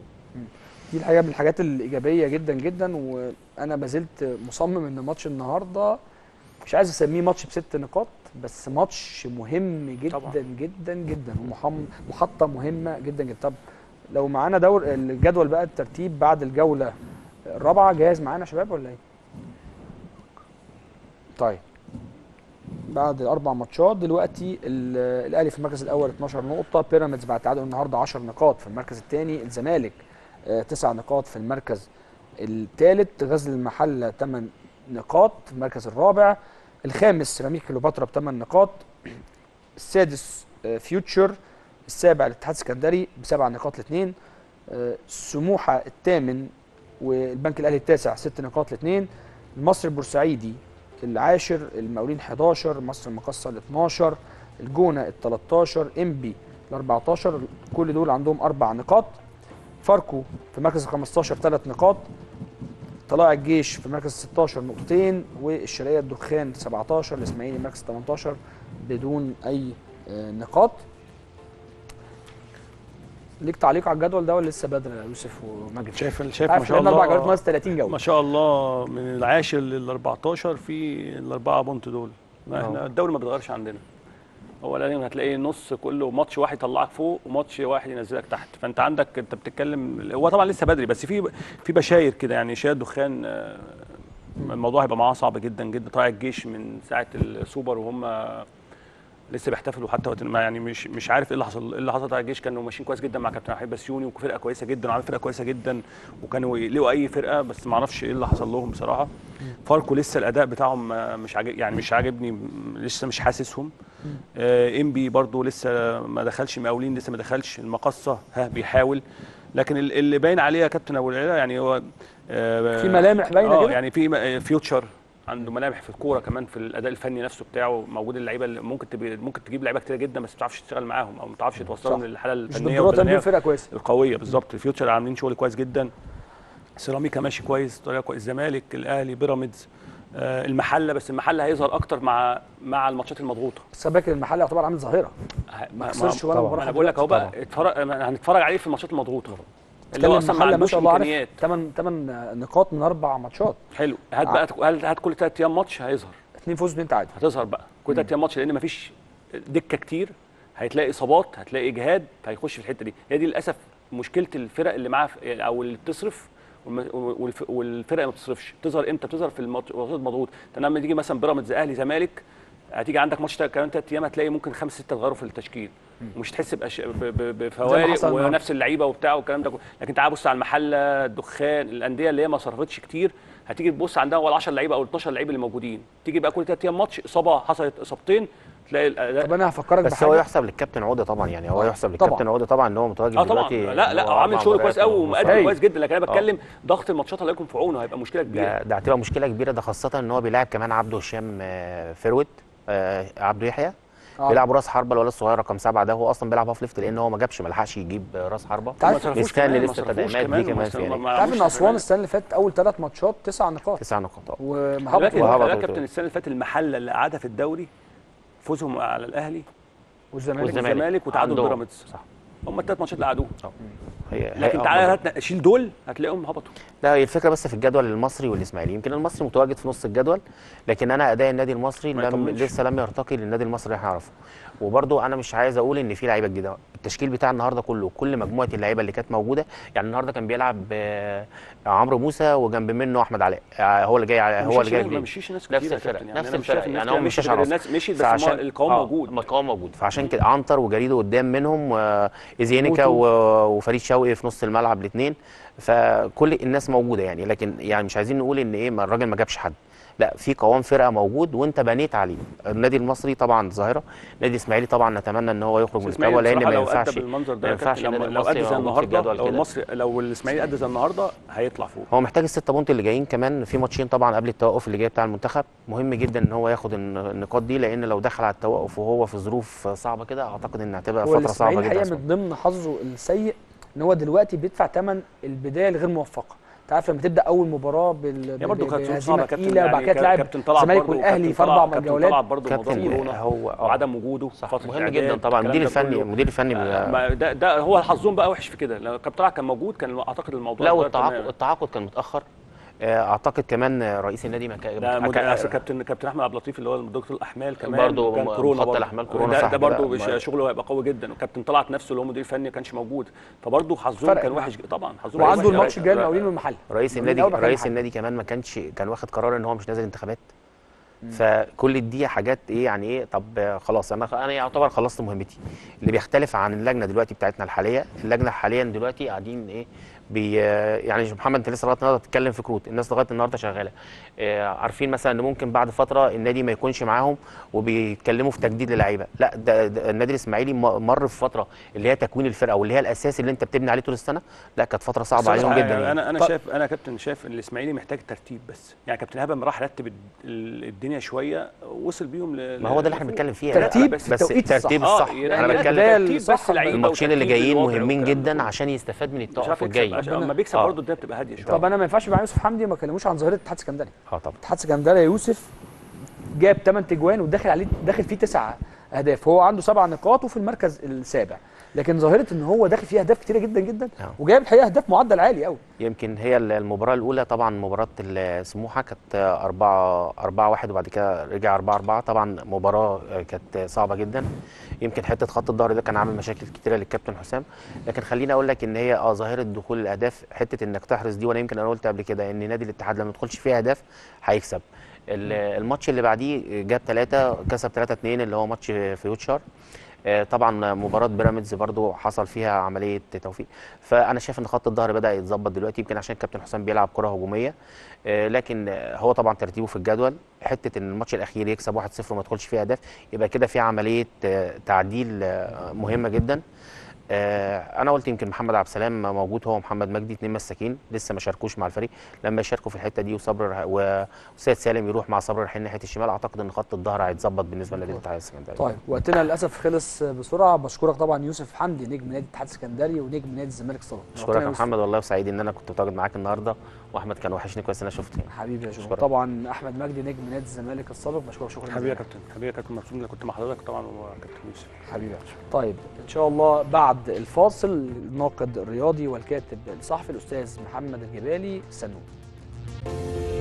دي الحقيقه من الحاجات الايجابيه جدا جدا وانا ما زلت مصمم ان ماتش النهارده مش عايز اسميه ماتش بست نقاط بس ماتش مهم جدا طبعاً. جدا جدا ومحم- محطه مهمه جدا جدا طب لو معانا دور الجدول بقى الترتيب بعد الجوله الرابعه جاهز معانا يا شباب ولا ايه؟ طيب بعد الاربع ماتشات دلوقتي ال- الاهلي في المركز الاول 12 نقطه بيراميدز بعد تعادل النهارده 10 نقاط في المركز الثاني الزمالك آه، تسع نقاط في المركز الثالث غزل المحله 8 نقاط في المركز الرابع الخامس سيراميك كليوباترا بثمان نقاط السادس آه، فيوتشر السابع الاتحاد السكندري بسبع نقاط الاثنين سموحه الثامن والبنك الاهلي التاسع ست نقاط الاثنين المصري البورسعيدي العاشر المقاولين 11 مصر المقصه ال 12 الجونه ال 13 انبي ال 14 كل دول عندهم اربع نقاط فاركو في مركز ال 15 ثلاث نقاط طلائع الجيش في مركز 16 نقطتين والشرقيه الدخان 17 الاسماعيلي مركز 18 بدون اي آه، نقاط ليك تعليق على الجدول ده ولا لسه بدري يا يوسف ومجد شايف شايف عارف ما شاء لأن اربع الله جولات ناقص 30 جوله ما شاء الله من العاشر لل 14 في الاربعه بونت دول ما احنا آه. الدوري ما بيتغيرش عندنا هو لازم هتلاقي نص كله ماتش واحد يطلعك فوق وماتش واحد ينزلك تحت فانت عندك انت بتتكلم هو طبعا لسه بدري بس في في بشاير كده يعني شاير دخان آه، الموضوع هيبقى معاه صعب جدا جدا طالع الجيش من ساعه السوبر وهم لسه بيحتفلوا حتى وقت ما يعني مش مش عارف ايه اللي حصل ايه اللي حصل طالع الجيش كانوا ماشيين كويس جدا مع كابتن حبيب بسيوني وفرقه كويسه جدا وعامل فرقه كويسه جدا وكانوا يقلقوا اي فرقه بس ما اعرفش ايه اللي حصل لهم بصراحه فاركو لسه الاداء بتاعهم آه، مش عاجب يعني مش عاجبني م- لسه مش حاسسهم آه انبي برضو لسه ما دخلش مقاولين لسه ما دخلش المقصه ها بيحاول لكن ال- اللي باين عليه يا كابتن ابو العلا يعني هو آه في ملامح باينة آه كده؟ يعني في م- آه، فيوتشر عنده ملامح في الكوره كمان في الاداء الفني نفسه بتاعه موجود اللعيبه اللي ممكن تبي ممكن تجيب لعيبه كتير جدا بس ما تعرفش تشتغل معاهم او ما تعرفش توصلهم صح. للحاله مش الفنيه بالضروره تعمل والبدنيه فرقه كويسه القويه بالظبط الفيوتشر عاملين شغل كويس جدا سيراميكا ماشي كويس طريقه كويس الزمالك الاهلي بيراميدز آه المحله بس المحله هيظهر اكتر مع مع الماتشات المضغوطه بس أنا فاكر المحل يعتبر عامل ظاهره ما خسرش ولا مباراه انا بقول لك اهو بقى اتفرج هنتفرج عليه في الماتشات المضغوطه اللي هو اصلا ما المحل ما عندوش شاء الله عارف امكانيات 8 8 نقاط من اربع ماتشات حلو هات بقى هات هات كل ثلاث ايام ماتش هيظهر اثنين فوز واثنين تعادل هتظهر بقى كل ثلاث ايام ماتش لان مفيش دكه كتير هتلاقي اصابات هتلاقي اجهاد هيخش في الحته دي هي دي للاسف مشكله الفرق اللي معاها في- او اللي بتصرف والم- والف- والفرق اللي ما بتصرفش بتظهر امتى بتظهر في الماتش الماتشات المضغوط لان لما تيجي مثلا بيراميدز اهلي زمالك هتيجي عندك ماتش تا- كمان ثلاث ايام هتلاقي ممكن خمسه سته اتغيروا في التشكيل ومش تحس بأش... ب... ب... بفوارق حصل النهاردة. ونفس اللعيبه وبتاع والكلام ده كله لكن تعال بص على المحله الدخان الانديه اللي هي ما صرفتش كتير هتيجي تبص عندها ولا 10 لعيبه او 12 لعيبه اللي موجودين تيجي بقى كل ثلاث ايام ماتش اصابه حصلت اصابتين تلاقي الاداء طب انا هفكرك بس هو يحسب للكابتن عوده طبعا يعني هو يحسب طبعاً. للكابتن عوده طبعا ان هو متواجد اه طبعا دلوقتي لا لا هو هو عامل أربع شغل كويس مباريات قوي ومؤدي ومصاب. كويس جدا لكن انا آه. بتكلم ضغط الماتشات الله يكون في عونه هيبقى مشكله كبيره ده, ده هتبقى مشكله كبيره ده خاصه ان هو بيلاعب كمان عبده هشام آه، فروت آه، عبده يحيى آه. بيلعب راس حربه الولد الصغير رقم سبعه ده هو اصلا بيلعب هاف ليفت لان هو ما جابش ما لحقش يجيب آه، راس حربه تعرف- مستني لسه التدعيمات دي كمان في يعني تعرف ان اسوان السنه اللي فاتت اول ثلاث ماتشات تسع نقاط تسع نقاط اه وهبطوا لكن وهبطوا خلي بالك كابتن السنه اللي فاتت المحله اللي قعدها في الدوري فوزهم على الاهلي والزمالك والزمالك وتعادل عندهم. بيراميدز صح هم الثلاث ماتشات اللي قعدوهم هي لكن هي- تعالى آه، هات شيل دول هتلاقيهم هبطوا لا هي الفكره بس في الجدول المصري والاسماعيلي يمكن المصري متواجد في نص الجدول لكن انا اداء النادي المصري ما لم يطمنش. لسه لم يرتقي للنادي المصري اللي احنا نعرفه وبرده انا مش عايز اقول ان في لعيبه جديده التشكيل بتاع النهارده كله كل مجموعه اللعيبه اللي كانت موجوده يعني النهارده كان بيلعب آه، عمرو موسى وجنب منه احمد علاء آه، هو اللي جاي على- هو اللي جاي ما جديد. مشيش ناس نفس كتير يا الفرق كابتن، يعني نفس أنا مش شايف الفرق الناس يعني كده هو مشيت مشيش غير عناصر الناس مشيت بس فعشان- ما- القوام آه، موجود. ما القوام موجود فعشان كده عنتر وجريدو قدام منهم وإزيانيكا موتو. و- وفريد شوقي في نص الملعب الاثنين فكل الناس موجوده يعني لكن يعني مش عايزين نقول ان ايه ما الراجل ما جابش حد لا في قوام فرقه موجود وانت بنيت عليه النادي المصري طبعا ظاهره النادي الاسماعيلي طبعا نتمنى ان هو يخرج من الاسماعيلي التوبه لان بصراحة ما لو ينفعش ادى بالمنظر ده ما يا ينفعش كابتن، النادي لو لو المصري ادى زي موجود في النهارده الجدول لو كده. المصري لو الاسماعيلي ادى زي النهارده هيطلع فوق هو محتاج الستة بونت اللي جايين كمان في ماتشين طبعا قبل التوقف اللي جاي بتاع المنتخب مهم جدا ان هو ياخد الن- النقاط دي لان لو دخل على التوقف وهو في ظروف صعبه كده اعتقد ان هتبقى هو فتره صعبه الاسماعيلي جدا الحقيقه من ضمن حظه السيء ان هو دلوقتي بيدفع ثمن البدايه الغير موفقه انت عارف لما تبدا اول مباراه بال هي برضه ب- كانت ظروف صعبه بهزيمه يا كابتن تقيله وبعد كده يعني تلعب كابتن طلعت الزمالك برضه والاهلي كابتن في اربع طلعت- كابتن جولات طلعت برضه موضوع كابتن كورونا هو آه. وعدم وجوده فتره مهم إعداد، جدا طبعا الكلام المدير ده الفني كله. المدير الفني آه، بيبقى- ما ده ده هو حظهم بقى وحش في كده لو كابتن طلعت كان موجود كان اعتقد الموضوع لا اتغير والتعاقد تماماً. التعاقد كان متاخر آه، اعتقد كمان رئيس النادي مكا... ده مد- مكا- أصل كابتن كابتن احمد عبد اللطيف اللي هو دكتور الاحمال كمان برضه كان م- كورونا مخطط برضه. الأحمال كورونا ده, صح ده كده. برضه ما- مش- شغله هيبقى قوي جدا وكابتن طلعت نفسه اللي هو مدير فني ما كانش موجود فبرضه حظهم فرق كان معاه. وحش طبعا حظهم وعنده وحش. الماتش الجاي ر- المقاولين والمحل رئيس المقاولين النادي الأول بعد كده رئيس المحل. النادي كمان ما كانش كان واخد قرار ان هو مش نازل انتخابات فكل دي حاجات ايه يعني ايه طب آه، خلاص انا انا يعتبر خلصت مهمتي اللي بيختلف عن اللجنه دلوقتي بتاعتنا الحاليه اللجنه حاليا دلوقتي قاعدين ايه بي آه، يعني محمد انت لسه لغايه النهارده بتتكلم في كروت الناس لغايه النهارده شغاله آه، عارفين مثلا ان ممكن بعد فتره النادي ما يكونش معاهم وبيتكلموا في تجديد للعيبه لا ده, ده النادي الاسماعيلي م- مر في فتره اللي هي تكوين الفرقه واللي هي الاساس اللي انت بتبني عليه طول السنه لا كانت فتره صعبه بس عليهم أنا- جدا يعني. انا انا طب- شايف انا كابتن شايف ان الاسماعيلي محتاج ترتيب بس يعني كابتن هبه راح رتب الد- ال- الدنيا شويه وصل بيهم ل- ما هو ده اللي احنا بنتكلم فيه يعني. ترتيب بس التوقيت الصح. الترتيب آه، الصح يعني انا البداية بتكلم ترتيب بس لعيبة الماتشين اللي وترتيب جايين الوضع مهمين والكلام ده جدا كله. عشان يستفاد من مش عارف التوقف يكسب الجاي عشان لما بيكسب آه. برضه الدنيا بتبقى هاديه شويه طب انا ما ينفعش مع يوسف حمدي ما كلموش عن ظاهره اتحاد اسكندريه اه طبعا اتحاد اسكندريه يوسف جاب 8 تجوان وداخل عليه داخل فيه تسع اهداف هو عنده سبع نقاط وفي المركز السابع لكن ظاهره ان هو داخل فيه اهداف كتيره جدا جدا آه. وجايب الحقيقه اهداف معدل عالي قوي يمكن هي المباراة الأولى طبعا مباراة سموحة كانت 4 4 1 وبعد كده رجع 4 4 طبعا مباراة كانت صعبة جدا يمكن حتة خط الظهر ده كان عامل مشاكل كتيرة للكابتن حسام لكن خليني أقول لك إن هي اه ظاهرة دخول الأهداف حتة إنك تحرز دي وأنا يمكن أنا قلت قبل كده إن نادي الاتحاد لما يدخلش فيه أهداف هيكسب ال- الماتش اللي بعديه جاب ثلاثة كسب 3 2 اللي هو ماتش فيوتشر آه، طبعا مباراه بيراميدز برضو حصل فيها عمليه توفيق فانا شايف ان خط الظهر بدا يتظبط دلوقتي يمكن عشان كابتن حسام بيلعب كره هجوميه آه، لكن آه، هو طبعا ترتيبه في الجدول حته ان الماتش الاخير يكسب 1-0 وما يدخلش فيه اهداف يبقى كده في عمليه آه، تعديل آه، مهمه جدا آه، انا قلت يمكن محمد عبد السلام موجود هو ومحمد مجدي اتنين مساكين لسه ما شاركوش مع الفريق لما يشاركوا في الحته دي وصبر رح- وسيد سالم يروح مع صبر رايحين ناحيه الشمال اعتقد ان خط الظهر هيتظبط بالنسبه لنادي الاتحاد السكندري طيب وقتنا للاسف خلص بسرعه بشكرك طبعا يوسف حمدي نجم نادي الاتحاد السكندري ونجم نادي الزمالك السابق اشكرك يا محمد والله وسعيد ان انا كنت متواجد معاك النهارده واحمد كان وحشني كويس ان انا شفته حبيبي يا جو أشكرك. طبعا احمد مجدي نجم نادي الزمالك السابق بشكرك شكرا حبيبي يا جزيلا. كابتن حبيبي يا كابتن مبسوط اني كنت مع حضرتك طبعا وكابتن يوسف حبيبي يا باشا. طيب ان شاء الله بعد الفاصل الناقد الرياضي والكاتب الصحفي الاستاذ محمد الجبالي استنونا